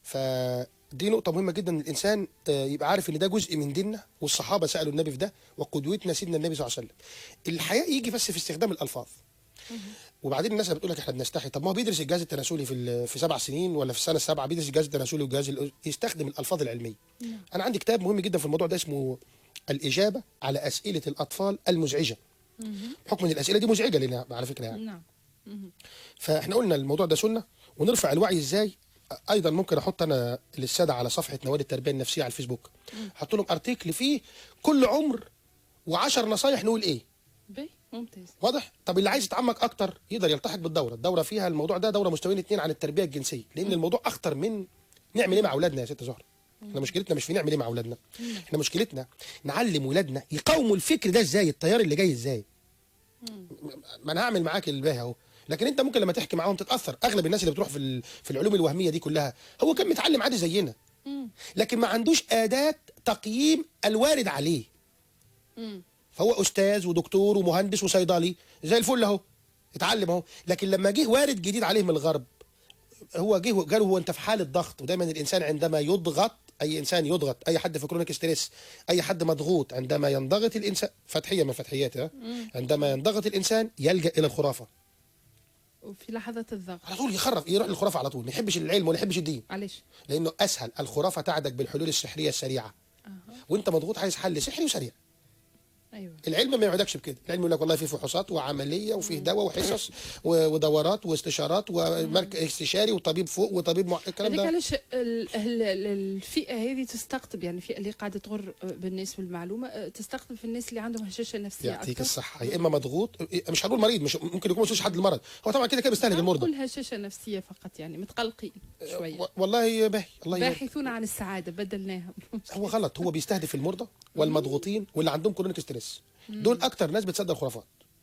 فدي نقطة مهمة جدا ان الانسان آه، يبقى عارف ان ده جزء من ديننا والصحابة سألوا النبي في ده وقدوتنا سيدنا النبي صلى الله عليه وسلم. الحياء يجي بس في استخدام الالفاظ. وبعدين الناس بتقول لك احنا بنستحي طب ما هو بيدرس الجهاز التناسلي في ال- في سبع سنين ولا في السنه السابعه بيدرس الجهاز التناسلي والجهاز الأ- يستخدم الالفاظ العلميه نعم. انا عندي كتاب مهم جدا في الموضوع ده اسمه الاجابه على اسئله الاطفال المزعجه بحكم ان الاسئله دي مزعجه لنا على فكره يعني نعم مهم. فاحنا قلنا الموضوع ده سنه ونرفع الوعي ازاي ايضا ممكن احط انا للساده على صفحه نوادي التربيه النفسيه على الفيسبوك احط لهم ارتيكل فيه كل عمر وعشر نصايح نقول ايه بي ممتاز واضح طب اللي عايز يتعمق اكتر يقدر يلتحق بالدوره الدوره فيها الموضوع ده دوره مستويين اتنين عن التربيه الجنسيه لان الموضوع اخطر من نعمل ايه مع اولادنا يا ست زهره احنا مشكلتنا مش في نعمل ايه مع اولادنا احنا مشكلتنا نعلم ولادنا يقاوموا الفكر ده ازاي التيار اللي جاي ازاي ما انا هعمل معاك الباهي اهو لكن انت ممكن لما تحكي معاهم تتاثر اغلب الناس اللي بتروح في ال- في العلوم الوهميه دي كلها هو كان متعلم عادي زينا لكن ما عندوش اداه تقييم الوارد عليه فهو استاذ ودكتور ومهندس وصيدلي زي الفل اهو اتعلم اهو لكن لما جه وارد جديد عليه من الغرب هو جه جاله هو انت في حاله ضغط ودايما الانسان عندما يضغط اي انسان يضغط اي حد في كرونيك ستريس اي حد مضغوط عندما ينضغط الانسان فتحيه من فتحيات ها عندما ينضغط الانسان يلجا الى الخرافه وفي لحظات الضغط على طول يخرف يروح للخرافه على طول ما يحبش العلم ولا يحبش الدين علاش لانه اسهل الخرافه تعدك بالحلول السحريه السريعه وانت مضغوط عايز حل سحري وسريع ايوه العلم ما يعودكش بكده العلم يقول لك والله في فحوصات وعمليه وفيه دواء وحصص و- ودورات واستشارات ومركز استشاري وطبيب فوق وطبيب مع... الكلام هذيك ده علاش ال- ال- ال- الفئه هذه تستقطب يعني الفئه اللي قاعده تغر بالناس بالمعلومه أه، تستقطب في الناس اللي عندهم هشاشه نفسيه يعطيك اكثر الصحه يا اما مضغوط مش هنقول مريض مش ممكن يكون مش حد المرض هو طبعا كده كده بيستهلك المرضى نقول هشاشه نفسيه فقط يعني متقلقين شويه و- والله باهي الله يبارك. باحثون عن السعاده بدلناها هو غلط هو بيستهدف المرضى والمضغوطين واللي عندهم كرونيك ستريس دول اكتر ناس بتصدق الخرافات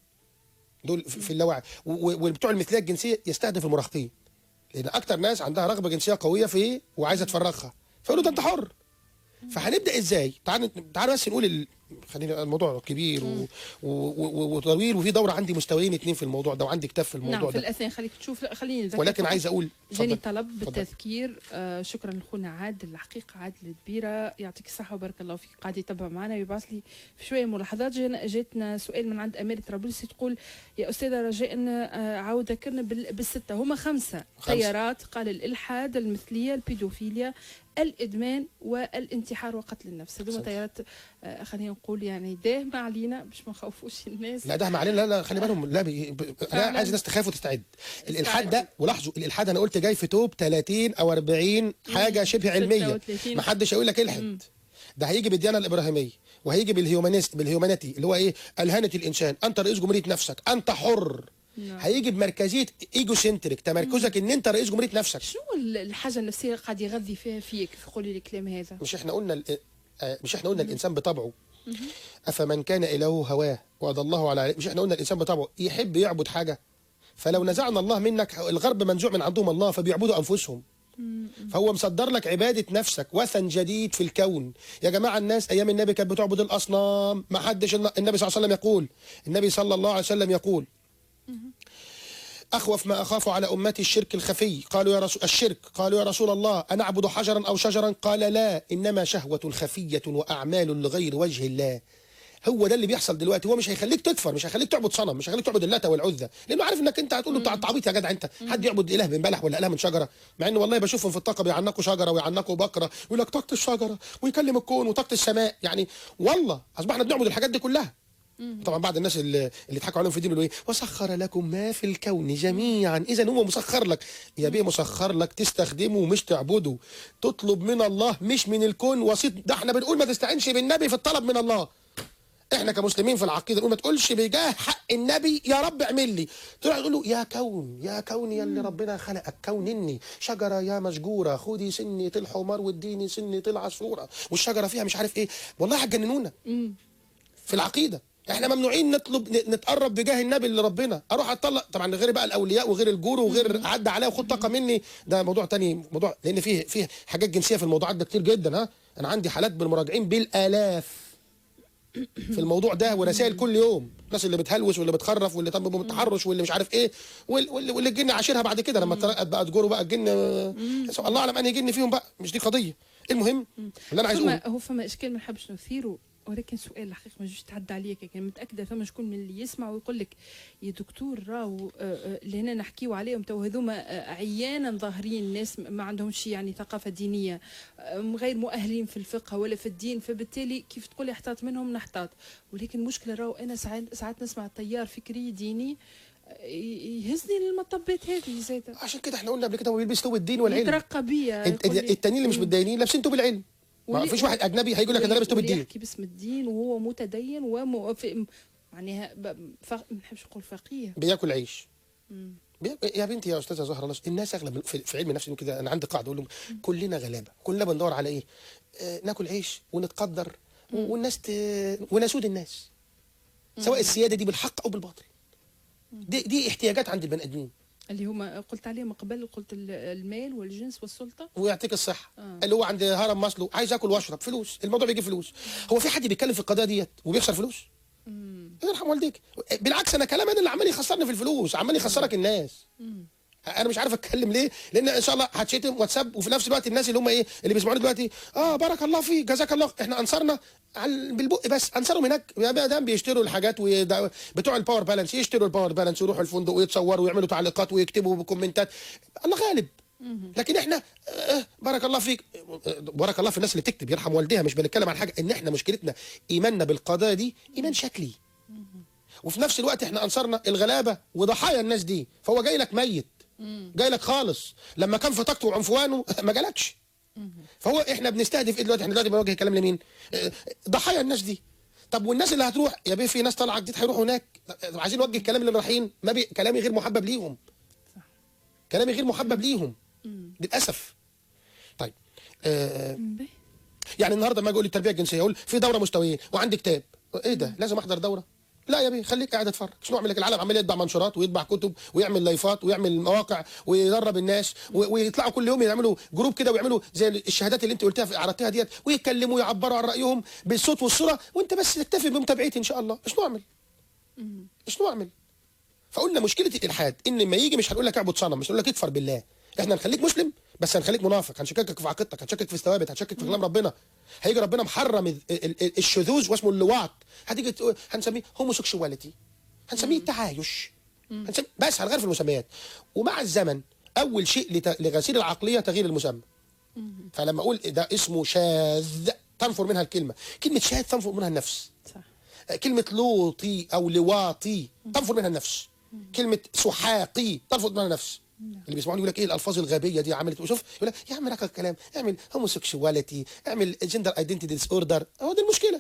دول في في اللاوعي و- و- وبتوع المثليه الجنسيه يستهدف المراهقين لان اكتر ناس عندها رغبه جنسيه قويه في ايه وعايزه تفرغها فيقولوا ده انت حر فهنبدا ازاي تعال تعال بس نقول ال... خلينا الموضوع كبير و... و... و... وطويل وفي دوره عندي مستويين اتنين في الموضوع ده وعندي كتاب في الموضوع نعم في ده الاثناء خليك تشوف خليني نذكر ولكن فقط. عايز اقول جاني اتفضل. طلب اتفضل. بالتذكير آه شكرا لخونا عادل الحقيقه عادل الدبيره يعطيك الصحه وبارك الله فيك قاعد يتبع معنا ويبعث لي في شويه ملاحظات جانا جاتنا سؤال من عند اميره طرابلسي تقول يا استاذه رجاء آه عاود ذكرنا بال- بالسته هما خمسه خمسة. تيارات قال الالحاد المثليه البيدوفيليا الادمان والانتحار وقتل النفس هذوما أحسنت. تيارات آه خلينا نقول يعني داهمه علينا باش ما نخوفوش الناس لا ده ما علينا لا لا خلي بالهم لا بي... ب... انا فعلاً. عايز الناس تخاف وتستعد الالحاد ده ولاحظوا الالحاد انا قلت جاي في توب 30 او 40 حاجه شبه علميه 36. ما حدش هيقول لك الحد ده هيجي بالديانه الابراهيميه وهيجي بالهيومانيست بالهيومانيتي اللي هو ايه الهانه الانسان انت رئيس جمهوريه نفسك انت حر نعم. هيجي بمركزيه ايجو سنتريك تمركزك ان انت رئيس جمهوريه نفسك شنو الحاجه النفسيه اللي قاعد يغذي فيها فيك في قولي لي الكلام هذا مش احنا قلنا ال- آه، مش احنا قلنا الانسان بطبعه افمن كان اله هواه واضله على علم مش احنا قلنا الانسان بطبعه يحب يعبد حاجه فلو نزعنا الله منك الغرب منزوع من عندهم الله فبيعبدوا انفسهم فهو مصدر لك عبادة نفسك وثن جديد في الكون يا جماعة الناس أيام النبي كانت بتعبد الأصنام ما حدش النبي صلى الله عليه وسلم يقول النبي صلى الله عليه وسلم يقول أخوف ما أخاف على أمتي الشرك الخفي قالوا يا رسول الشرك قالوا يا رسول الله أنعبد حجرا أو شجرا قال لا إنما شهوة خفية وأعمال لغير وجه الله هو ده اللي بيحصل دلوقتي هو مش هيخليك تكفر مش هيخليك تعبد صنم مش هيخليك تعبد اللات والعزى لانه عارف انك انت هتقول له بتاع التعبيط يا جدع انت حد يعبد اله من بلح ولا اله من شجره مع انه والله بشوفهم في الطاقه بيعنقوا شجره ويعنقوا بقره ويقول لك طاقه الشجره ويكلم الكون وطاقه السماء يعني والله اصبحنا بنعبد الحاجات دي كلها طبعا بعض الناس اللي اللي ضحكوا عليهم في الدين يقولوا ايه وسخر لكم ما في الكون جميعا اذا هو مسخر لك يا بيه مسخر لك تستخدمه مش تعبده تطلب من الله مش من الكون وسيط ده احنا بنقول ما تستعينش بالنبي في الطلب من الله احنا كمسلمين في العقيده نقول ما تقولش بجاه حق النبي يا رب اعمل لي تروح تقول له يا كون يا كون يا اللي ربنا خلقك كونني شجره يا مشجوره خدي سنه الحمار واديني سنه العصفوره والشجره فيها مش عارف ايه والله هتجننونا في العقيده احنا ممنوعين نطلب ن- نتقرب بجاه النبي اللي ربنا اروح اتطلق طبعا غير بقى الاولياء وغير الجورو وغير عدى عليا وخد طاقه مني ده موضوع تاني موضوع لان فيه فيه حاجات جنسيه في الموضوعات ده كتير جدا ها انا عندي حالات بالمراجعين بالالاف في الموضوع ده ورسائل كل يوم الناس اللي بتهلوس واللي بتخرف واللي تم بالتحرش واللي مش عارف ايه وال- واللي واللي الجن عاشرها بعد كده لما اترقت بقى تجوره بقى الجن الله اعلم انهي جن فيهم بقى مش دي قضيه المهم اللي انا عايز اقوله فما هو فما اشكال ما نحبش نثيره ولكن سؤال الحقيقه ما جوش تعدى عليك يعني متاكده فما شكون من اللي يسمع ويقول لك يا دكتور راهو آه، آه، اللي هنا نحكيو عليهم تو هذوما آه، عيانا ظاهرين ناس ما عندهمش يعني ثقافه دينيه آه، غير مؤهلين في الفقه ولا في الدين فبالتالي كيف تقول احتاط منهم نحتاط ولكن المشكله راهو انا ساعات ساعات نسمع تيار فكري ديني آه، ي- يهزني للمطبات هذه زاده عشان كده احنا قلنا قبل كده هو بيلبس ثوب الدين والعلم يترقى بيا الت- يقول لي- التانيين اللي مش متدينين لابسين ثوب العلم ما واللي- فيش واحد اجنبي هيقول لك انا لابس ثوب واللي الدين يحكي باسم الدين وهو متدين وم... في... معناها ب... ف... ما نحبش نقول فقيه بياكل عيش مم. بي- يا بنتي يا استاذه زهره الله الناس اغلب في في علم النفس كده انا عندي قاعده اقول لهم كلنا غلابه كلنا بندور على ايه آه ناكل عيش ونتقدر و- والناس ت... ونسود الناس سواء السياده دي بالحق او بالباطل دي دي احتياجات عند البني ادمين اللي هما قلت عليهم قبل قلت ال- المال والجنس والسلطه ويعطيك الصحه آه. اللي هو عند هرم ماسلو عايز اكل واشرب فلوس الموضوع بيجيب فلوس هو في حد بيتكلم في القضيه ديت وبيخسر فلوس يرحم والديك بالعكس انا كلام انا اللي عمال يخسرني في الفلوس عمال يخسرك الناس انا مش عارف اتكلم ليه لان ان شاء الله هتشتم واتساب وفي نفس الوقت الناس اللي هم ايه اللي بيسمعوني دلوقتي اه بارك الله فيك جزاك الله احنا انصرنا على بالبق بس انصرهم هناك يا مدام بيشتروا الحاجات ويدع- بتوع الباور بالانس يشتروا الباور بالانس ويروحوا الفندق ويتصوروا ويعملوا تعليقات ويكتبوا كومنتات الله غالب لكن احنا آه بارك الله فيك آه، بارك الله في الناس اللي بتكتب يرحم والديها مش بنتكلم عن حاجه ان احنا مشكلتنا ايماننا بالقضايا دي ايمان شكلي وفي نفس الوقت احنا انصرنا الغلابه وضحايا الناس دي فهو جاي لك ميت جاي لك خالص لما كان في طاقته وعنفوانه ما جالكش فهو احنا بنستهدف ايه دلوقتي احنا دلوقتي بنوجه كلام لمين اه، ضحايا الناس دي طب والناس اللي هتروح يا بيه في ناس طالعه جديد هيروحوا هناك طب عايزين نوجه كلام اللي رايحين ما بي... كلامي غير محبب ليهم كلامي غير محبب ليهم للاسف طيب آه يعني النهارده ما اجي اقول لي التربيه الجنسيه اقول في دوره مستويين وعندي كتاب ايه ده لازم احضر دوره لا يا بيه خليك قاعد اتفرج شنو اعمل لك العالم عمال يطبع منشورات ويطبع كتب ويعمل لايفات ويعمل مواقع ويدرب الناس و- ويطلعوا كل يوم يعملوا جروب كده ويعملوا زي الشهادات اللي انت قلتها في- عرضتها ديت ويتكلموا ويعبروا عن رايهم بالصوت والصوره وانت بس تكتفي بمتابعتي ان شاء الله شنو اعمل شنو اعمل فقلنا مشكله الالحاد ان لما يجي مش هنقول لك اعبد صنم مش هنقول لك اكفر بالله احنا هنخليك مسلم بس هنخليك منافق هنشككك في عقيدتك هنشكك في الثوابت هنشكك في كلام ربنا هيجي ربنا محرم ال- ال- ال- الشذوذ واسمه اللواط هتيجي تقول- هنسميه هوموسيكشواليتي هنسميه التعايش هنسميه بس هنغير في المسميات ومع الزمن اول شيء لت- لغسيل العقليه تغيير المسمى فلما اقول ده اسمه شاذ تنفر منها الكلمه كلمه شاذ تنفر منها النفس صح. كلمه لوطي او لواطي تنفر منها النفس كلمه سحاقي تنفر منها النفس اللي بيسمعوني يقول لك ايه الالفاظ الغبيه دي عملت وشوف يقول لك يا عم ركب الكلام اعمل هوموسيكشواليتي اعمل جندر ايدنتيتي ديس اوردر هو دي المشكله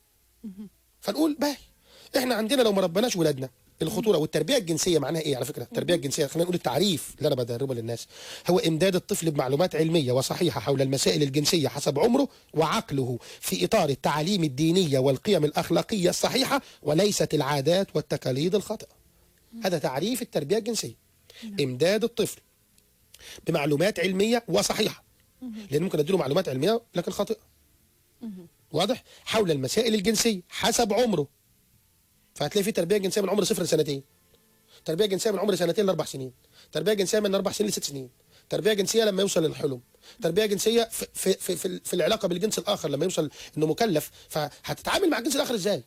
فنقول باهي احنا عندنا لو ما ربناش ولادنا الخطوره والتربيه الجنسيه معناها ايه على فكره التربيه الجنسيه خلينا نقول التعريف اللي انا بدربه للناس هو امداد الطفل بمعلومات علميه وصحيحه حول المسائل الجنسيه حسب عمره وعقله في اطار التعاليم الدينيه والقيم الاخلاقيه الصحيحه وليست العادات والتقاليد الخاطئه هذا تعريف التربيه الجنسيه امداد الطفل بمعلومات علميه وصحيحه لان ممكن اديله معلومات علميه لكن خاطئه واضح حول المسائل الجنسيه حسب عمره فهتلاقي في تربيه جنسيه من عمر صفر لسنتين تربيه جنسيه من عمر سنتين لاربع سنين تربيه جنسيه من اربع سنين لست سنين تربيه جنسيه لما يوصل للحلم تربيه جنسيه في في في, في, في العلاقه بالجنس الاخر لما يوصل انه مكلف فهتتعامل مع الجنس الاخر ازاي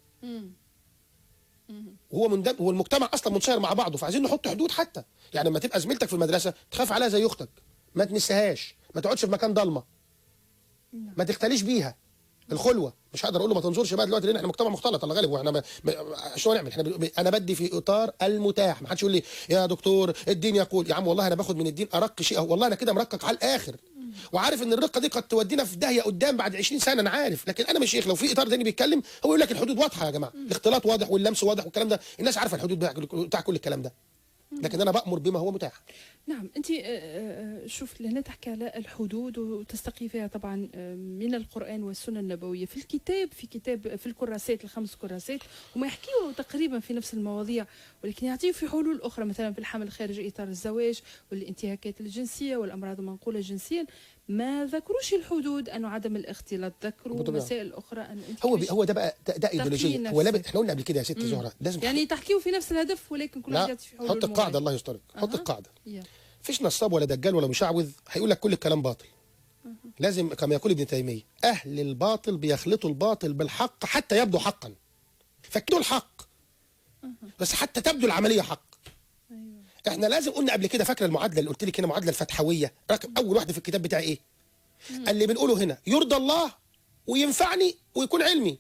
وهو مندم هو المجتمع اصلا منشهر مع بعضه فعايزين نحط حدود حتى يعني لما تبقى زميلتك في المدرسه تخاف عليها زي اختك ما تمسهاش ما تقعدش في مكان ضلمه ما تختليش بيها الخلوه مش هقدر اقول له ما تنظرش بقى دلوقتي لان احنا مجتمع مختلط الله غالب واحنا ما... ما... شو هنعمل احنا ب... انا بدي في اطار المتاح ما حدش يقول لي يا دكتور الدين يقول يا عم والله انا باخد من الدين ارق شيء والله انا كده مرقق على الاخر وعارف ان الرقه دي قد تودينا في داهيه قدام بعد 20 سنه انا عارف لكن انا مش شيخ لو في اطار تاني بيتكلم هو يقول لك الحدود واضحه يا جماعه الاختلاط واضح واللمس واضح والكلام ده الناس عارفه الحدود بتاع بتاع كل الكلام ده لكن انا بامر بما هو متاح نعم انت آه، آه، شوف لهنا تحكي على الحدود وتستقي فيها طبعا آه، من القران والسنه النبويه في الكتاب في كتاب في الكراسات الخمس كراسات هما يحكيوا تقريبا في نفس المواضيع ولكن يعطيوا في حلول اخرى مثلا في الحمل خارج اطار الزواج والانتهاكات الجنسيه والامراض المنقوله جنسيا ما ذكروش الحدود انه عدم الاختلاط ذكروا بالطبع. مسائل اخرى انه انت هو كيفاش بي هو ده بقى ده, ده ايديولوجيه هو لابد احنا قلنا قبل كده يا ست مم. زهره لازم يعني تحكيوا في نفس الهدف ولكن كل واحد لا يعطي في حلول حط القاعده معينة. الله يسترك حط أها. القاعده يا. فيش نصاب ولا دجال ولا مشعوذ هيقول لك كل الكلام باطل لازم كما يقول ابن تيميه اهل الباطل بيخلطوا الباطل بالحق حتى يبدو حقا فكدوا الحق بس حتى تبدو العمليه حق احنا لازم قلنا قبل كده فاكره المعادله اللي قلت لك هنا معادله الفتحويه رقم اول واحده في الكتاب بتاعي ايه اللي بنقوله هنا يرضى الله وينفعني ويكون علمي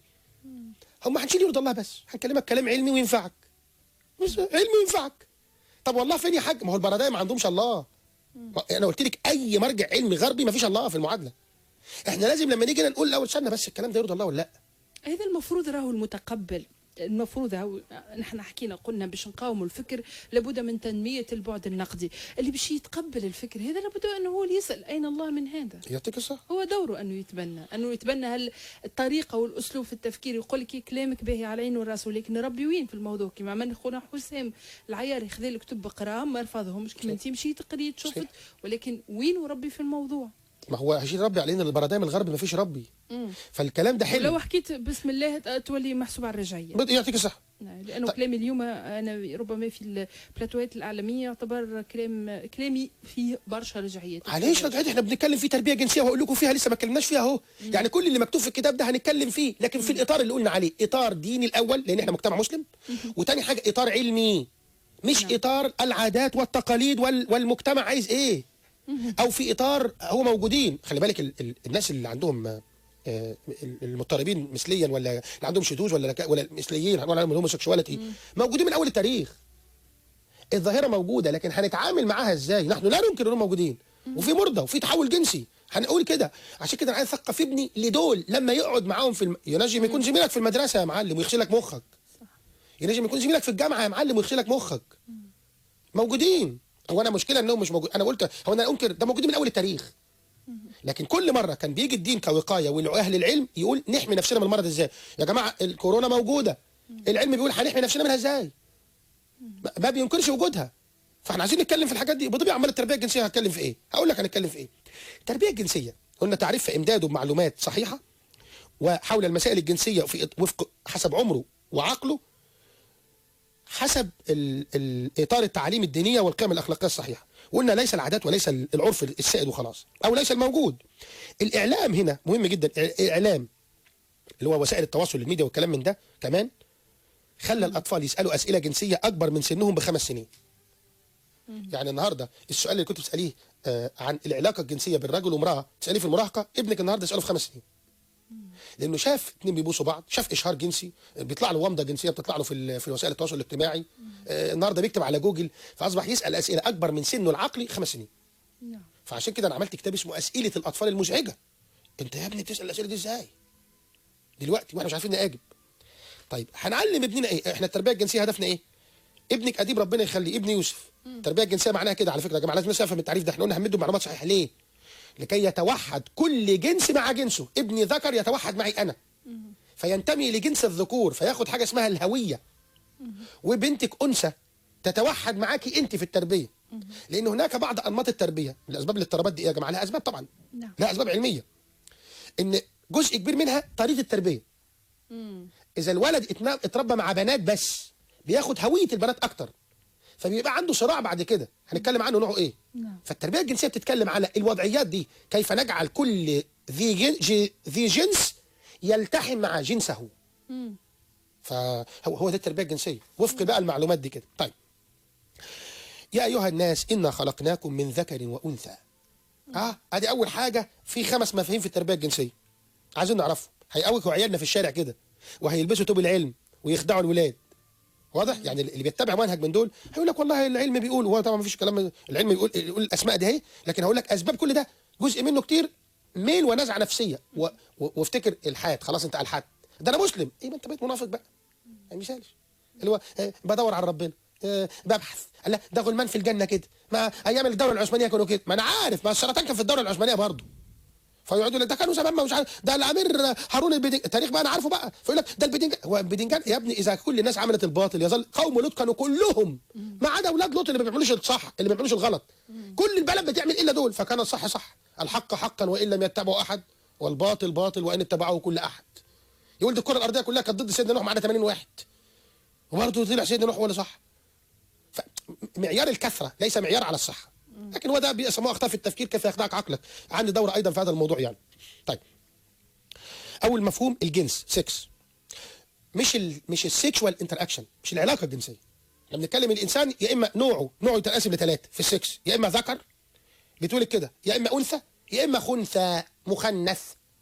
هم هنشيل يرضى الله بس هنكلمك كلام علمي وينفعك بس علمي وينفعك طب والله فين يا حاج ما هو البرادعي ما عندهمش الله ما- انا قلت لك اي مرجع علمي غربي ما فيش الله في المعادله احنا لازم لما نيجي نقول الاول استنى بس الكلام ده يرضى الله ولا لا هذا المفروض راهو المتقبل المفروض هو نحن حكينا قلنا باش نقاوموا الفكر لابد من تنمية البعد النقدي اللي باش يتقبل الفكر هذا لابد أنه هو اللي يسأل أين الله من هذا يعطيك الصح هو دوره أنه يتبنى أنه يتبنى هل الطريقة والأسلوب في التفكير يقول لك كلامك باهي على عينه والراس ولكن ربي وين في الموضوع كما عمل خونا حسام العيار يخذ لك كتب قراهم ما رفضهمش كما انت مشيت قريت شفت ولكن وين وربي في الموضوع ما هو هشيل ربي علينا البرادعي من الغرب ما فيش ربي مم. فالكلام ده ولو حلو حكيت بسم الله تولي محسوب على الرجعية بد- يعطيك الصح نعم، لانه كلامي اليوم انا ربما في البلاتوات الاعلاميه يعتبر كلام كلامي فيه برشا رجعيات علاش رجعت احنا بنتكلم في تربيه جنسيه وهقول لكم فيها لسه ما اتكلمناش فيها اهو يعني كل اللي مكتوب في الكتاب ده هنتكلم فيه لكن في الاطار اللي قلنا عليه اطار ديني الاول لان احنا مجتمع مسلم وتاني حاجه اطار علمي مش اطار العادات والتقاليد وال والمجتمع عايز ايه او في اطار هو موجودين خلي بالك ال ال الناس اللي عندهم آه، آه، المضطربين مثليا ولا اللي عندهم شذوذ ولا لك- ولا مثليين ولا عندهم هوموسيكشواليتي موجودين من اول التاريخ الظاهره موجوده لكن هنتعامل معاها ازاي نحن لا ننكر انهم موجودين وفي مرضى وفي تحول جنسي هنقول كده عشان كده انا عايز اثقف ابني لدول لما يقعد معاهم في الم... ينجم يكون زميلك في المدرسه يا معلم ويغسلك مخك ينجم يكون زميلك في الجامعه يا معلم ويغسلك مخك موجودين هو انا مشكله انهم مش موجود انا قلت هو انا انكر ده موجودين من اول التاريخ لكن كل مره كان بيجي الدين كوقايه واهل العلم يقول نحمي نفسنا من المرض ازاي يا جماعه الكورونا موجوده العلم بيقول هنحمي نفسنا منها ازاي ما- ما بينكرش وجودها فاحنا عايزين نتكلم في الحاجات دي بطبيعه امال التربيه الجنسيه هتكلم في ايه هقول لك هنتكلم في ايه التربيه الجنسيه قلنا تعريفها امداده بمعلومات صحيحه وحول المسائل الجنسيه في وفق حسب عمره وعقله حسب ال- الاطار التعاليم الدينيه والقيم الاخلاقيه الصحيحه وقلنا ليس العادات وليس ال- العرف السائد وخلاص او ليس الموجود الاعلام هنا مهم جدا الاعلام اللي هو وسائل التواصل الميديا والكلام من ده كمان خلى الاطفال يسالوا اسئله جنسيه اكبر من سنهم بخمس سنين يعني النهارده السؤال اللي كنت بتساليه آه عن العلاقه الجنسيه بين رجل وامراه تساليه في المراهقه ابنك النهارده يساله في خمس سنين لانه شاف اتنين بيبوسوا بعض شاف اشهار جنسي بيطلع له ومضه جنسيه بتطلع له في ال- في وسائل التواصل الاجتماعي آه النهارده بيكتب على جوجل فاصبح يسال اسئله اكبر من سنه العقلي خمس سنين فعشان كده انا عملت كتاب اسمه اسئله الاطفال المزعجه انت يا ابني بتسال الاسئله دي ازاي دلوقتي واحنا مش عارفين نجاوب طيب هنعلم ابننا ايه احنا التربيه الجنسيه هدفنا ايه ابنك اديب ربنا يخليه ابني يوسف التربيه الجنسيه معناها كده على فكره يا جماعه لازم الناس تفهم التعريف ده احنا قلنا هنمده معلومات صحيحه ليه لكي يتوحد كل جنس مع جنسه ابني ذكر يتوحد معي انا فينتمي لجنس الذكور فياخد حاجه اسمها الهويه وبنتك انثى تتوحد معاكي انت في التربيه لان هناك بعض انماط التربيه الاسباب الاضطرابات دي إيه يا جماعه لها اسباب طبعا نعم لها اسباب علميه ان جزء كبير منها طريقه التربيه مم. اذا الولد اتنا- اتربى مع بنات بس بياخد هويه البنات اكتر فبيبقى عنده صراع بعد كده هنتكلم عنه نوعه ايه نعم فالتربيه الجنسيه بتتكلم على الوضعيات دي كيف نجعل كل ذي جن جي- ذي جنس يلتحم مع جنسه مم. فهو هو ده التربيه الجنسيه وفق بقى المعلومات دي كده طيب يا ايها الناس انا خلقناكم من ذكر وانثى اه ادي اول حاجه في خمس مفاهيم في التربيه الجنسيه عايزين نعرفهم هيقوكوا عيالنا في الشارع كده وهيلبسوا توب العلم ويخدعوا الولاد واضح يعني اللي بيتبع منهج من دول هيقول لك والله العلم بيقول هو طبعا مفيش كلام العلم يقول يقول الاسماء دي اهي لكن هقول لك اسباب كل ده جزء منه كتير ميل ونزعه نفسيه و... و... وافتكر الحاد خلاص انت الحاد ده انا مسلم ايه ما انت بقيت منافق بقى ما مثالش اللي هو آه، بدور على ربنا آه، ببحث لا ده غلمان في الجنه كده ما ايام الدوله العثمانيه كانوا كده ما انا عارف ما السرطان كان في الدوله العثمانيه برضه فيقعدوا يقول لك ده كانوا زمان ما مش عارف ده الامير هارون البدنجان التاريخ بقى انا عارفه بقى فيقول لك ده البدنجان هو البدنجان يا ابني اذا كل الناس عملت الباطل يظل قوم لوط كانوا كلهم ما عدا اولاد لوط اللي ما بيعملوش الصح اللي ما بيعملوش الغلط كل البلد بتعمل الا دول فكان الصح صح الحق حقا وان لم يتبعه احد والباطل باطل وان اتبعه كل احد يقول دي الكره الارضيه كلها كانت ضد سيدنا نوح معانا 80 واحد وبرضه طلع سيدنا نوح هو اللي صح معيار الكثره ليس معيار على الصحه لكن هو ده بيسموه اخطاء في التفكير كيف يخدعك عقلك عندي دوره ايضا في هذا الموضوع يعني طيب اول مفهوم الجنس سكس مش ال مش السيكشوال انتر اكشن مش العلاقه الجنسيه لما بنتكلم الانسان يا اما نوعه نوعه يتقسم لثلاثه في السكس يا اما ذكر بتقول كده يا اما انثى يا اما خنثى مخنث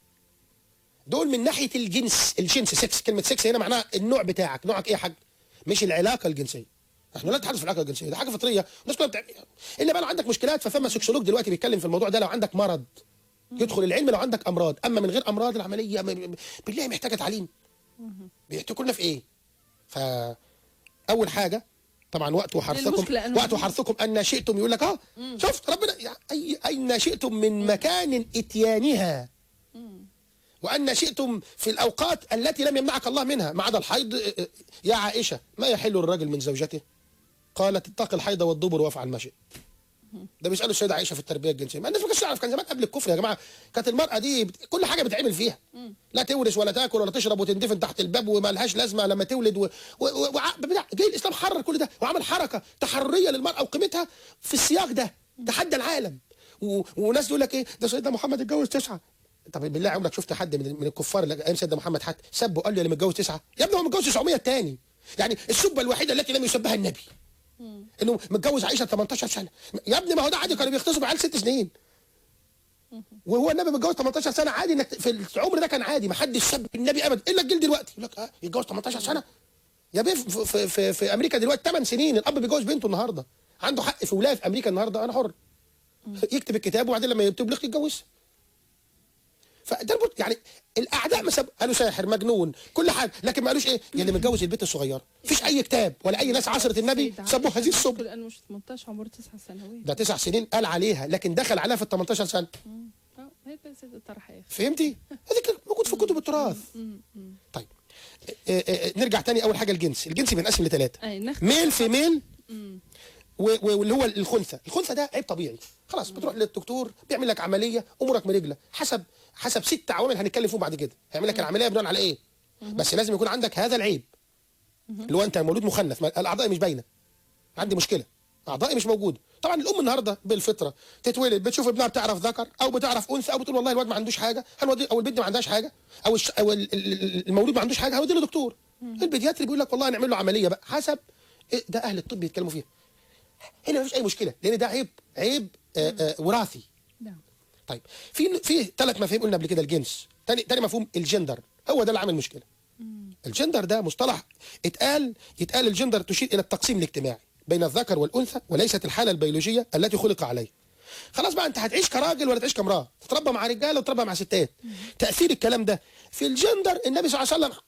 دول من ناحيه الجنس الجنس سكس كلمه سكس هنا معناها النوع بتاعك نوعك ايه يا حاج مش العلاقه الجنسيه احنا لا نتحدث في العلاقه الجنسيه ده حاجه فطريه الناس كلها بتعمل الا بقى لو عندك مشكلات ففما سكسولوج دلوقتي بيتكلم في الموضوع ده لو عندك مرض يدخل العلم لو عندك امراض اما من غير امراض العمليه م- بالله محتاجه تعليم بيحتكوا في ايه ف اول حاجه طبعا وقت وحرثكم المشكلة أنه- وقت وحرثكم ان شئتم يقول لك اه شفت ربنا يعني اي اين شئتم من مكان اتيانها وأن شئتم في الأوقات التي لم يمنعك الله منها ما عدا الحيض اه، اه، يا عائشة ما يحل الرجل من زوجته قالت اتق الحيض والدبر وافعل ما شئت ده بيسألوا السيدة عائشة في التربية الجنسية ما الناس ما كانتش تعرف كان زمان قبل الكفر يا جماعة كانت المرأة دي بت... كل حاجة بتعمل فيها لا تورث ولا تاكل ولا تشرب وتندفن تحت الباب وما لهاش لازمة لما تولد و... و... و... وع- بتاع جاي الإسلام حرر كل ده وعمل حركة تحررية للمرأة وقيمتها في السياق ده تحدى العالم و... وناس تقول لك ايه ده سيدنا محمد اتجوز تسعة طب بالله عمرك شفت حد من من الكفار اللي ايام سيدنا محمد حتى سبه قال لي انا متجوز تسعه يا ابني هو متجوز 900 تاني يعني السبه الوحيده التي لم يسبها النبي انه متجوز عائشه 18 سنه يا ابني ما هو ده عادي كانوا بيغتصبوا عيال ست سنين وهو النبي متجوز 18 سنه عادي انك في العمر ده كان عادي ما حدش سب النبي ابدا الا الجيل دلوقتي يقول لك اه يتجوز 18 سنه يا بيه في, في, في, في امريكا دلوقتي 8 سنين الاب بيجوز بنته النهارده عنده حق في ولايه في امريكا النهارده انا حر يكتب الكتاب وبعدين لما يبلغ يتجوزها فده البط- يعني الاعداء ما سب... قالوا ساحر مجنون كل حاجه لكن ما قالوش ايه يا اللي متجوز البنت الصغيره مفيش اي كتاب ولا اي ناس عصرت النبي سبوا هذه السب لانه مش 18 عمره تسع سنوات ده تسع سنين قال عليها لكن دخل عليها في ال 18 سنه اه هي بس الطرح يا اخي فهمتي؟ هذا كان موجود في كتب التراث طيب آه، آه، آه، نرجع تاني اول حاجه الجنس الجنس بينقسم لثلاثه اي نخ ميل في ميل و- و- واللي هو الخنثى الخنثى ده عيب طبيعي خلاص بتروح للدكتور بيعمل لك عمليه امورك مرجله حسب حسب ست عوامل هنتكلم فيهم بعد كده هيعمل لك العمليه بناء على ايه بس لازم يكون عندك هذا العيب اللي هو انت مولود مخنث ما- الاعضاء مش باينه عندي مشكله اعضائي مش موجوده طبعا الام النهارده بالفطره تتولد بتشوف ابنها بتعرف ذكر او بتعرف انثى او بتقول والله الواد ما عندوش حاجه هنودي او البنت ما عندهاش حاجه او الش... او ال- ال- ال- المولود ما عندوش حاجه هنودي له دكتور البيدياتري بيقول لك والله هنعمل له عمليه بقى حسب إيه ده اهل الطب بيتكلموا فيها هنا مفيش اي مشكله لان ده عيب عيب آه آه وراثي نعم طيب في في ثلاث مفاهيم قلنا قبل كده الجنس تاني تاني مفهوم الجندر هو ده اللي عامل مشكله الجندر ده مصطلح اتقال يتقال الجندر تشير الى التقسيم الاجتماعي بين الذكر والانثى وليست الحاله البيولوجيه التي خلق عليها خلاص بقى انت هتعيش كراجل ولا تعيش كامراه تتربى مع رجاله وتتربى مع ستات تاثير الكلام ده في الجندر النبي صلى الله عليه وسلم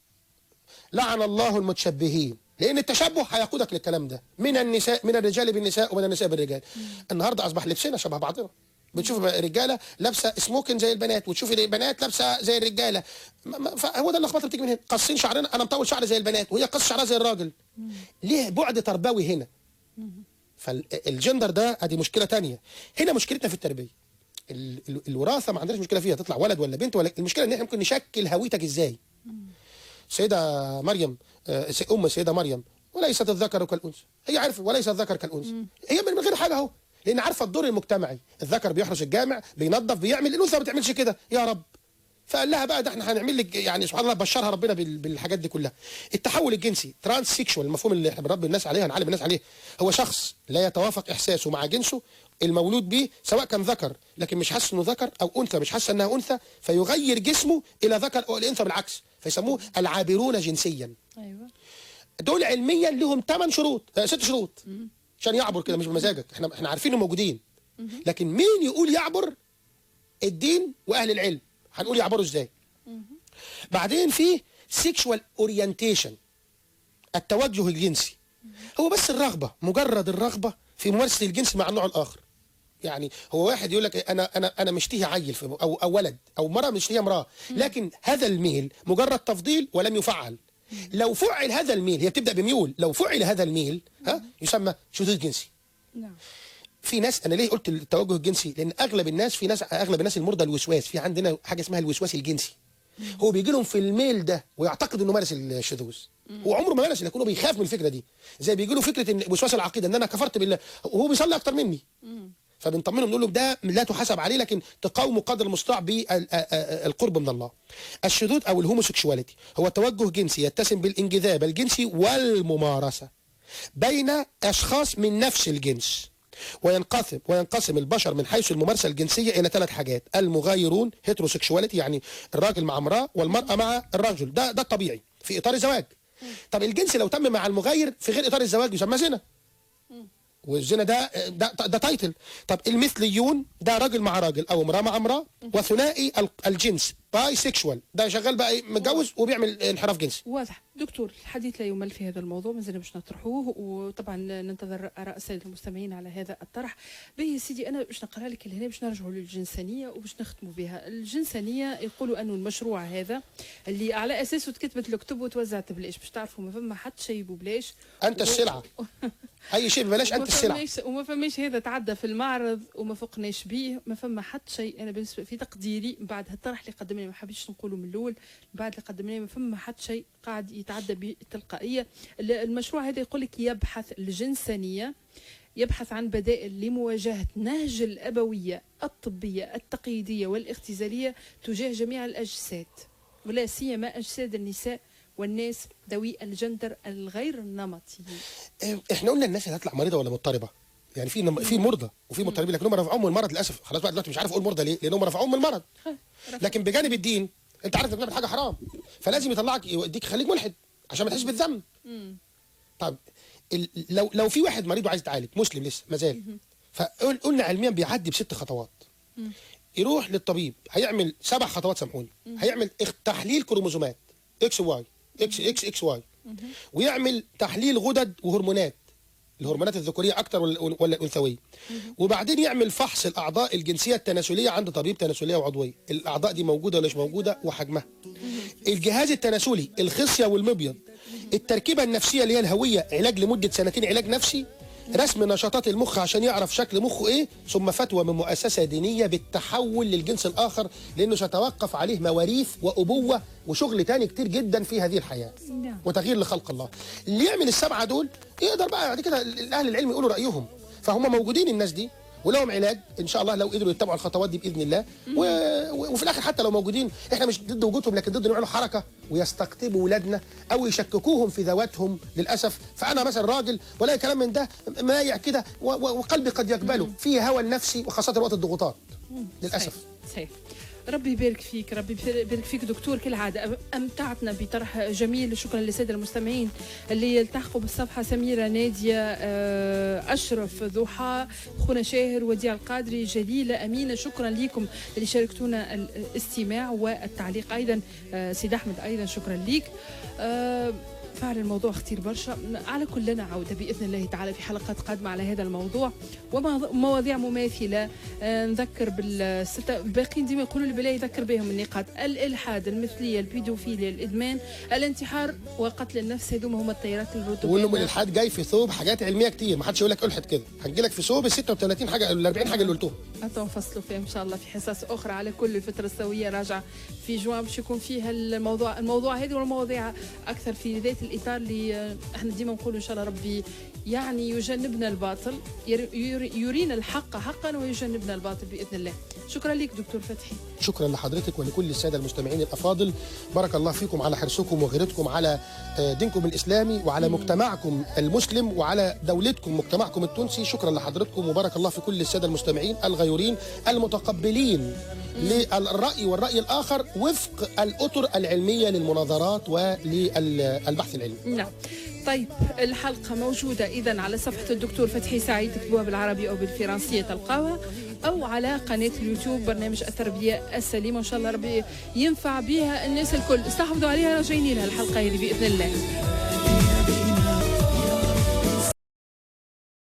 لعن الله المتشبهين لان التشبه هيقودك للكلام ده من النساء من الرجال بالنساء ومن النساء بالرجال النهارده اصبح لبسنا شبه بعضنا بتشوف رجاله لابسه سموكن زي البنات وتشوف البنات لابسه زي الرجاله ما- ما- فهو ده اللخبطه بتيجي من هنا قاصين شعرنا انا مطول شعري زي البنات وهي قص شعرها زي الراجل ليه بعد تربوي هنا فالجندر ده ادي مشكله تانية هنا مشكلتنا في التربيه ال- ال- الوراثه ما عندناش مشكله فيها تطلع ولد ولا بنت ولا المشكله ان احنا ممكن نشكل هويتك ازاي سيده مريم آه، س- ام السيده مريم وليست الذكر كالانثى هي عارفه وليس الذكر كالانثى هي من من غير حاجه اهو لان عارفه الدور المجتمعي الذكر بيحرس الجامع بينظف بيعمل الانثى ما بتعملش كده يا رب فقال لها بقى ده احنا هنعمل لك يعني سبحان الله بشرها ربنا بال- بالحاجات دي كلها التحول الجنسي ترانس سيكشوال المفهوم اللي احنا بنربي الناس عليه هنعلم الناس عليه هو شخص لا يتوافق احساسه مع جنسه المولود به سواء كان ذكر لكن مش حاسس انه ذكر او انثى مش حاسه انها انثى فيغير جسمه الى ذكر او الانثى بالعكس فيسموه العابرون جنسيا ايوه دول علميا لهم 8 شروط آه ست شروط عشان يعبر كده مش بمزاجك احنا احنا عارفين انهم موجودين لكن مين يقول يعبر الدين واهل العلم هنقول يعبروا ازاي بعدين في سيكشوال اورينتيشن التوجه الجنسي هو بس الرغبه مجرد الرغبه في ممارسه الجنس مع النوع الاخر يعني هو واحد يقول لك انا انا انا مشتهي عيل في او او ولد او مره مشتهي امراه لكن هذا الميل مجرد تفضيل ولم يفعل لو فعل هذا الميل هي بتبدا بميول لو فعل هذا الميل ها يسمى شذوذ جنسي نعم في ناس انا ليه قلت التوجه الجنسي لان اغلب الناس في ناس اغلب الناس المرضى الوسواس في عندنا حاجه اسمها الوسواس الجنسي هو بيجي لهم في الميل ده ويعتقد انه مارس الشذوذ هو عمره ما مارس لكنه بيخاف من الفكره دي زي بيجي له فكره ان وسواس العقيده ان انا كفرت بالله وهو بيصلي اكتر مني فبنطمنه بنقول له ده لا تحاسب عليه لكن تقاومه قدر المستطاع بالقرب من الله. الشذوذ او الهوموسيكشواليتي هو توجه جنسي يتسم بالانجذاب الجنسي والممارسه بين اشخاص من نفس الجنس. وينقسم وينقسم البشر من حيث الممارسه الجنسيه الى ثلاث حاجات المغايرون هيتروسيكشواليتي يعني الراجل مع امراه والمراه مع الرجل ده ده الطبيعي في اطار الزواج طب الجنس لو تم مع المغاير في غير اطار الزواج يسمى زنا والزنا ده ده, ده تايتل طب المثليون ده راجل مع راجل او امراه مع امراه وثنائي ال- الجنس باي سيكشوال ده شغال بقى إيه؟ متجوز وبيعمل انحراف جنسي واضح دكتور الحديث لا يمل في هذا الموضوع ما زلنا باش نطرحوه وطبعا ننتظر اراء الساده المستمعين على هذا الطرح باهي يا سيدي انا باش نقرا لك هنا باش نرجعوا للجنسانيه وباش نختموا بها الجنسانيه يقولوا انه المشروع هذا اللي على اساسه تكتبت الكتب وتوزعت ببلاش باش تعرفوا ما فما حتى شيء ببلاش انت السلعه اي شيء ببلاش وما انت السلعه فماش وما فماش هذا تعدى في المعرض وما فقناش بيه ما فما حتى شيء انا بالنسبه في تقديري من بعد هالطرح اللي قدم لي ما حبيتش نقوله من الاول من بعد اللي قدم لي ما فما حتى شيء قاعد يتعدى بالتلقائيه ال- المشروع هذا يقول لك يبحث الجنسانيه يبحث عن بدائل لمواجهه نهج الابويه الطبيه التقييديه والاختزاليه تجاه جميع الاجساد ولا سيما اجساد النساء والناس ذوي الجندر الغير نمطيين إيه، احنا قلنا الناس اللي هتطلع مريضه ولا مضطربه يعني في نم- في مرضى وفي مضطربين لكن هم رفعوهم من المرض للاسف خلاص بقى دلوقتي مش عارف اقول مرضى ليه لان هم رفعوهم من المرض لكن بجانب الدين انت عارف انك بتعمل حاجه حرام فلازم يطلعك يوديك يخليك ملحد عشان ما تحسش بالذنب طب ال- لو لو في واحد مريض وعايز يتعالج مسلم لسه ما زال فقلنا علميا بيعدي بست خطوات يروح للطبيب هيعمل سبع خطوات سامحوني هيعمل اخ- تحليل كروموزومات اكس واي اكس اكس اكس واي ويعمل تحليل غدد وهرمونات الهرمونات الذكوريه اكتر ولا ولا الانثويه وبعدين يعمل فحص الاعضاء الجنسيه التناسليه عند طبيب تناسليه وعضويه الاعضاء دي موجوده ولا مش موجوده وحجمها الجهاز التناسلي الخصيه والمبيض التركيبه النفسيه اللي هي الهويه علاج لمده سنتين علاج نفسي رسم نشاطات المخ عشان يعرف شكل مخه ايه ثم فتوى من مؤسسه دينيه بالتحول للجنس الاخر لانه سيتوقف عليه مواريث وابوه وشغل تاني كتير جدا في هذه الحياه نعم وتغيير لخلق الله اللي يعمل السبعه دول يقدر بقى بعد كده الاهل العلم يقولوا رايهم فهم موجودين الناس دي ولهم علاج ان شاء الله لو قدروا يتبعوا الخطوات دي باذن الله و... و- وفي الاخر حتى لو موجودين احنا مش ضد وجودهم لكن ضد إنهم يعملوا حركه ويستقطبوا ولادنا او يشككوهم في ذواتهم للاسف فانا مثلا راجل ولا كلام من ده مايع كده و... و... وقلبي قد يقبله فيه هوى النفسي وخاصه وقت الضغوطات للاسف صحيح ربي يبارك فيك ربي يبارك فيك دكتور كالعادة أمتعتنا بطرح جميل شكرا للسادة المستمعين اللي يلتحقوا بالصفحة سميرة نادية آه، أشرف ضحى خونا شاهر وديع القادري جليلة أمينة شكرا لكم اللي شاركتونا الاستماع والتعليق أيضا آه، سيد أحمد أيضا شكرا ليك آه، فعلا الموضوع خطير برشا على كلنا عودة بإذن الله تعالى في حلقات قادمة على هذا الموضوع ومواضيع مماثلة آه، نذكر بالستة باقيين ديما يقولوا لي بالله يذكر بهم النقاط الالحاد المثليه البيدوفيليا الادمان الانتحار وقتل النفس هذوما هما التيارات الرطوبيه وانه من الحاد جاي في ثوب حاجات علميه كتير ما حدش يقول لك الحد كده هنجي لك في ثوب ال 36 حاجه ال 40 حاجه اللي قلتهم حتى نفصلوا فيها ان شاء الله في حصص اخرى على كل الفتره السويه راجعه في جوان باش يكون فيها الموضوع الموضوع هذه والمواضيع اكثر في ذات الاطار اللي آه، احنا ديما نقول ان شاء الله ربي يعني يجنبنا الباطل ير- يري- يرينا الحق حقا ويجنبنا الباطل باذن الله شكرا لك دكتور فتحي شكرا لحضرتك ولكل الساده المستمعين الافاضل بارك الله فيكم على حرصكم وغيرتكم على آه، دينكم الاسلامي وعلى مجتمعكم المسلم وعلى دولتكم مجتمعكم التونسي شكرا لحضرتكم وبارك الله في كل الساده المستمعين الغيورين المتقبلين للراي والراي الاخر وفق الاطر العلميه للمناظرات وللبحث العلمي نعم طيب الحلقة موجودة إذا على صفحة الدكتور فتحي سعيد تكتبوها بالعربي أو بالفرنسية تلقاوها أو على قناة اليوتيوب برنامج التربية السليمة وإن شاء الله ربي ينفع بها الناس الكل استحفظوا عليها راجعين لها الحلقة هذه بإذن الله